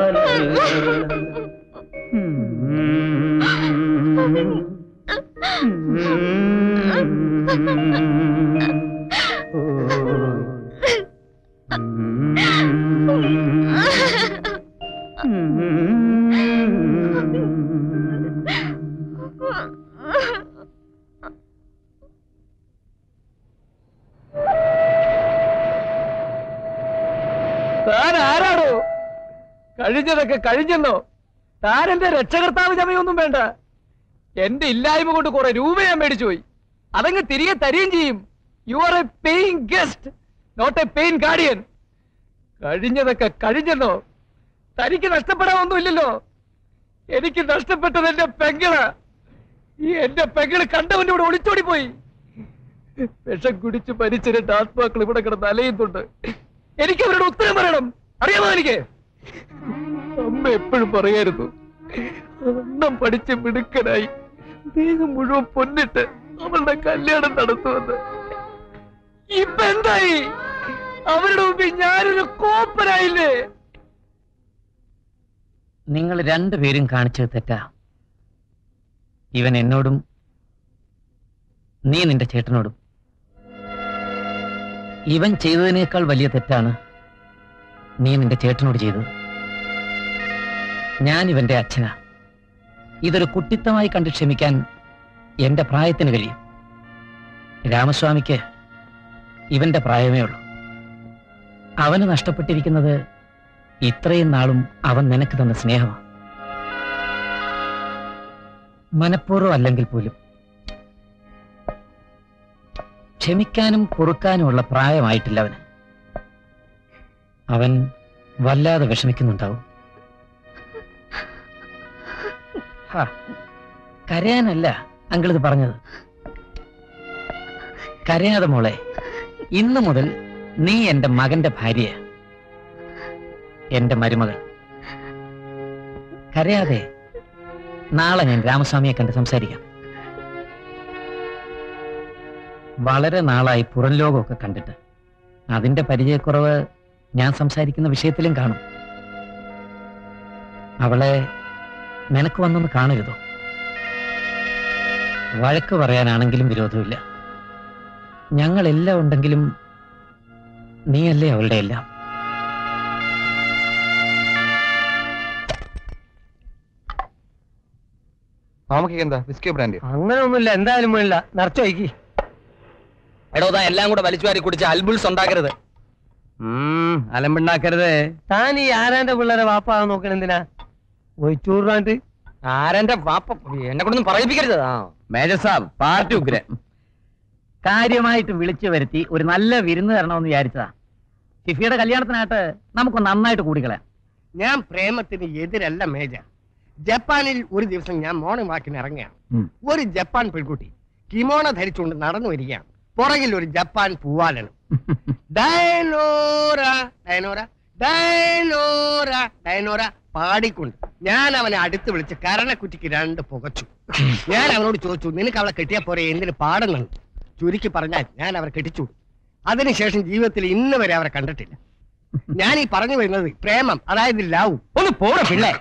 താൻ ആരാടോ കഴിഞ്ഞതൊക്കെ കഴിഞ്ഞെന്നോ താൻ എന്റെ രക്ഷകർത്താവ് ചമയൊന്നും വേണ്ട എന്റെ ഇല്ലായ്മ കൊണ്ട് കുറെ രൂപ ഞാൻ മേടിച്ചു പോയി അതങ്ങ് തിരികെ തരികയും ചെയ്യും you are a paying guest not a paying guardian കഴിഞ്ഞതൊക്കെ കഴിഞ്ഞെന്നോ തനിക്ക് നഷ്ടപ്പെടാൻ ഒന്നുമില്ലല്ലോ എനിക്ക് നഷ്ടപ്പെട്ടത് എന്റെ പെങ്ങള ഈ എന്റെ പെങ്ങള് കണ്ടവന്റെ കൂടെ ഒളിച്ചോടി പോയി വിഷം കുടിച്ച് മരിച്ച രണ്ട് ആത്മാക്കൾ ഇവിടെ കിടന്ന് അലയുന്നുണ്ട് എനിക്ക് അവരുടെ ഉത്തരം പറയണം അറിയാമോ എനിക്ക് അമ്മ എപ്പോഴും പറയായിരുന്നു അന്നം പഠിച്ച് മിടുക്കനായി ദേഹം മുഴുവൻ പൊന്നിട്ട് അവളുടെ കല്യാണം നടത്തുമെന്ന് ഇപ്പൊ എന്തായി അവരുടെ മുമ്പിൽ ഞാനൊരു കോപ്പനായില്ലേ നിങ്ങൾ രണ്ടുപേരും കാണിച്ചത് തെറ്റാ ഇവൻ എന്നോടും നീ നിന്റെ ചേട്ടനോടും ഇവൻ ചെയ്തതിനേക്കാൾ വലിയ തെറ്റാണ് നീ നിന്റെ ചേട്ടനോട് ചെയ്തത് ഞാൻ ഇവന്റെ അച്ഛനാ ഇതൊരു കുട്ടിത്തമായി കണ്ട് ക്ഷമിക്കാൻ എന്റെ പ്രായത്തിന് കഴിയും രാമസ്വാമിക്ക് ഇവന്റെ പ്രായമേ ഉള്ളൂ അവന് നഷ്ടപ്പെട്ടിരിക്കുന്നത് ഇത്രയും നാളും അവൻ നിനക്ക് തന്ന സ്നേഹമാണ് മനഃപൂർവ്വം അല്ലെങ്കിൽ പോലും ക്ഷമിക്കാനും പൊറുക്കാനുമുള്ള പ്രായമായിട്ടില്ല അവന് അവൻ വല്ലാതെ വിഷമിക്കുന്നുണ്ടാവും ഹാ, കരയാനല്ല അങ്കിൾ ഇത് പറഞ്ഞത് കരയാതെ മോളെ ഇന്നു മുതൽ നീ എന്റെ മകന്റെ ഭാര്യ എന്റെ മരുമകൾ കരയാതെ നാളെ ഞാൻ രാമസ്വാമിയെ കണ്ട് സംസാരിക്കാം വളരെ നാളായി പുറം ലോകമൊക്കെ കണ്ടിട്ട് അതിന്റെ പരിചയക്കുറവ് ഞാൻ സംസാരിക്കുന്ന വിഷയത്തിലും കാണും അവളെ നിനക്ക് വന്നൊന്ന് കാണരുതോ വഴക്ക് പറയാനാണെങ്കിലും വിരോധമില്ല ഞങ്ങളെല്ലാം ഉണ്ടെങ്കിലും നീയല്ലേ അവളുടെ എല്ലാം മാമക്ക് എന്താ വിസ്കി ബ്രാൻഡ് അങ്ങനെ ഒന്നുമില്ല എന്തായാലും വേണില്ല നിറച്ചു വയ്ക്കി എടോ താ എല്ലാം കൂടെ വലിച്ചു വാരി കുടിച്ച് അൽബുൾസ് ഉണ്ടാക്കരുത് അലമ്പുണ്ടാക്കരുത് താൻ ഈ ആരാന്റെ പിള്ളേരെ വാപ്പാകാൻ നോക്കണ എന്തിനാ ഒഴിച്ചൂറാണ്ട് ആരെന്റെ വാപ്പ എന്നെ കൊണ്ടൊന്നും പറയിപ്പിക്കരുത് ആ മേജർ സാബ് പാർട്ടി ഉഗ്രൻ കാര്യമായിട്ട് വിളിച്ചു വരുത്തി ഒരു നല്ല വിരുന്ന് തരണമെന്ന് വിചാരിച്ചതാ ഷിഫിയുടെ കല്യാണത്തിനായിട്ട് നമുക്ക് നന്നായിട്ട് കൂടിക്കളയാം ഞാൻ പ്രേമത്തിന് എതിരല്ല മേജർ ജപ്പാനിൽ ഒരു ദിവസം ഞാൻ മോർണിംഗ് വാക്കിന് ഇറങ്ങുകയാണ് ഉം. ഒരു ജപ്പാൻ പെൺകുട്ടി കിമോണ ധരിച്ചുകൊണ്ട് നടന്നു വരികയാണ് പുറകിൽ ഒരു ജപ്പാൻ പൂവാലനും ഡയനോറ ഡയനോറ ഡയനോറ ഡയനോറ പാടിക്കൊണ്ട് ഞാൻ അവനെ അടുത്ത് വിളിച്ച് കരണക്കുറ്റിക്ക് രണ്ട് പുകച്ചു ഞാൻ അവനോട് ചോദിച്ചു നിനക്ക് അവളെ കെട്ടിയാ പോരെ എന്തിന് പാടുന്നുണ്ട് ചുരുക്കി പറഞ്ഞാൽ ഞാൻ അവരെ കെട്ടിച്ചു അതിനുശേഷം ജീവിതത്തിൽ ഇന്ന് വരെ അവരെ കണ്ടിട്ടില്ല ഞാൻ ഈ പറഞ്ഞു വരുന്നത് പ്രേമം അതായത് ലവ് ഒന്ന് പോടെ പിള്ളേ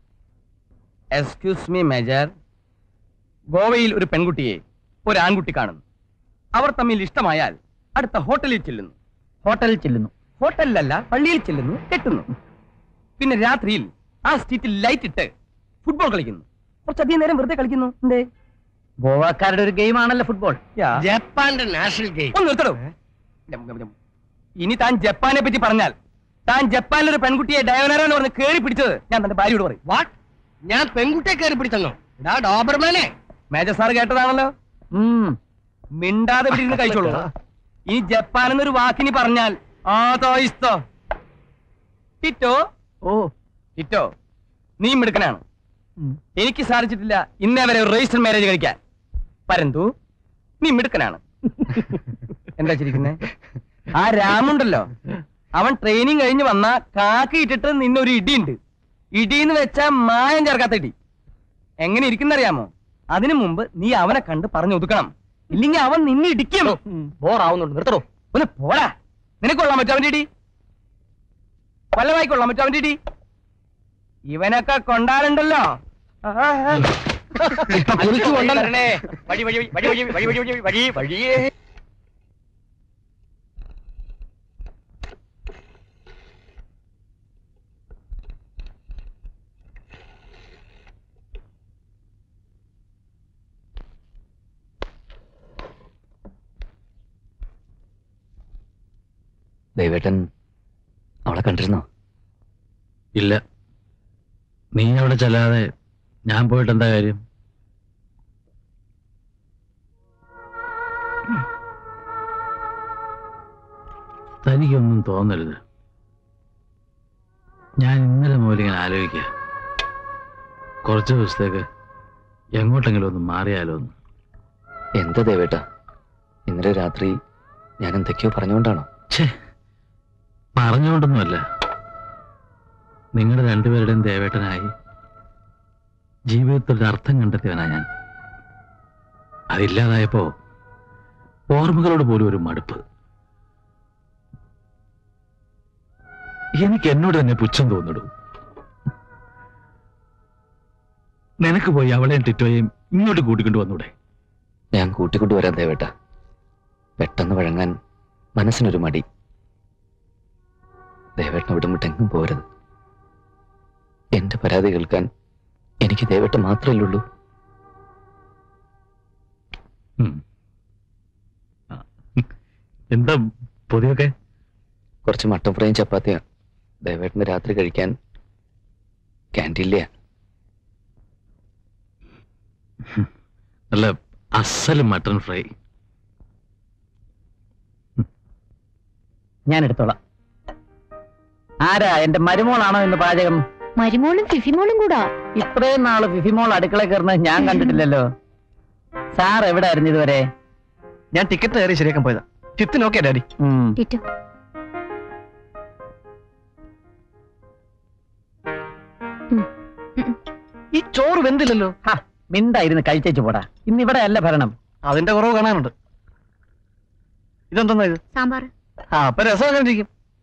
എക്സ്ക്യൂസ് മീ മേജർ ഗോവയിൽ ഒരു പെൺകുട്ടിയെ ഒരു ആൺകുട്ടി കാണുന്നു അവർ തമ്മിൽ ഇഷ്ടമായാൽ അടുത്ത ഹോട്ടലിൽ ചെല്ലുന്നു ഹോട്ടലിൽ ചെല്ലുന്നു ഹോട്ടലിലല്ല പള്ളിയിൽ ചെല്ലുന്നു കെട്ടുന്നു പിന്നെ രാത്രിയിൽ ആ സ്ട്രീറ്റിൽ ലൈറ്റ് ഇട്ട് ഫുട്ബോൾ കളിക്കുന്നു കുറച്ചധികം നേരം വെറുതെ കളിക്കുന്നു എന്തേ ഗോവാക്കാരുടെ ഒരു ഗെയിം ആണല്ലോ ഫുട്ബോൾ ജപ്പാന്റെ നാഷണൽ ഗെയിം ഒന്ന് നിർത്തടോ ഇനി താൻ ജപ്പാനെ പറ്റി പറഞ്ഞാൽ താൻ ജപ്പാനിൽ ഒരു പെൺകുട്ടിയെ ഡയവനറ എന്ന് പറഞ്ഞ് കേറി പിടിച്ചത് ഞാൻ തന്റെ ഭാര്യയോട് പറയും വാട്ട് ഞാൻ പെൺകുട്ടിയെ കയറി പിടിച്ചെന്നോ ഡാ ഡോബർമാനെ മേജർ സാർ കേട്ടതാണല്ലോ മിണ്ടാതെ ഇവിടെ ഇരുന്ന് കഴിച്ചോളൂ ഇനി ജപ്പാൻ എന്നൊരു വാക്കിനി പറഞ്ഞാൽ ആതോ ഇസ്തോ ടിറ്റോ ഓ ടിറ്റോ നീ മിടുക്കനാണ് എനിക്ക് സാധിച്ചിട്ടില്ല ഇന്നേ വരെ ഒരു രജിസ്റ്റർ മാരേജ് കഴിക്കാൻ പരന്തു നീ മിടുക്കനാണ് എന്താ ചിരിക്കുന്നേ ആ രാമുണ്ടല്ലോ അവൻ ട്രെയിനിങ് കഴിഞ്ഞ് വന്ന കാക്കി ഇട്ടിട്ട് നിന്നൊരു ഇടിയുണ്ട് ഇടിന്ന് വെച്ചാ മായം ചേർക്കാത്ത ഇടി എങ്ങനെ ഇരിക്കുന്നറിയാമോ അതിനു മുമ്പ് നീ അവനെ കണ്ട് പറഞ്ഞു ഒതുക്കണം ഇല്ലെങ്കിൽ അവൻ നിന്നെ ഇടിക്കും ബോറാവുന്നുണ്ട് നിർത്തടോ ഒന്ന് പോടാ നിനക്ക് കൊള്ളാൻ പറ്റും അവന്റെ ഇടി വല്ലവായി കൊള്ളാൻ പറ്റും അവന്റെ ഇടി ഇവനൊക്കെ കൊണ്ടാറുണ്ടല്ലോ കുറിച്ച് കൊണ്ടല്ലോ. വരണേ. വഴി വഴി വഴി വഴി വഴി വഴി വഴി വഴി വഴിയേ ദൈവേട്ടൻ അവളെ കണ്ടിരുന്നോ ഇല്ല നീ അവിടെ ചെല്ലാതെ ഞാൻ പോയിട്ട് എന്താ കാര്യം തനിക്കൊന്നും തോന്നരുത് ഞാൻ ഇന്നലെ മുതൽ ഇങ്ങനെ ആലോചിക്കുക കുറച്ച് ദിവസത്തേക്ക് എങ്ങോട്ടെങ്കിലും ഒന്ന് മാറിയാലോ എന്ന് എന്താ ദേവേട്ട ഇന്നലെ രാത്രി ഞാൻ എന്തൊക്കെയോ പറഞ്ഞുകൊണ്ടാണോ ഛേ പറഞ്ഞുകൊണ്ടൊന്നുമല്ല നിങ്ങളുടെ രണ്ടുപേരുടെയും ദേവേട്ടനായി ജീവിതത്തിൽ ഒരു അർത്ഥം കണ്ടെത്തിയവനാ ഞാൻ അതില്ലാതായപ്പോ ഓർമ്മകളോട് പോലും ഒരു മടുപ്പ് എനിക്ക് എന്നോട് തന്നെ പുച്ഛം തോന്നിടും നിനക്ക് പോയി അവളെയും ടിറ്റോയെയും ഇങ്ങോട്ട് കൂട്ടിക്കൊണ്ടു വന്നൂടെ ഞാൻ കൂട്ടിക്കൊണ്ടുവരാൻ ദേവേട്ട പെട്ടെന്ന് വഴങ്ങാൻ മനസ്സിനൊരു മടി ദേവേട്ടനെ വിടുമിട്ടെങ്ങും പോരുത് എന്റെ പരാതി കേൾക്കാൻ എനിക്ക് ദേവേട്ട മാത്രമല്ലേ ഉള്ളൂ ഉം. ആ. എന്താ പൊതിയൊക്കെ കുറച്ച് മട്ടൻ ഫ്രൈയും ചപ്പാത്തിയാ ദേവേട്ടന് രാത്രി കഴിക്കാൻ ക്യാൻറ്റീനിലെയാ നല്ല അസൽ മട്ടൺ ഫ്രൈ ഞാൻ എടുത്തോളാം ആരാ എന്റെ മരുമോളാണോ ഇന്ന് പാചകം മരുമോളും ഫിഫിമോളും കൂടാ ഇത്രയും നാള് ഫിഫിമോൾ അടുക്കള കയറുന്നത് ഞാൻ കണ്ടിട്ടില്ലല്ലോ സാർ എവിടെ ആയിരുന്നു ഇതുവരെ ഞാൻ ടിക്കറ്റ് കയറി ശരിയാക്കാൻ പോയതാ ചിത്ത് നോക്കിയാ ഡാഡി ടിറ്റു ഈ ചോറ് വെന്തില്ലല്ലോ മിണ്ടായിരുന്നു കഴിച്ചേച്ചു പോടാ ഇന്ന് ഇവിടെ അല്ല ഭരണം അതിന്റെ കുറവ് കാണാനുണ്ട് ഇതെന്താ ഇത് സാമ്പാർ ആ അപ്പൊ രസം കണ്ടിരിക്കും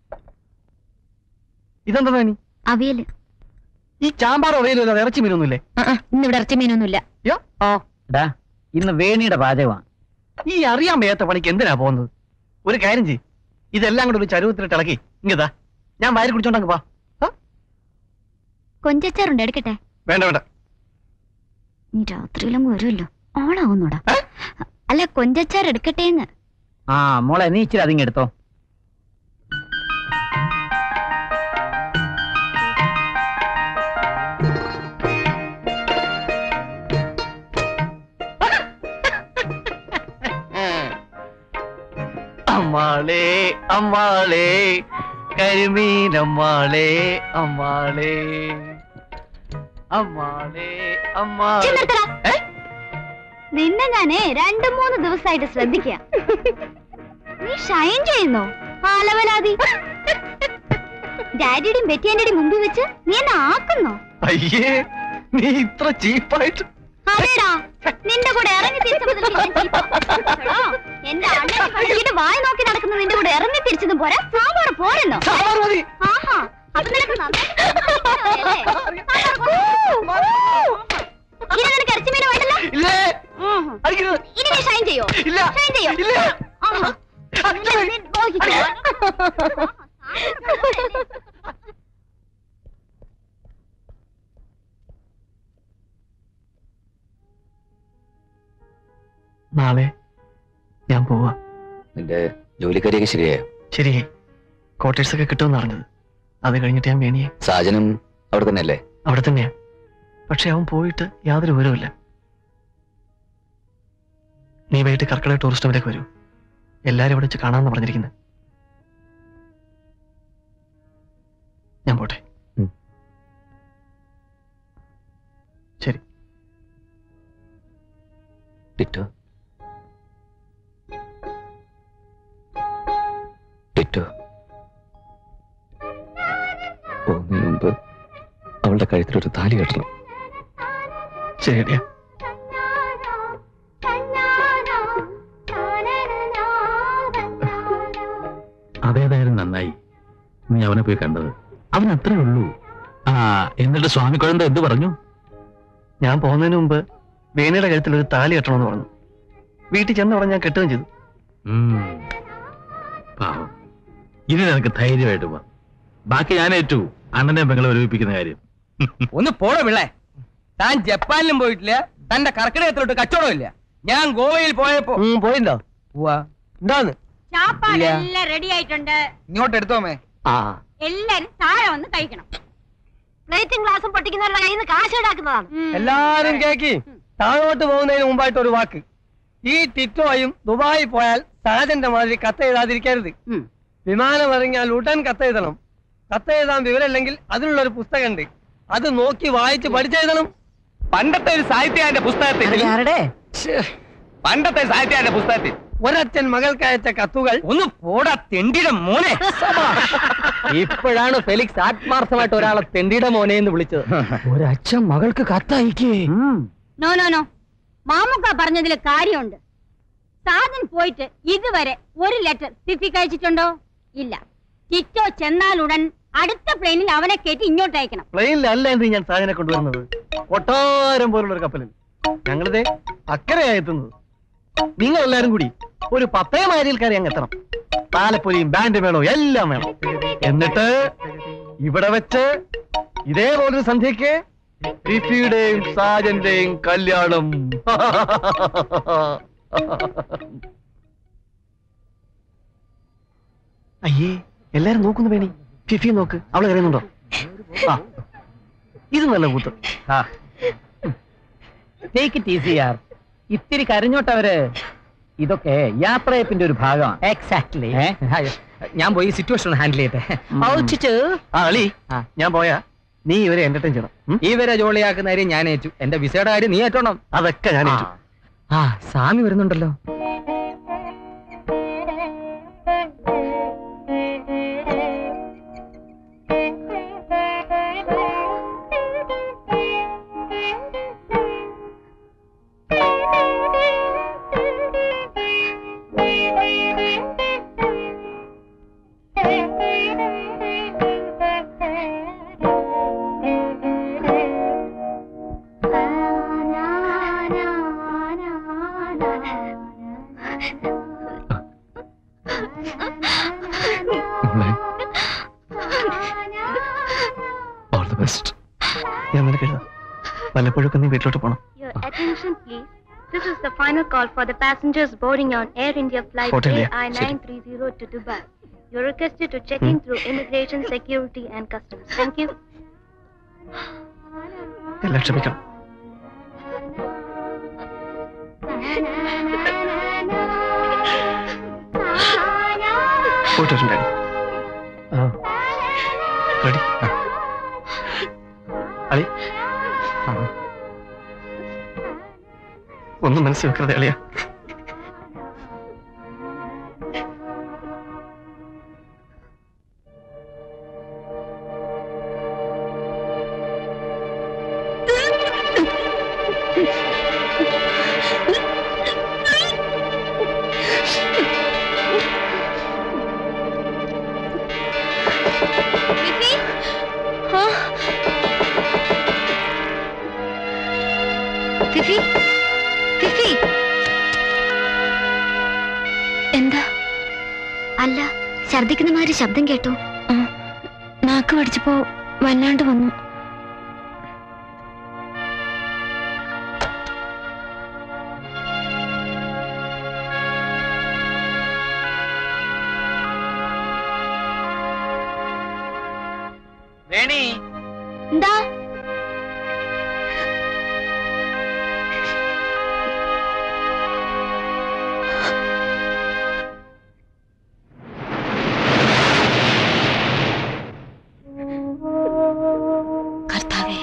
ഇതെന്താ ഇനി അവിയല് ഈ ചാമ്പാറോ വെയിലോ ഇറച്ചി മീനൊന്നുമില്ലേ ഇന്നിവിടെ ഇറച്ചി മീനൊന്നുമില്ല ഡാ ഇന്ന് വേണിയുടെ പാചകമാണ് ഈ അറിയാൻ വയ്യാത്ത പണിക്ക് എന്തിനാ പോകുന്നത് ഒരു കാര്യം ചെയ് ഇതെല്ലാം കൂടെ ഒരു ചരുവത്തിലിട്ട് ഇളക്കി ഇങ്ങതാ ഞാൻ വയറ് കുടിച്ചോണ്ടങ്ങ് വാ കൊഞ്ചച്ചാറുണ്ട് എടുക്കട്ടെ വേണ്ട വേണ്ട നീ രാത്രിയിലങ്ങ് വരുമല്ലോ ഓളാവുന്നോടാ അല്ല കൊഞ്ചച്ചാർ എടുക്കട്ടേന്ന് ആ മോളെ നീ ഇച്ചിരി അതിങ്ങെടുത്തോ അമ്മാളേ അമ്മാളേ കരിമീൻ അമ്മാളേ അമ്മാളേ അമ്മാളേ അമ്മാളേ നിന്നെ ഞാനേ രണ്ടു മൂന്ന് ദിവസമായിട്ട് ശ്രദ്ധിക്കാം നീ ഷൈൻ ചെയ്യുന്നോ ആലവലാതി ഡാഡിയുടെയും ബെറ്റിയാന്റെയും മുമ്പിൽ വെച്ച് നീ എന്നെ ആക്കുന്നോ അയ്യേ നീ ഇത്ര ചീപ്പായിട്ട് അതേടാ നിന്റെ കൂടെ ഇറങ്ങി തിരിച്ച മുതൽ ഞാൻ ചീത്ത. എടോ, എന്റെ അണ്ണനെ കളിച്ചിട്ട് വായി നോക്കി നടക്കുന്ന നിന്റെ കൂടെ ഇറങ്ങി തിരിച്ചതും പോരാ സാമ്പാർ പോരെന്നോ ആഹാ അപ്പൊ നിനക്ക് നന്നായിട്ട് അറിയാലേ? സാമ്പാർ കൊള്ളാം. ഇനി നിനക്ക് ഇറച്ചിമീൻ വേണ്ടല്ലോ ഇല്ലേ ഉം. ഇനി നീ ഷൈൻ ചെയ്യോ ഇല്ല. ഷൈൻ ചെയ്യോ ഇല്ല. ആഹാ. നിന്നെ നീ നോക്കിക്കോ. നാളെ ഞാൻ പോവാ നിന്റെ ജോലിക്കാരിയൊക്കെ ശരിയായോ ശരി ക്വാർട്ടേഴ്സ് ഒക്കെ കിട്ടുമെന്ന് അറിഞ്ഞത് അത് കഴിഞ്ഞിട്ട് ഞാൻ വേണിയെ സാജനും അവിടെ തന്നെ അല്ലേ അവിടെ തന്നെയാ പക്ഷെ അവൻ പോയിട്ട് യാതൊരു വിവരവുമില്ല നീ വൈകിട്ട് കർക്കിടക ടൂറിസ്റ്റ് ഹോമിലേക്ക് വരൂ എല്ലാരും ഇവിടെ വെച്ച് കാണാമെന്ന് പറഞ്ഞിരിക്കുന്നത് ഞാൻ പോട്ടെ ഉം. ശരി ടിറ്റോ ടിറ്റോ പോകുന്നതിന് മുമ്പ് അവളുടെ കഴുത്തിലൊരു താലി കെട്ടണം ശരിയാ അതേതായാലും നന്നായി നീ അവനെ പോയി കണ്ടത് അവൻ അത്രേ ഉള്ളൂ ആ എന്നിട്ട് സ്വാമി കുഴന്ത എന്ത് പറഞ്ഞു ഞാൻ പോകുന്നതിന് മുമ്പ് വേണിയുടെ കഴുത്തിൽ ഒരു താലി കെട്ടണമെന്ന് പറഞ്ഞു വീട്ടിൽ ചെന്ന ഉടനെ ഞാൻ കെട്ടുകയും ചെയ്തു ഉം. പാവം ഇനി നിനക്ക് ധൈര്യമായിട്ട് പോ ബാക്കി ഞാൻ ഏറ്റു അണ്ണനെ പെങ്ങളെ ഒരുമിപ്പിക്കുന്ന കാര്യം ഒന്ന് പോടോ പിള്ളേ താൻ ജപ്പാനിലും പോയിട്ടില്ല തന്റെ കർക്കിടകത്തിലോട്ട് കച്ചവടം ഇല്ല ഞാൻ ഗോവയിൽ പോയപ്പോ പോയിണ്ടോ എന്താന്ന് ചാപ്പാടെല്ലാം റെഡി ആയിട്ടുണ്ട് ഇങ്ങോട്ട് എടുത്തോമേ ആ എല്ലാരും താഴെ വന്ന് കഴിക്കണം പ്ലേറ്റും ഗ്ലാസും പൊട്ടിക്കുന്നവരുടെ കയ്യിൽ നിന്ന് കാശ് ഈടാക്കുന്നതാണ് എല്ലാരും കേക്കി താഴോട്ട് പോകുന്നതിന് മുമ്പായിട്ട് ഒരു വാക്ക് ഈ ടിറ്റോയും ദുബായി പോയാൽ സാജന്റെ മാതിരി കത്ത് എഴുതാതിരിക്കരുത് വിമാനം ഇറങ്ങിയാൽ ഉടൻ കത്ത് എഴുതണം കത്ത് എഴുതാൻ വിവരമില്ലെങ്കിൽ അതിനുള്ള ഒരു പുസ്തകമുണ്ട് അത് നോക്കി വായിച്ച് പഠിച്ചെഴുതണം പണ്ടത്തെ ഒരു സാഹിത്യ പുസ്തകത്തിൽ ശ്ശേ, പണ്ടത്തെ സാഹിത്യ പുസ്തകത്തിൽ ഒരച്ഛൻ മകൾക്ക് അയച്ച കത്തുകൾ ഒന്ന് പോടാ തെണ്ടിയുടെ മോനെ ഇപ്പോഴാണ് ഫെലിക്സ് ആത്മാർത്ഥമായിട്ട് ഒരാളെ തെണ്ടിയുടെ മോനെ എന്ന് വിളിച്ചത് ഒരച്ഛൻ മകൾക്ക് കത്തയക്കേ നോ നോ നോ മാമുക്ക പറഞ്ഞതിൽ കാര്യമുണ്ട് സാജൻ പോയിട്ട് ഇതുവരെ ഒരു ലെറ്റർ ഫിഫിക്ക് അയച്ചിട്ടുണ്ടോ ഇല്ല ടിറ്റോ ചെന്നാലുടൻ അടുത്ത പ്ലെയിനിൽ അവനെ കയറ്റി ഇങ്ങോട്ട് അയക്കണം പ്ലെയിനിലല്ല എന്ത് ഞാൻ സാധനം കൊണ്ടുവരുന്നത് കൊട്ടാരം പോലുള്ള ഒരു കപ്പലിൽ ഞങ്ങളിത് അക്കരയായി എത്തുന്നത് നിങ്ങൾ എല്ലാരും കൂടി ഒരു പത്തേ മൈലിൽ കയറി അങ്ങ് എത്തണം താലപ്പൊലിയും ബാൻഡ് വേണോ എല്ലാം വേണം എന്നിട്ട് ഇവിടെ വെച്ച് ഇതേപോലൊരു സന്ധ്യക്ക് ഫിഫിയുടെയും സാജന്റെയും കല്യാണം അയ്യേ എല്ലാരും നോക്കുന്നു വേണി ഫിഫി നോക്ക് അവളെ കരയുന്നുണ്ടോ ആ ഇത് നല്ല കൂത്ത് ആ ടേക്ക് ഇറ്റ് ഈസി ആർ ഇത്തിരി കരഞ്ഞോട്ടവര് ഇതൊക്കെ യാത്രയപ്പിന്റെ ഒരു ഭാഗമാണ് എക്സാക്ട്ലി ഞാൻ പോയി സിറ്റുവേഷൻ ഹാൻഡിൽ ചെയ്യട്ടെ ഔച്ചിച്ച്. ആ അളി ആ. ഞാൻ പോയാ നീ ഇവരെ എന്റർടൈൻ ചെയ്യണം ഉം? ഇവരെ ജോളിയാക്കുന്ന കാര്യം ഞാൻ ഏറ്റു എന്റെ വിസയുടെ കാര്യം നീ ഏറ്റോണം അതൊക്കെ ഞാൻ ഏറ്റു. ആ സ്വാമി വരുന്നുണ്ടല്ലോ ഓൾ ദി ബെസ്റ്റ് ഞാൻ നിനക്ക് എഴുതാം വല്ലപ്പോഴൊക്കെ നീ വീട്ടിലോട്ട് പോണം Your attention, please. This is the final call for the passengers boarding on Air India flight Hotel, yeah. AI930 to Dubai. You're requested to check in through immigration, security, and customs. Thank you. എല്ലാം ക്ഷമിക്കണം പോയിട്ട് വരും daddy ready അളി ഒന്നും മനസ്സിൽ വെക്കരുത് അളിയ Fifi Fifi എന്താ അല്ല ഛർദിക്കുന്ന മാതിരി ശബ്ദം കേട്ടു നാക്ക് പഠിച്ചപ്പോ വല്ലാണ്ട് വന്നു വേണി എന്താ കർത്താവേ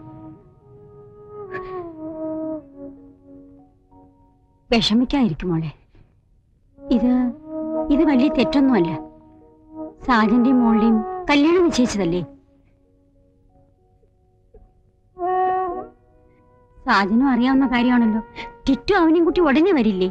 വിഷമിക്കാതിരിക്കും മോളെ ഇത് ഇത് വലിയ തെറ്റൊന്നുമല്ല സാജന്റെയും മോളുടെയും കല്യാണം നിശ്ചയിച്ചതല്ലേ സാജനും അറിയാവുന്ന കാര്യമാണല്ലോ ടിറ്റു അവനെയും കുട്ടി ഉടനെ വരില്ലേ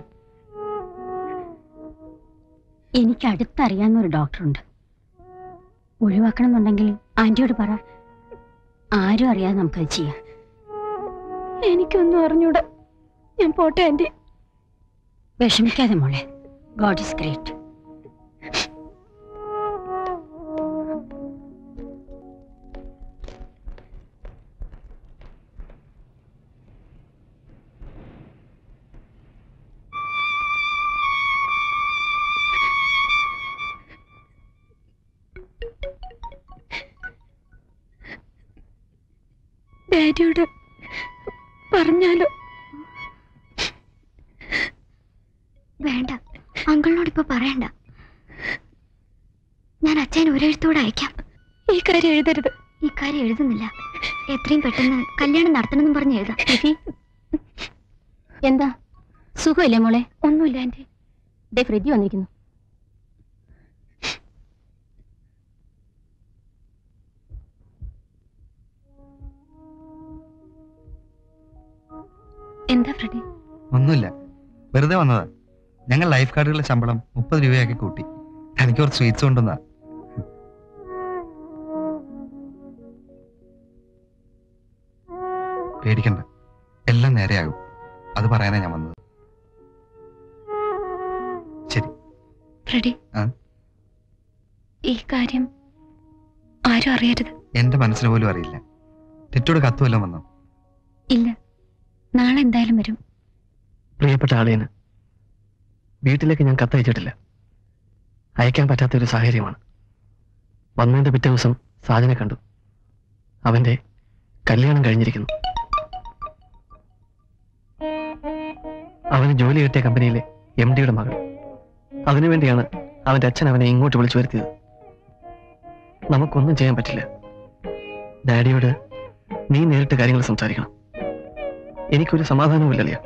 എനിക്ക് അടുത്തറിയാവുന്ന ഒരു ഡോക്ടറുണ്ട് ഒഴിവാക്കണം എന്നുണ്ടെങ്കിൽ ആന്റിയോട് പറ ആരും അറിയാതെ നമുക്കത് ചെയ്യാം എനിക്കൊന്നും അറിഞ്ഞൂടാ ഞാൻ പോട്ടെ ആന്റി വിഷമിക്കാതെ മോളെ ഗോഡ് ഇസ് ഗ്രേറ്റ് ഡാഡിയോട് പറഞ്ഞാലോ വേണ്ട അങ്കിളിനോട് ഇപ്പൊ പറയണ്ട ഞാൻ അച്ഛൻ ഒരെഴുത്തോടെ അയക്കാം ഈ കാര്യം എഴുതരുത് ഈ കാര്യം എഴുതുന്നില്ല എത്രയും പെട്ടെന്ന് കല്യാണം നടത്തണമെന്നും പറഞ്ഞ് എഴുതാം എന്താ സുഖമില്ലേ മോളെ ഒന്നുമില്ല ആന്റി ദേ ഫ്രിഡ്ജ് വന്നിരിക്കുന്നു എന്താ ഫ്രെഡി ഒന്നുമില്ല വെറുതെ വന്നതാ ഞങ്ങൾ ലൈഫ് കാർഡുകളുടെ ശമ്പളം മുപ്പത് രൂപയാക്കി കൂട്ടി എനിക്ക് കുറച്ച് സ്വീറ്റ്സ് കൊണ്ടുവന്നാ പേടിക്കണ്ട എല്ലാം നേരെയാകും അത് പറയാനാ ഞാൻ വന്നത് ശരി ഫ്രെഡി ആ? ഈ കാര്യം ആരും അറിയരുത് എന്റെ മനസ്സിന് പോലും അറിയില്ല തെറ്റോട് കത്ത് വല്ലതും വന്നോ ഇല്ല നാളെ എന്തായാലും വരും പ്രിയപ്പെട്ട ആളിന് വീട്ടിലേക്ക് ഞാൻ കത്തയച്ചിട്ടില്ല അയക്കാൻ പറ്റാത്ത ഒരു സാഹചര്യമാണ് വന്നതിന്റെ പിറ്റേ ദിവസം സാജനെ കണ്ടു അവന്റെ കല്യാണം കഴിഞ്ഞിരിക്കുന്നു അവന് ജോലി കിട്ടിയ കമ്പനിയിലെ എം ഡിയുടെ മകൾ അതിനുവേണ്ടിയാണ് അവന്റെ അച്ഛൻ അവനെ ഇങ്ങോട്ട് വിളിച്ചു വരുത്തിയത് നമുക്കൊന്നും ചെയ്യാൻ പറ്റില്ല ഡാഡിയോട് നീ നേരിട്ട് കാര്യങ്ങൾ സംസാരിക്കണം എനിക്കൊരു സമാധാനവുമില്ലല്ലോ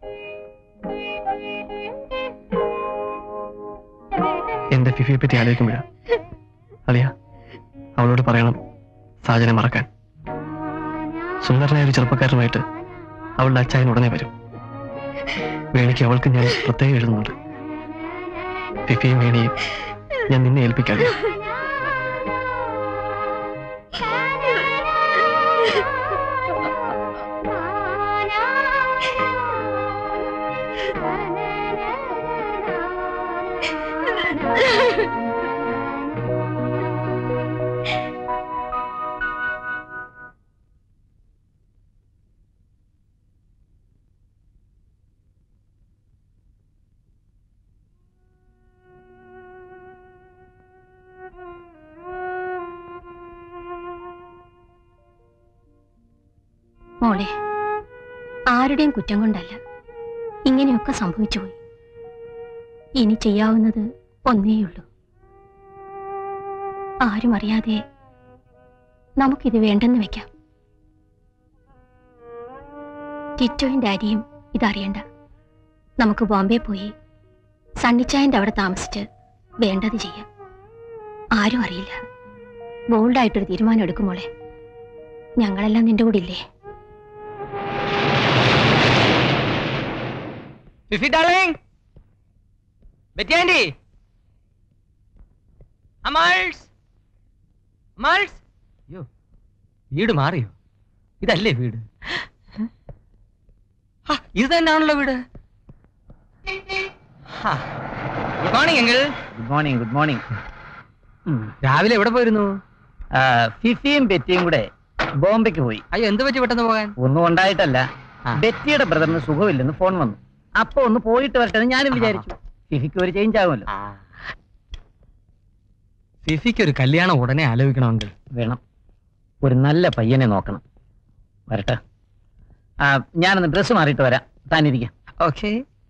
എന്റെ ഫിഫിയെ പറ്റി ആലോചിക്കുമ്പോഴാ അളിയ അവളോട് പറയണം സാജനെ മറക്കാൻ സുന്ദരനായ ഒരു ചെറുപ്പക്കാരനുമായിട്ട് അവളുടെ അച്ചായൻ ഉടനെ വരും വേണിക്ക് അവൾക്ക് ഞാൻ പ്രത്യേകം എഴുതുന്നുണ്ട് ഫിഫിയും വേണിയും ഞാൻ നിന്നെ ഏൽപ്പിക്കാതെ മോളെ ആരുടെയും കുറ്റം കൊണ്ടല്ല ഇങ്ങനെയൊക്കെ സംഭവിച്ചു പോയി ഇനി ചെയ്യാവുന്നത് ഒന്നേയുള്ളൂ ആരും അറിയാതെ നമുക്കിത് വേണ്ടെന്ന് വെക്കാം ടിറ്റോയും ഡാഡിയും ഇതറിയണ്ട നമുക്ക് ബോംബെ പോയി സണ്ണിച്ചായന്റെ അവിടെ താമസിച്ച് വേണ്ടത് ചെയ്യാം ആരും അറിയില്ല ബോൾഡായിട്ടൊരു തീരുമാനം എടുക്കും മോളെ ഞങ്ങളെല്ലാം നിന്റെ കൂടെ ഇല്ലേ ഫിഫി ഡാർലിംഗ് ബെറ്റി ആൻറ്റി അമാൾസ് അമാൾസ് അയ്യോ വീട് മാറിയോ ഇതല്ലേ വീട് ആ, ഇത് തന്നെയാണല്ലോ വീട് good morning uncle good morning good morning രാവിലെ എവിടെ പോയിരുന്നു ഫിഫിയും ബെറ്റിയും കൂടെ ബോംബെക്ക് പോയി അയ്യോ എന്ത് പറ്റി പെട്ടെന്ന് പോകാൻ ഒന്നും ഉണ്ടായിട്ടല്ല ആ. ബെറ്റിയുടെ ബ്രദറിന് സുഖമില്ലെന്ന് ഫോൺ വന്നു അപ്പൊ ഒന്ന് പോയിട്ട് വരട്ടെ എന്ന് ഞാനും വിചാരിച്ചു ഫിഫിക്ക് ഒരു ചേഞ്ച് ആകുമല്ലോ ഫിഫിക്ക് ഒരു കല്യാണം ഉടനെ ആലോചിക്കണമെങ്കിൽ വേണം ഒരു നല്ല പയ്യനെ നോക്കണം വരട്ടെ ആ ഞാനൊന്ന് ഡ്രസ്സ് മാറിയിട്ട് വരാം താനിരിക്കാം ഓക്കെ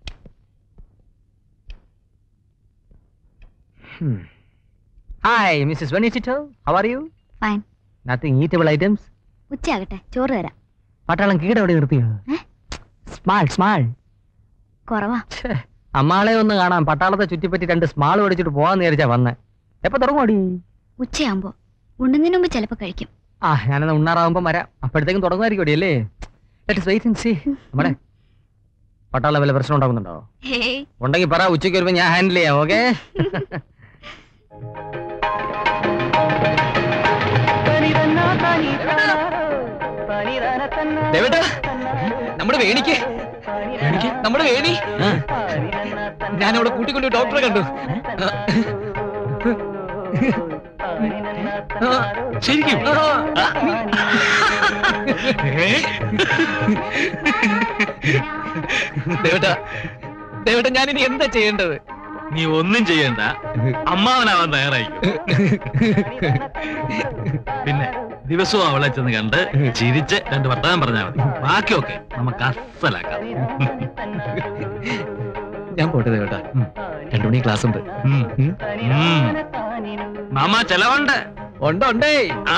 ഹായ് മിസ്സസ് വെണിച്ചിട്ടോ how are you fine nothing eatable items ഉച്ചയാകട്ടെ ചോറ് തരാം പട്ടാളം കീട എവിടെ നിർത്തിയോ സ്മാൾ സ്മാൾ കുറവാ അമ്മാളെ ഒന്ന് കാണാൻ പട്ടാളത്തെ ചുറ്റിപ്പറ്റി രണ്ട് സ്മാൾ മേടിച്ചിട്ട് പോവാന്ന് വിചാരിച്ചാ വന്നേ എപ്പൊ തുടങ്ങോടി ഉച്ചയാകുമ്പോ ഉണ്ണുന്നതിന് മുമ്പ് ചിലപ്പോ കഴിക്കും ആ ഞാനെന്നാ ഉണ്ണാറാവുമ്പോ വരാം അപ്പോഴത്തേക്കും തുടങ്ങുമായിരിക്കും അല്ലേ നമ്മുടെ പട്ടാള വല്ല പ്രശ്നം ഉണ്ടാകുന്നുണ്ടോ ഹേയ് ഉണ്ടെങ്കിൽ പറ ഉച്ചയ്ക്ക് വരുമ്പോ ഞാൻ ഹാൻഡിൽ ചെയ്യാം ഓക്കെ നമ്മുടെ വേണിക്ക് വേണിക്ക് നമ്മുടെ വേണി ഞാൻ അവിടെ കൂട്ടിക്കൊണ്ട് ഡോക്ടറെ കണ്ടു ശരിക്കും ദേവട്ട ദേവട്ട ഞാൻ ഇനി എന്താ ചെയ്യേണ്ടത് നീ ഒന്നും ചെയ്യണ്ട അമ്മാവനാവാൻ തയ്യാറായിക്കും പിന്നെ ദിവസവും അവളെ ചെന്ന് കണ്ട് ചിരിച്ച് രണ്ട് വർത്തമാനം പറഞ്ഞാൽ മതി ബാക്കിയൊക്കെ നമുക്ക് അസലാക്കാം ഞാൻ പോട്ടെ ദേവട്ട രണ്ടു മണി ക്ലാസ് ഉണ്ട് ഉം. ഉം. മാമ ചെലവുണ്ട് ഉണ്ട് ഉണ്ടേ ആ.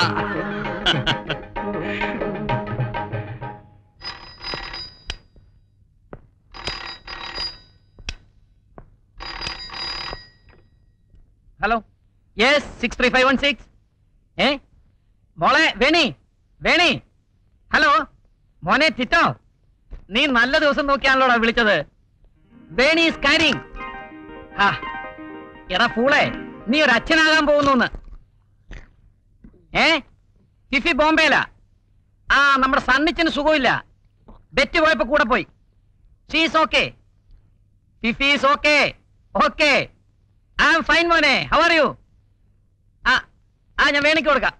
Hello yes six three five one six ഏ മോളെ വേണി വേണി ഹലോ മോനെ ചിറ്റോ നീ നല്ല ദിവസം നോക്കിയാണല്ലോടാ വിളിച്ചത് വേണി ഈസ് കാരിങ് ആ എടാ ഫൂളെ നീ ഒരു അച്ഛനാകാൻ പോകുന്നു ഏ ഫിഫി ബോംബെയിലാ ആ നമ്മുടെ സണ്ണിച്ചന് സുഖമില്ല ബെറ്റ് പോയപ്പോ കൂടെ പോയി she's okay Fifi is okay okay I am fine മോനെ ഹൗ ആർ യു ആ ആ ഞാൻ വേണിക്ക് കൊടുക്കാം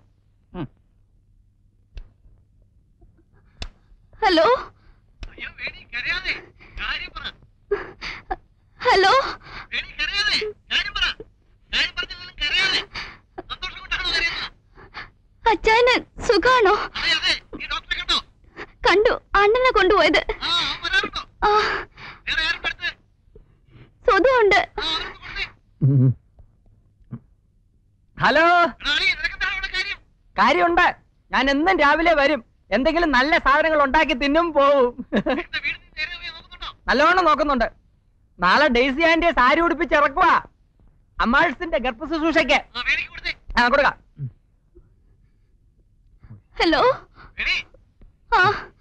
ഹലോ ഹലോ അച്ഛന് സുഖാണോ കണ്ടു അണ്ണനെ കൊണ്ടുപോയത് ആ. സ്വതമുണ്ട് ഹലോ കാര്യമുണ്ട് ഞാൻ എന്നും രാവിലെ വരും എന്തെങ്കിലും നല്ല സാധനങ്ങൾ ഉണ്ടാക്കി തിന്നും പോവും നല്ലോണം നോക്കുന്നുണ്ട് നാളെ ഡെയ്സി ആന്റിയെ സാരി ഉടുപ്പിച്ച് ഇറക്കുക അമ്മാഴ്സിന്റെ ഗർഭശുശ്രൂഷയ്ക്ക് ആ കൊടുക്കാം ഹലോ ആ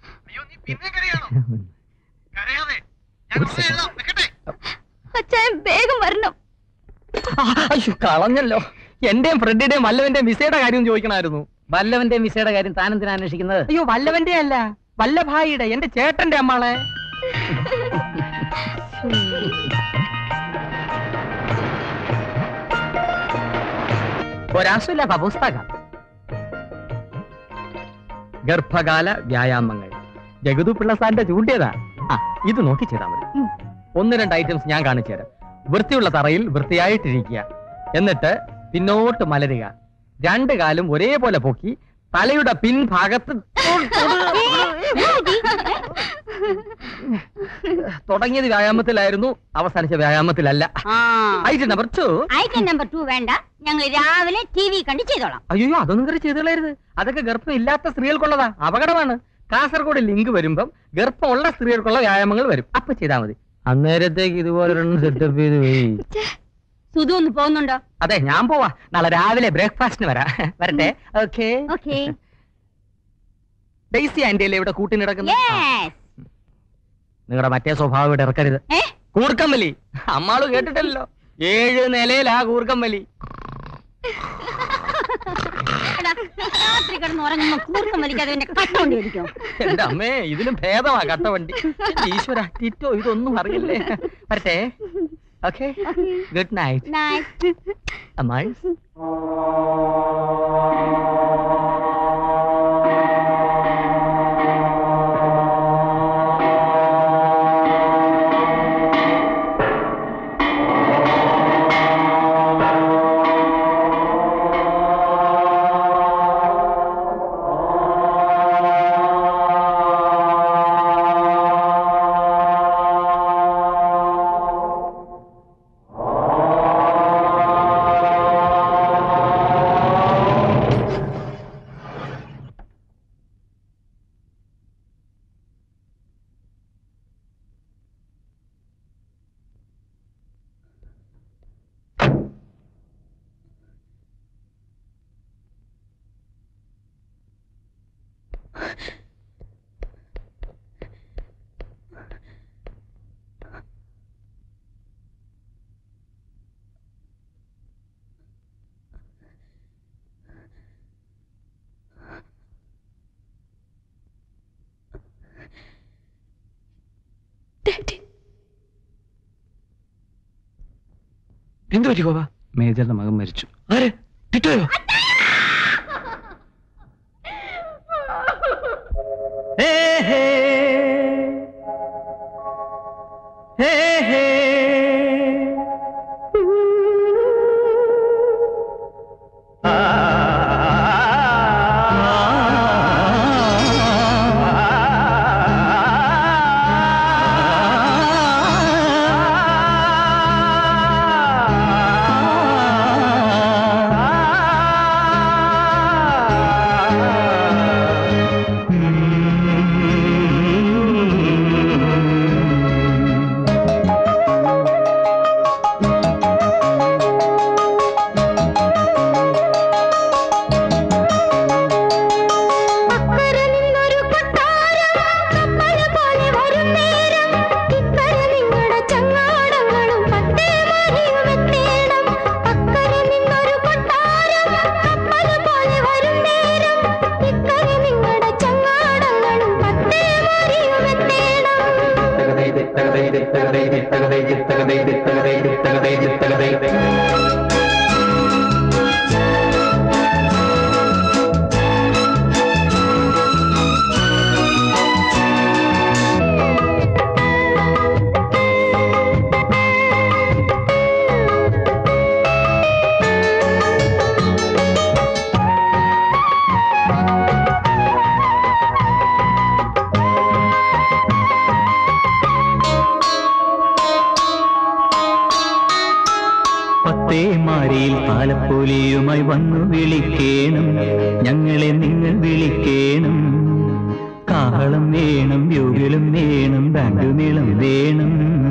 അച്ഛൻ വേഗം വരണം അയ്യോ കളഞ്ഞല്ലോ എന്റെയും ഫ്രെഡിന്റെയും വല്ലവന്റെയും വിസയുടെ കാര്യം ചോദിക്കണമായിരുന്നു വല്ലവന്റെയും വിസയുടെ കാര്യം താനെന്തിനാ അന്വേഷിക്കുന്നത് അയ്യോ വല്ലവന്റെ അല്ല വല്ലഭായിയുടെ എന്റെ ചേട്ടന്റെ അമ്മാളെ ഒരാശുല്ല പുസ്തകം ഗർഭകാല വ്യായാമങ്ങൾ ജഗതു പിള്ളസാറിന്റെ ചൂണ്ടിയതാ ആ ഇത് നോക്കി ചെയ്താൽ മതി ഒന്ന് രണ്ട് ഐറ്റംസ് ഞാൻ കാണിച്ചു തരാം വൃത്തിയുള്ള തറയിൽ വൃത്തിയായിട്ടിരിക്കുക എന്നിട്ട് പിന്നോട്ട് മലരുക രണ്ട് കാലും ഒരേപോലെ പൊക്കി തലയുടെ പിൻഭാഗത്ത് തുടങ്ങിയത് വ്യായാമത്തിലായിരുന്നു അവസാനിച്ച വ്യായാമത്തിലല്ല item number two item number two വേണ്ട ഞങ്ങൾ രാവിലെ ടി വി കണ്ട് ചെയ്തോളാം അയ്യോ അതൊന്നും കയറി ചെയ്തുകളയരുത് അതൊക്കെ ഗർഭം ഇല്ലാത്ത സ്ത്രീകൾക്കുള്ളതാ അപകടമാണ് കാസർഗോഡ് ലിങ്ക് വരുമ്പം ഗർഭമുള്ള സ്ത്രീകൾക്കുള്ള വ്യായാമങ്ങൾ വരും അപ്പൊ ചെയ്താൽ മതി അന്നേരത്തേക്ക് ഇതുപോലെ സെറ്റപ്പ് ചെയ്ത് പോയി സുധു ഒന്ന് പോകുന്നുണ്ടോ അതെ ഞാൻ പോവാ നാളെ രാവിലെ ബ്രേക്ക്ഫാസ്റ്റിന് വരാം വരട്ടെ ഓക്കെ ഓക്കെ ഡെയ്സി ആന്റിയല്ലേ ഇവിടെ കൂട്ടിനിടക്കുന്നത് യെസ് നിങ്ങളുടെ മറ്റേ സ്വഭാവം ഇവിടെ ഇറക്കരുത് ഏ കൂർക്കം വലി അമ്മാള് കേട്ടിട്ടല്ലോ ഏഴ് നിലയിലാ കൂർക്കം വലി എടാ, രാത്രി കിടന്ന് ഉറങ്ങുമ്പോ കൂർക്കം വലിക്കാതെ എന്റെ കട്ടുകൊണ്ട് വലിക്കോ എന്റെ അമ്മേ ഇതിലും ഭേദമാ കട്ടവണ്ടി എന്റെ ഈശ്വര ടിറ്റോ ഇതൊന്നും അറിയില്ലേ വരട്ടെ ഓക്കെ ഗുഡ് നൈറ്റ് നൈറ്റ് അമ്മായി എന്ത് പറ്റി ഗോപ മേജറിന്റെ മകൻ മരിച്ചു ആര് ടിറ്റോയോ ഹേ ഹേ ഹേ ഹേ പത്തേമാരിയിൽ താലപ്പൊലിയുമായി വന്നു വിളിക്കേണം ഞങ്ങളെ നിങ്ങൾ വിളിക്കേണം കാഹളം വേണം ബ്യൂഗിലും വേണം ബാൻഡു നീളം വേണം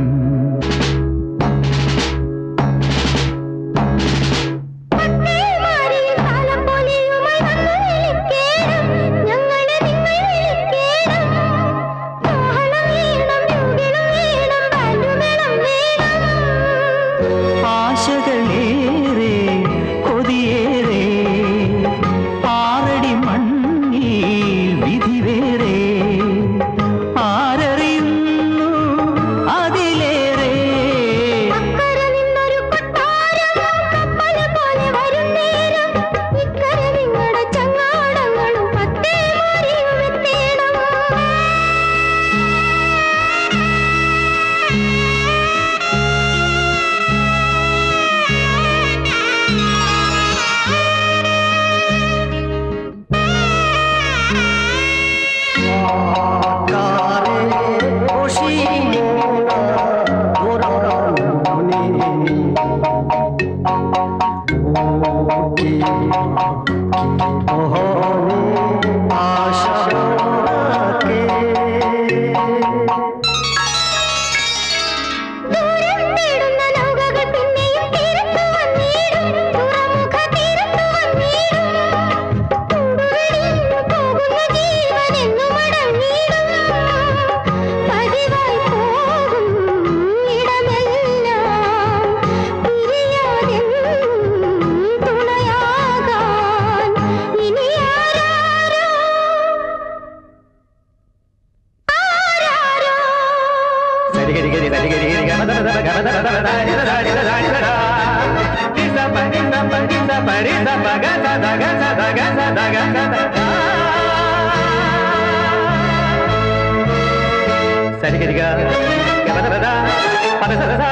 ആശകളേറെ കൊതിയേറെ ആറടി മണ്ണിൽ വിധി വേറെ ആരറിയുന്നു അതിലേറെ സരിഗരിക ഗമദമദ പദസദസ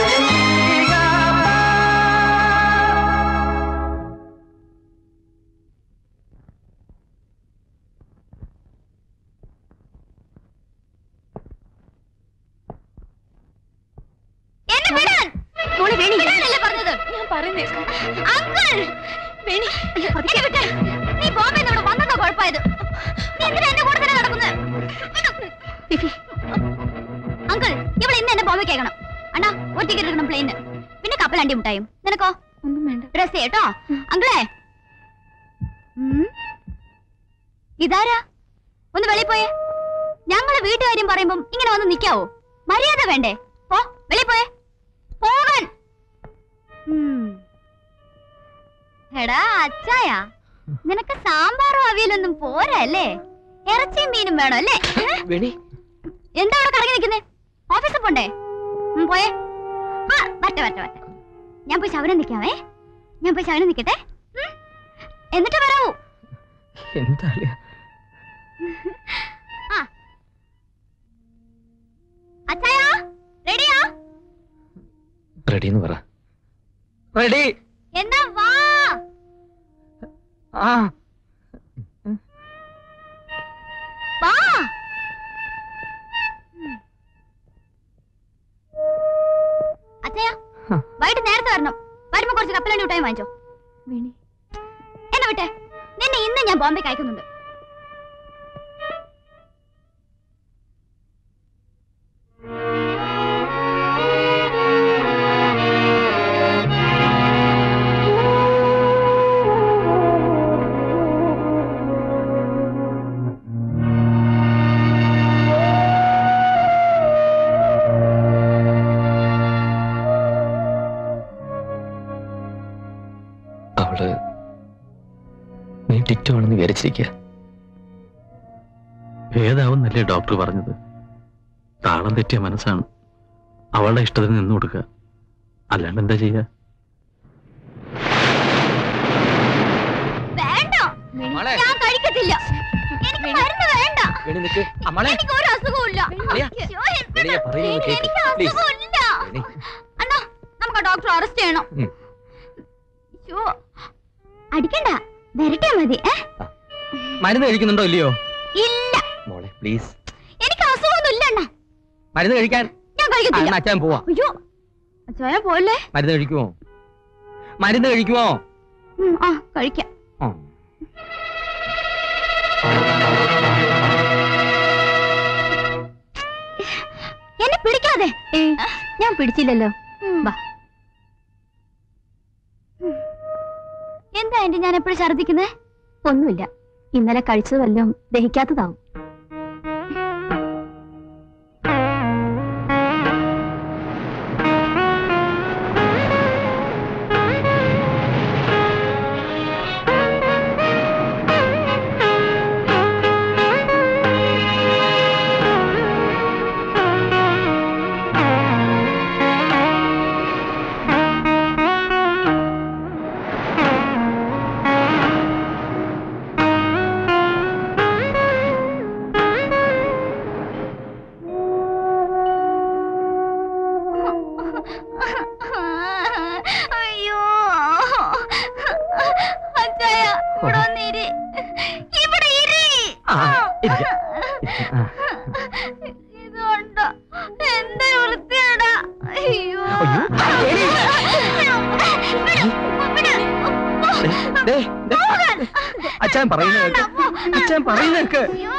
എന്നെ വിടാൻ മോളെ വേണി വിടാനല്ലേ പറഞ്ഞത് ഞാൻ പറയുന്നേ അങ്കിൾ വേണി എന്നെ വിട്ടേ നീ ബോംബെ ഇവിടെ വന്നതോ കുഴപ്പമായത് നീ എന്തിനാ എന്റെ കൂടെ തന്നെ നടക്കുന്നത് ഫിഫി അങ്കിൾ ഇവിടെ ഇന്ന് എന്നെ ബോംബെ കേൾക്കണം അണ്ണാ ഒരു ടിക്കറ്റ് എടുക്കണം പ്ലെയിന് പിന്നെ കപ്പലണ്ടി മുട്ടായും നിനക്കോ ഒന്നും വേണ്ട ഡ്രസ് കേട്ടോ അങ്കിളേ ഉം. ഇതാരാ ഒന്ന് വെളിയിൽ പോയേ ഞങ്ങള് വീട്ടുകാര്യം പറയുമ്പം ഇങ്ങനെ വന്ന് നിക്കാവോ മര്യാദ വേണ്ടേ പോ വെളിയിൽ പോയേ പോകാൻ ഉം. എടാ അച്ചായ നിനക്ക് സാമ്പാറും അവിയലൊന്നും പോരാ അല്ലേ ഇറച്ചിയും മീനും വേണം അല്ലേ വേണി എന്താ അവിടെ കറങ്ങി നിൽക്കുന്നേ ഓഫീസിൽ പോണ്ടേ ഉം, പോയേ ആ വരട്ടെ വരട്ടെ വരട്ടെ ഞാൻ പോയി ശവനം നിൽക്കാവേ ഞാൻ പോയി ശവനം നിൽക്കട്ടെ ഉം? എന്നിട്ട് വരാവൂ എന്താ ആ അച്ചായാ റെഡിയാ റെഡി എന്ന് പറ റെഡി എന്നാ വാ ആ വാ അച്ഛയാ വൈകിട്ട് നേരത്തെ വരണം വരുമ്പോ കുറച്ച് കപ്പലണ്ടി മിഠായി വാങ്ങിച്ചോ വേണി എന്നെ വിട്ടെ നിന്നെ ഇന്ന് ഞാൻ ബോംബെക്ക് അയക്കുന്നുണ്ട് അവള് നീ ടിറ്റോ ആണെന്ന് വിചാരിച്ചിരിക്കുക ഭേദാവുന്നല്ലേ ഡോക്ടർ പറഞ്ഞത് താളം തെറ്റിയ മനസ്സാണ് അവളുടെ ഇഷ്ടത്തിന് നിന്നു കൊടുക്കുക അല്ലാണ്ട് എന്താ ചെയ്യുക വേണ്ട ഞാൻ കഴിക്കത്തില്ല എനിക്ക് മരുന്ന് വേണ്ട വേണി നിക്ക് അമ്മളെ എനിക്ക് ഒരു അസുഖവും വെളിയാ. വെളിയാ, പറയുന്നത് കേക്ക്. എനിക്ക് Please. അസുഖമില്ല അണ്ണാ നമുക്ക് ആ ഡോക്ടർ അറസ്റ്റ് ചെയ്യണം ഉം. ശ്ശോ, അടിക്കണ്ട വരട്ടെ മതി ഏ? മരുന്ന് കഴിക്കുന്നുണ്ടോ ഇല്ലയോ ഇല്ല മോളെ പ്ലീസ് എനിക്ക് അസുഖമൊന്നും ഇല്ല അണ്ണാ മരുന്ന് കഴിക്കാൻ ഞാൻ കഴിക്കത്തില്ല ആ, അച്ഛൻ പോവാ അയ്യോ അച്ഛായ പോലെ മരുന്ന് കഴിക്കുമോ മരുന്ന് കഴിക്കുമോ ആ കഴിക്കാം ആ. എന്നെ പിടിക്കാതെ ഞാൻ പിടിച്ചില്ലല്ലോ വാ എന്താ എന്റെ ഞാൻ എപ്പോഴും ഛർദിക്കുന്നേ ഒന്നുമില്ല ഇന്നലെ കഴിച്ചത് വല്ലതും ദഹിക്കാത്തതാവും അയ്യോ അച്ചായ ഇവിടെ വന്നിരി ഇവിടെ ഇരി ആ, ഇരിക്കാം. ഇതുകൊണ്ടോ എന്തൊരു വൃത്തിയാടാ അയ്യോ ദേ, ദേ, അച്ഛൻ പറയുന്നത് കേക്ക്. അച്ഛൻ പറയുന്നത് കേക്ക്.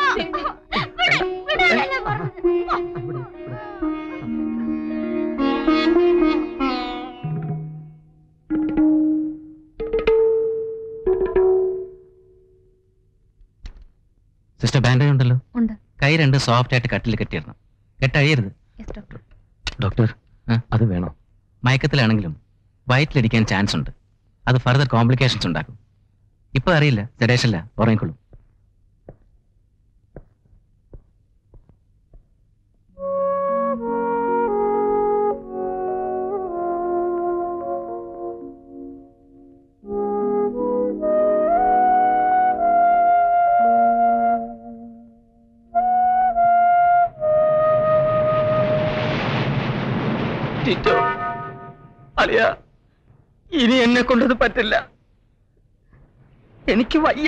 സിസ്റ്റർ ബാൻഡേജ് ഉണ്ടല്ലോ ഉണ്ട് കൈ രണ്ട് സോഫ്റ്റ് ആയിട്ട് കട്ടിൽ കെട്ടിയിടണം കെട്ടഴിയരുത് ഡോക്ടർ ഡോക്ടർ അത് വേണോ മയക്കത്തിലാണെങ്കിലും വയറ്റിലിരിക്കാൻ ചാൻസ് ഉണ്ട് അത് ഫർദർ കോംപ്ലിക്കേഷൻസ് ഉണ്ടാക്കും ഇപ്പൊ അറിയില്ല സെഡേഷല്ല ഉറങ്ങിക്കൊള്ളും ടിറ്റോ അളിയ ഇനി എന്നെ കൊണ്ടത് പറ്റില്ല എനിക്ക് വയ്യ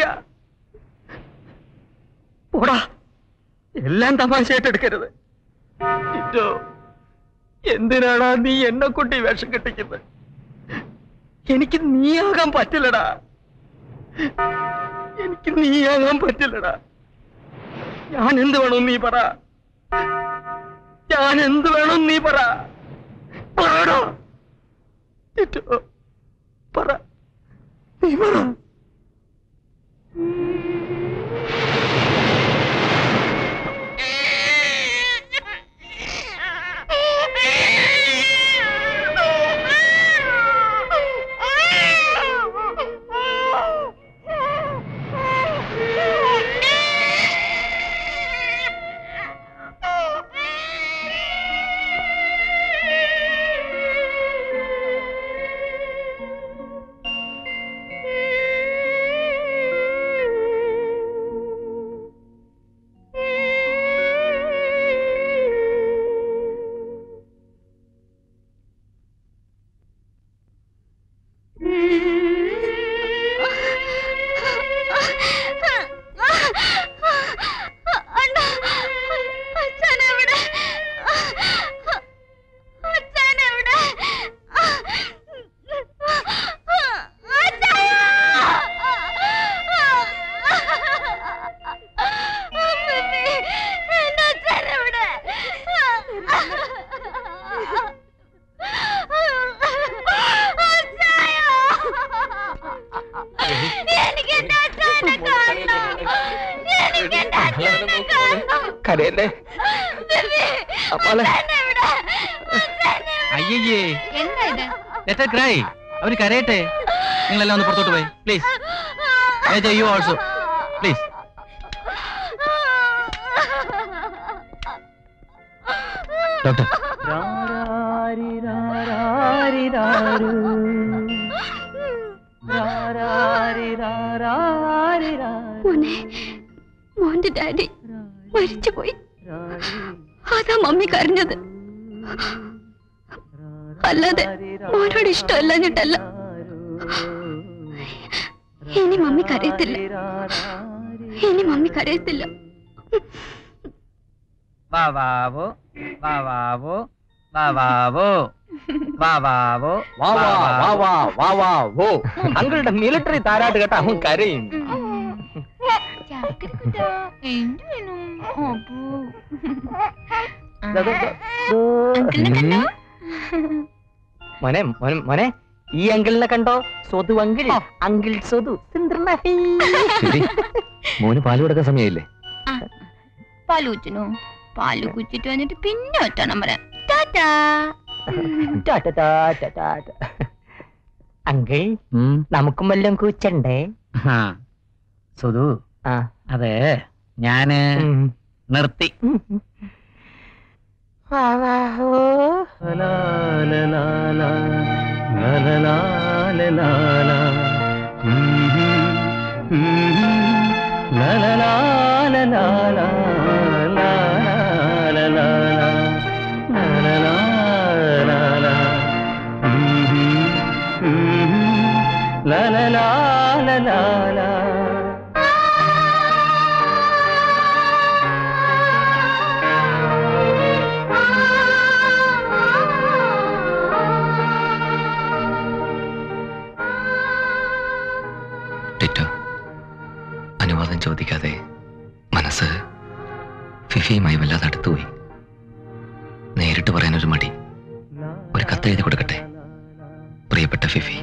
പോടാ എല്ലാം തമാശയായിട്ട് എടുക്കരുത് ടിറ്റോ എന്തിനാടാ നീ എന്നെ കൊണ്ട് ഈ വേഷം കെട്ടിക്കുന്നത് എനിക്ക് നീയാകാൻ പറ്റില്ലടാ എനിക്ക് നീയാകാൻ പറ്റില്ലടാ ഞാൻ എന്ത് വേണം നീ പറ ഞാൻ എന്ത് വേണം നീ പറ പറടാ ടിറ്റോ പറ നീ പറ കരയല്ലേ അപ്പാളെ അയ്യേ എന്താ ഇത് ലെറ്റ് ക്രൈ അവര് കരയട്ടെ നിങ്ങളെല്ലാം ഒന്ന് പുറത്തോട്ട് പോയി please major you also please doctor മോനെ മോന്റെ ഡാഡി മരിച്ചുപോയി അതാ മമ്മി കരഞ്ഞത് അല്ലാതെ മോനോട് ഇഷ്ടമല്ലഞ്ഞിട്ടല്ല ഇനി മമ്മി കരയത്തില്ല ഇനി മമ്മി കരയത്തില്ല വാവാവോ വാവാവോ വാവാവോ വാവാവോ വാ വാ വാ വാ വാ വാ വോ അങ്കിളുടെ മിലിറ്ററി താരാട്ട് കേട്ട അവൻ കരയും മോനെ മോനെ മോനെ ഈ അങ്കിളിനെ കണ്ടോ സ്വതു അങ്കിൾ അങ്കിൾ സ്വതു ശരി. മോന് പാല് കൊടുക്കാൻ സമയമില്ലേ പാല് കുച്ചിനോ പാല് കുച്ചിട്ട് വന്നിട്ട് പിന്നെ ഒറ്റണം പറയാം ടാറ്റാ അങ്കിൾ നമുക്കും വല്ലതും കൂച്ചണ്ടേ സുധു അതെ ഞാന് നിർത്തി ടിറ്റോ അനുവാദം ചോദിക്കാതെ മനസ്സ് ഫിഫിയുമായി വല്ലാതെ അടുത്തുപോയി നേരിട്ട് പറയാനൊരു മടി ഒരു കത്തെഴുതി കൊടുക്കട്ടെ പ്രിയപ്പെട്ട ഫിഫി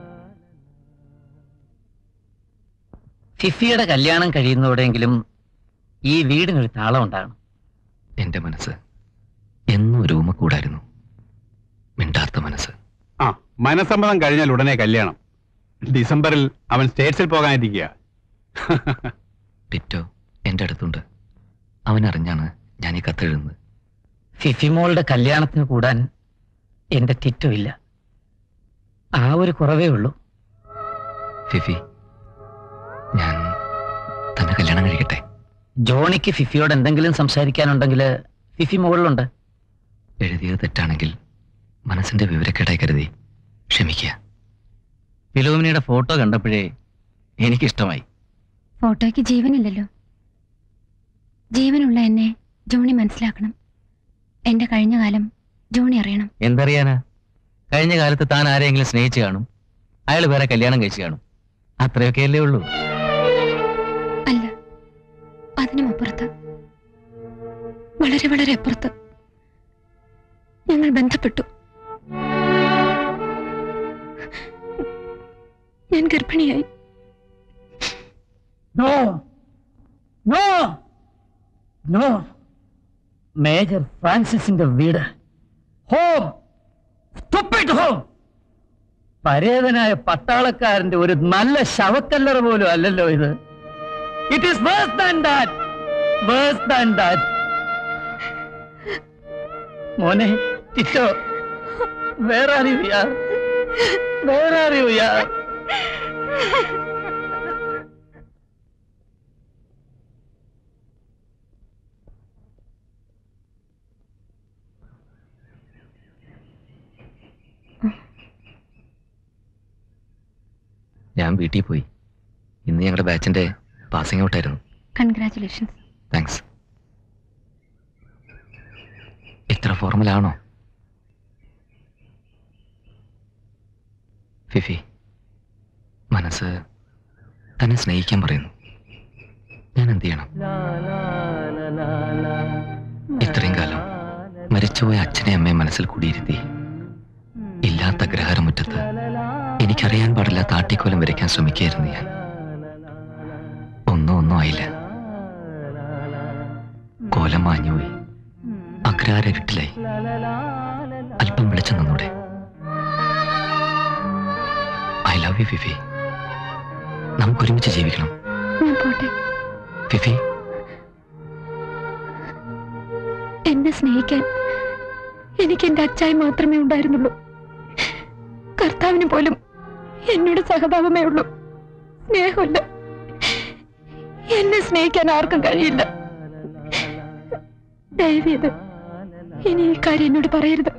ഫിഫിയുടെ കല്യാണം കഴിയുന്നതോടെങ്കിലും ഈ വീടിനൊരു താളം ഉണ്ടാകണം എന്റെ മനസ്സ് എന്നും ഒരു കൂടായിരുന്നു മിണ്ടാത്ത മനസ്സ് ആ മനസമ്മതം കഴിഞ്ഞാൽ ഉടനെ കല്യാണം ഡിസംബറിൽ അവൻ സ്റ്റേറ്റ്സിൽ പോകാനിരിക്കുക ടിറ്റോ എന്റെ അടുത്തുണ്ട് അവൻ അറിഞ്ഞാണ് ഞാൻ ഈ കത്തെഴുതുന്നത് ഫിഫിമോളുടെ കല്യാണത്തിന് കൂടാൻ എന്റെ ടിറ്റോ ഇല്ല ആ ഒരു കുറവേ ഉള്ളൂ ഫിഫി ഞാൻ തന്നെ കല്യാണം കഴിക്കട്ടെ ജോണിക്ക് ഫിഫിയോട് എന്തെങ്കിലും സംസാരിക്കാനുണ്ടെങ്കിൽ ഫിഫി മുകളിലുണ്ട് എഴുതിയത് തെറ്റാണെങ്കിൽ മനസ്സിന്റെ വിവരക്കേടായി കരുതി ക്ഷമിക്കുക ഫിലോമിനിയുടെ ഫോട്ടോ കണ്ടപ്പോഴേ എനിക്കിഷ്ടമായി ഫോട്ടോയ്ക്ക് ജീവനില്ലല്ലോ ജീവനുള്ള എന്നെ ജോണി മനസ്സിലാക്കണം എന്റെ കഴിഞ്ഞ കാലം ജോണി അറിയണം എന്തറിയാനാ കഴിഞ്ഞ കാലത്ത് താൻ ആരെങ്കിലും സ്നേഹിച്ചു കാണും അയാൾ വേറെ കല്യാണം കഴിച്ചു കാണും അത്രയൊക്കെ അല്ലേ ഉള്ളൂ അല്ല അതിനും അപ്പുറത്ത് വളരെ വളരെ അപ്പുറത്ത് ഞങ്ങൾ ബന്ധപ്പെട്ടു ഞാൻ ഗർഭിണിയായി നോ നോ നോ മേജർ ഫ്രാൻസിസിന്റെ വീട് ഹോം സ്റ്റുപ്പിഡ് ഹോം പരേതനായ പട്ടാളക്കാരന്റെ ഒരു നല്ല ശവക്കല്ലറ പോലും അല്ലല്ലോ ഇത് it is worse than that worse than that മോനെ ടിറ്റോ വേറെ അറിയാ വേറെ അറിയാ ഞാൻ വീട്ടിൽ പോയി ഇന്ന് ഞങ്ങളുടെ ബാച്ചിന്റെ പാസിംഗ് ഔട്ടായിരുന്നു കൺഗ്രാറ്റുലേഷൻസ് താങ്ക്സ് ഇത്ര ഫോർമലാണോ ഫിഫി മനസ്സ് തന്നെ സ്നേഹിക്കാൻ പറയുന്നു ഞാൻ എന്ത് ചെയ്യണം ഇത്രയും കാലം മരിച്ചുപോയ അച്ഛനെ അമ്മയെ മനസ്സിൽ കൂടിയിരുത്തി ഇല്ലാത്ത ഗ്രഹാരമുറ്റത്ത് എനിക്കറിയാൻ പാടില്ലാത്ത ആട്ടിക്കോലം വരയ്ക്കാൻ ശ്രമിക്കുകയായിരുന്നു ഞാൻ ഒന്നും ഒന്നും ആയില്ല കോലം മാഞ്ഞുപോയി അഗ്രാരരുട്ടിലായി അല്പം വെളിച്ചം തന്നൂടെ ഐ ലവ് യു ഫിഫി നമുക്ക് ഒരുമിച്ച് ജീവിക്കണം ഞാൻ പോട്ടെ ഫിഫി എന്നെ സ്നേഹിക്കാൻ എനിക്ക് എന്റെ അച്ചായി മാത്രമേ ഉണ്ടായിരുന്നുള്ളൂ കർത്താവിന് പോലും എന്നോട് സഹതാപമേ ഉള്ളൂ സ്നേഹമില്ല എന്നെ സ്നേഹിക്കാൻ ആർക്കും കഴിയില്ല ദയവേത് ഇനി ഈ കാര്യം എന്നോട് പറയരുത്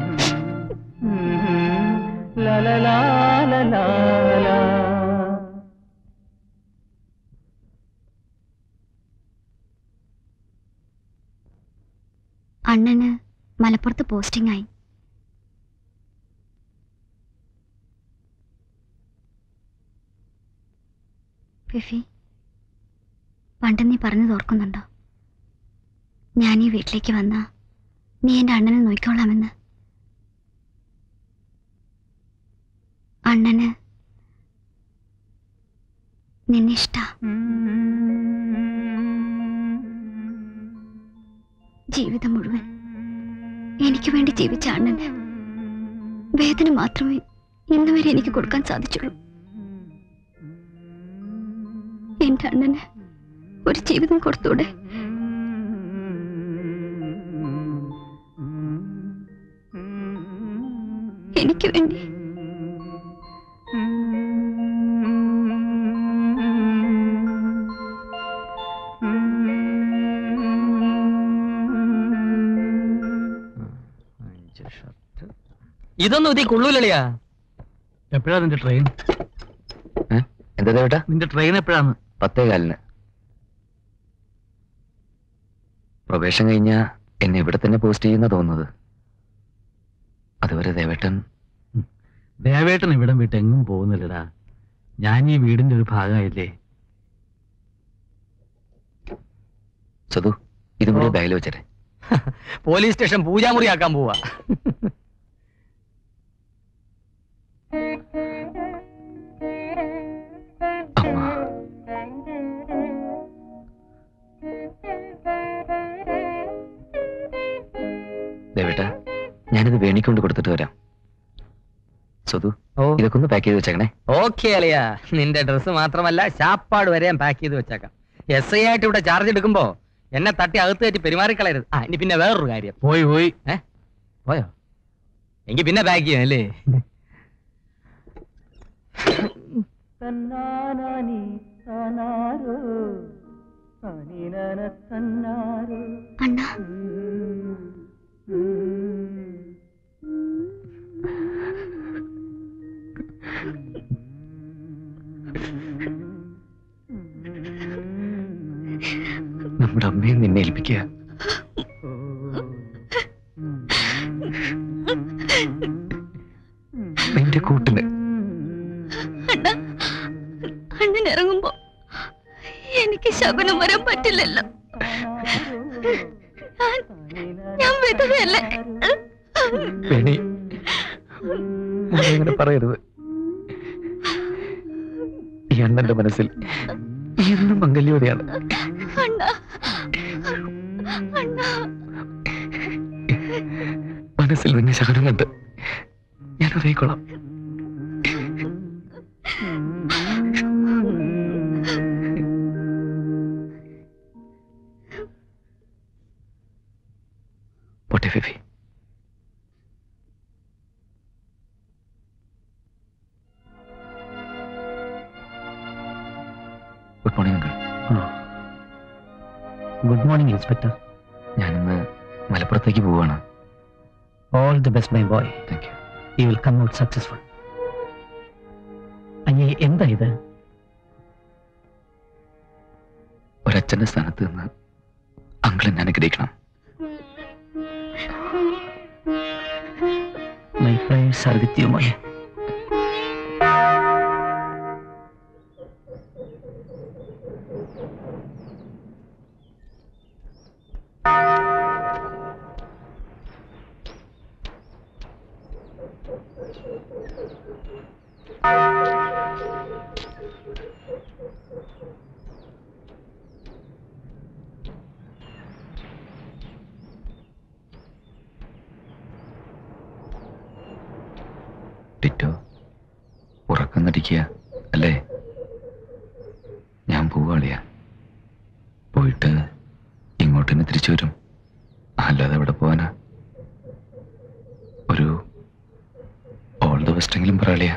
അണ്ണന് മലപ്പുറത്ത് പോസ്റ്റിംഗ് ആയി ഫിഫി പണ്ട് നീ പറഞ്ഞത് ഓർക്കുന്നുണ്ടോ ഞാൻ ഈ വീട്ടിലേക്ക് വന്ന നീ എന്റെ അണ്ണനെ നോക്കിക്കോളാമെന്ന് അണ്ണന് നിന്നിഷ്ട ജീവിതം മുഴുവൻ എനിക്ക് വേണ്ടി ജീവിച്ച അണ്ണന് വേദന മാത്രമേ ഇന്ന് വരെ എനിക്ക് കൊടുക്കാൻ സാധിച്ചുള്ളൂ എന്റെ അണ്ണന് ഒരു ജീവിതം കൊടുത്തൂടെ എനിക്ക് വേണ്ടി ഇതൊന്നും ഇതിൽ കൊള്ളൂലളിയാ എപ്പോഴാ നിന്റെ ട്രെയിൻ എന്താ ചേട്ടാ നിന്റെ ട്രെയിൻ എപ്പോഴാണ് പത്തേ കാലിന് പ്രൊബേഷൻ കഴിഞ്ഞ എന്നെ ഇവിടെ തന്നെ പോസ്റ്റ് ചെയ്യുന്ന തോന്നുന്നത് അതുവരെ ദേവേട്ടൻ ദേവേട്ടൻ ഇവിടം വിട്ട് എങ്ങും പോകുന്നില്ലടാ ഞാൻ ഈ വീടിന്റെ ഒരു ഭാഗമായില്ലേ സതു ഇതും കൂടി ബാഗിൽ വെച്ചേ പോലീസ് സ്റ്റേഷൻ പൂജാമുറിയാക്കാൻ പോവാ ദേവേട്ട ഞാനിത് വേണിക്കൊണ്ട് കൊടുത്തിട്ട് വരാം സതു ഇതൊക്കെ ഒന്ന് പാക്ക് ചെയ്ത് വെച്ചേക്കണേ ഓക്കെ അളിയാ നിന്റെ ഡ്രസ്സ് മാത്രമല്ല ശാപ്പാട് വരെ ഞാൻ പാക്ക് ചെയ്ത് വെച്ചേക്കാം എസ് ഐ ആയിട്ട് ഇവിടെ ചാർജ് എടുക്കുമ്പോ എന്നെ തട്ടി അകത്ത് കയറ്റി പെരുമാറിക്കളയരുത് ആ ഇനി പിന്നെ വേറൊരു കാര്യം പോയി പോയി ഏ പോയോ എങ്കിൽ പിന്നെ പാക്ക് ചെയ്യാം അല്ലേ തന്നാനാനി താനാരോ തനിനന തന്നാരോ അണ്ണാ നമ്മുടെ അമ്മയെ നിന്നെ ഏൽപ്പിക്കുക നിന്റെ കൂട്ടിന് അണ്ണ അണ്ണൻ ഇറങ്ങുമ്പോ എനിക്ക് ശകുനം വരാൻ പറ്റില്ലല്ലോ ഞാൻ ഞാൻ വിധവയല്ലേ വേണി അങ്ങനെ പറയരുത് ഈ അണ്ണന്റെ മനസ്സിൽ എന്നും മംഗല്യോടെയാണ് അണ്ണ അണ്ണ മനസ്സിൽ നിന്നെ ശകനം കണ്ട് ഞാൻ ഉറയിക്കൊള്ളാം പോട്ടെ Fifi good morning uncle good morning inspector ഞാനിന്ന് മലപ്പുറത്തേക്ക് പോവാണ് all the best my boy thank you you will come out successful അയ്യേ എന്താ ഇത് ഒരച്ഛന്റെ സ്ഥാനത്ത് നിന്ന് അങ്കിൾ എന്നെ അനുഗ്രഹിക്കണം my prayers are with you മോനെ വിളിക്കുക അല്ലേ ഞാൻ പോവാളിയ പോയിട്ട് ഇങ്ങോട്ട് തന്നെ തിരിച്ചു വരും അല്ലാതെ എവിടെ പോവാനാ ഒരു ഓൾ ദ ബെസ്റ്റ് എങ്കിലും പറയാളിയ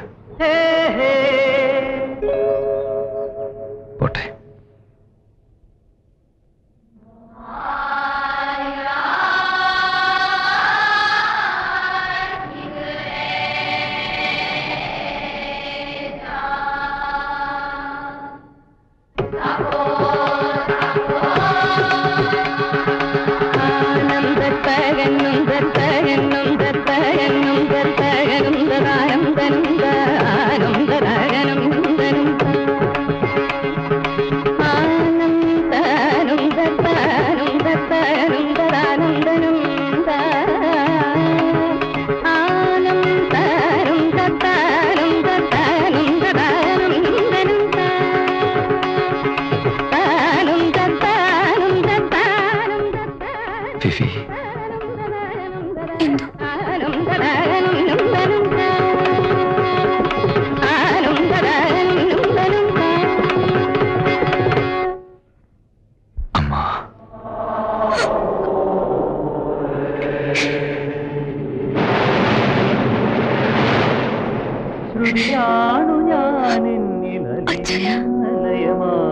പോട്ടെ ഫിഫി ശ്രുതിയാണു ഞാൻ എന്നിലയമാ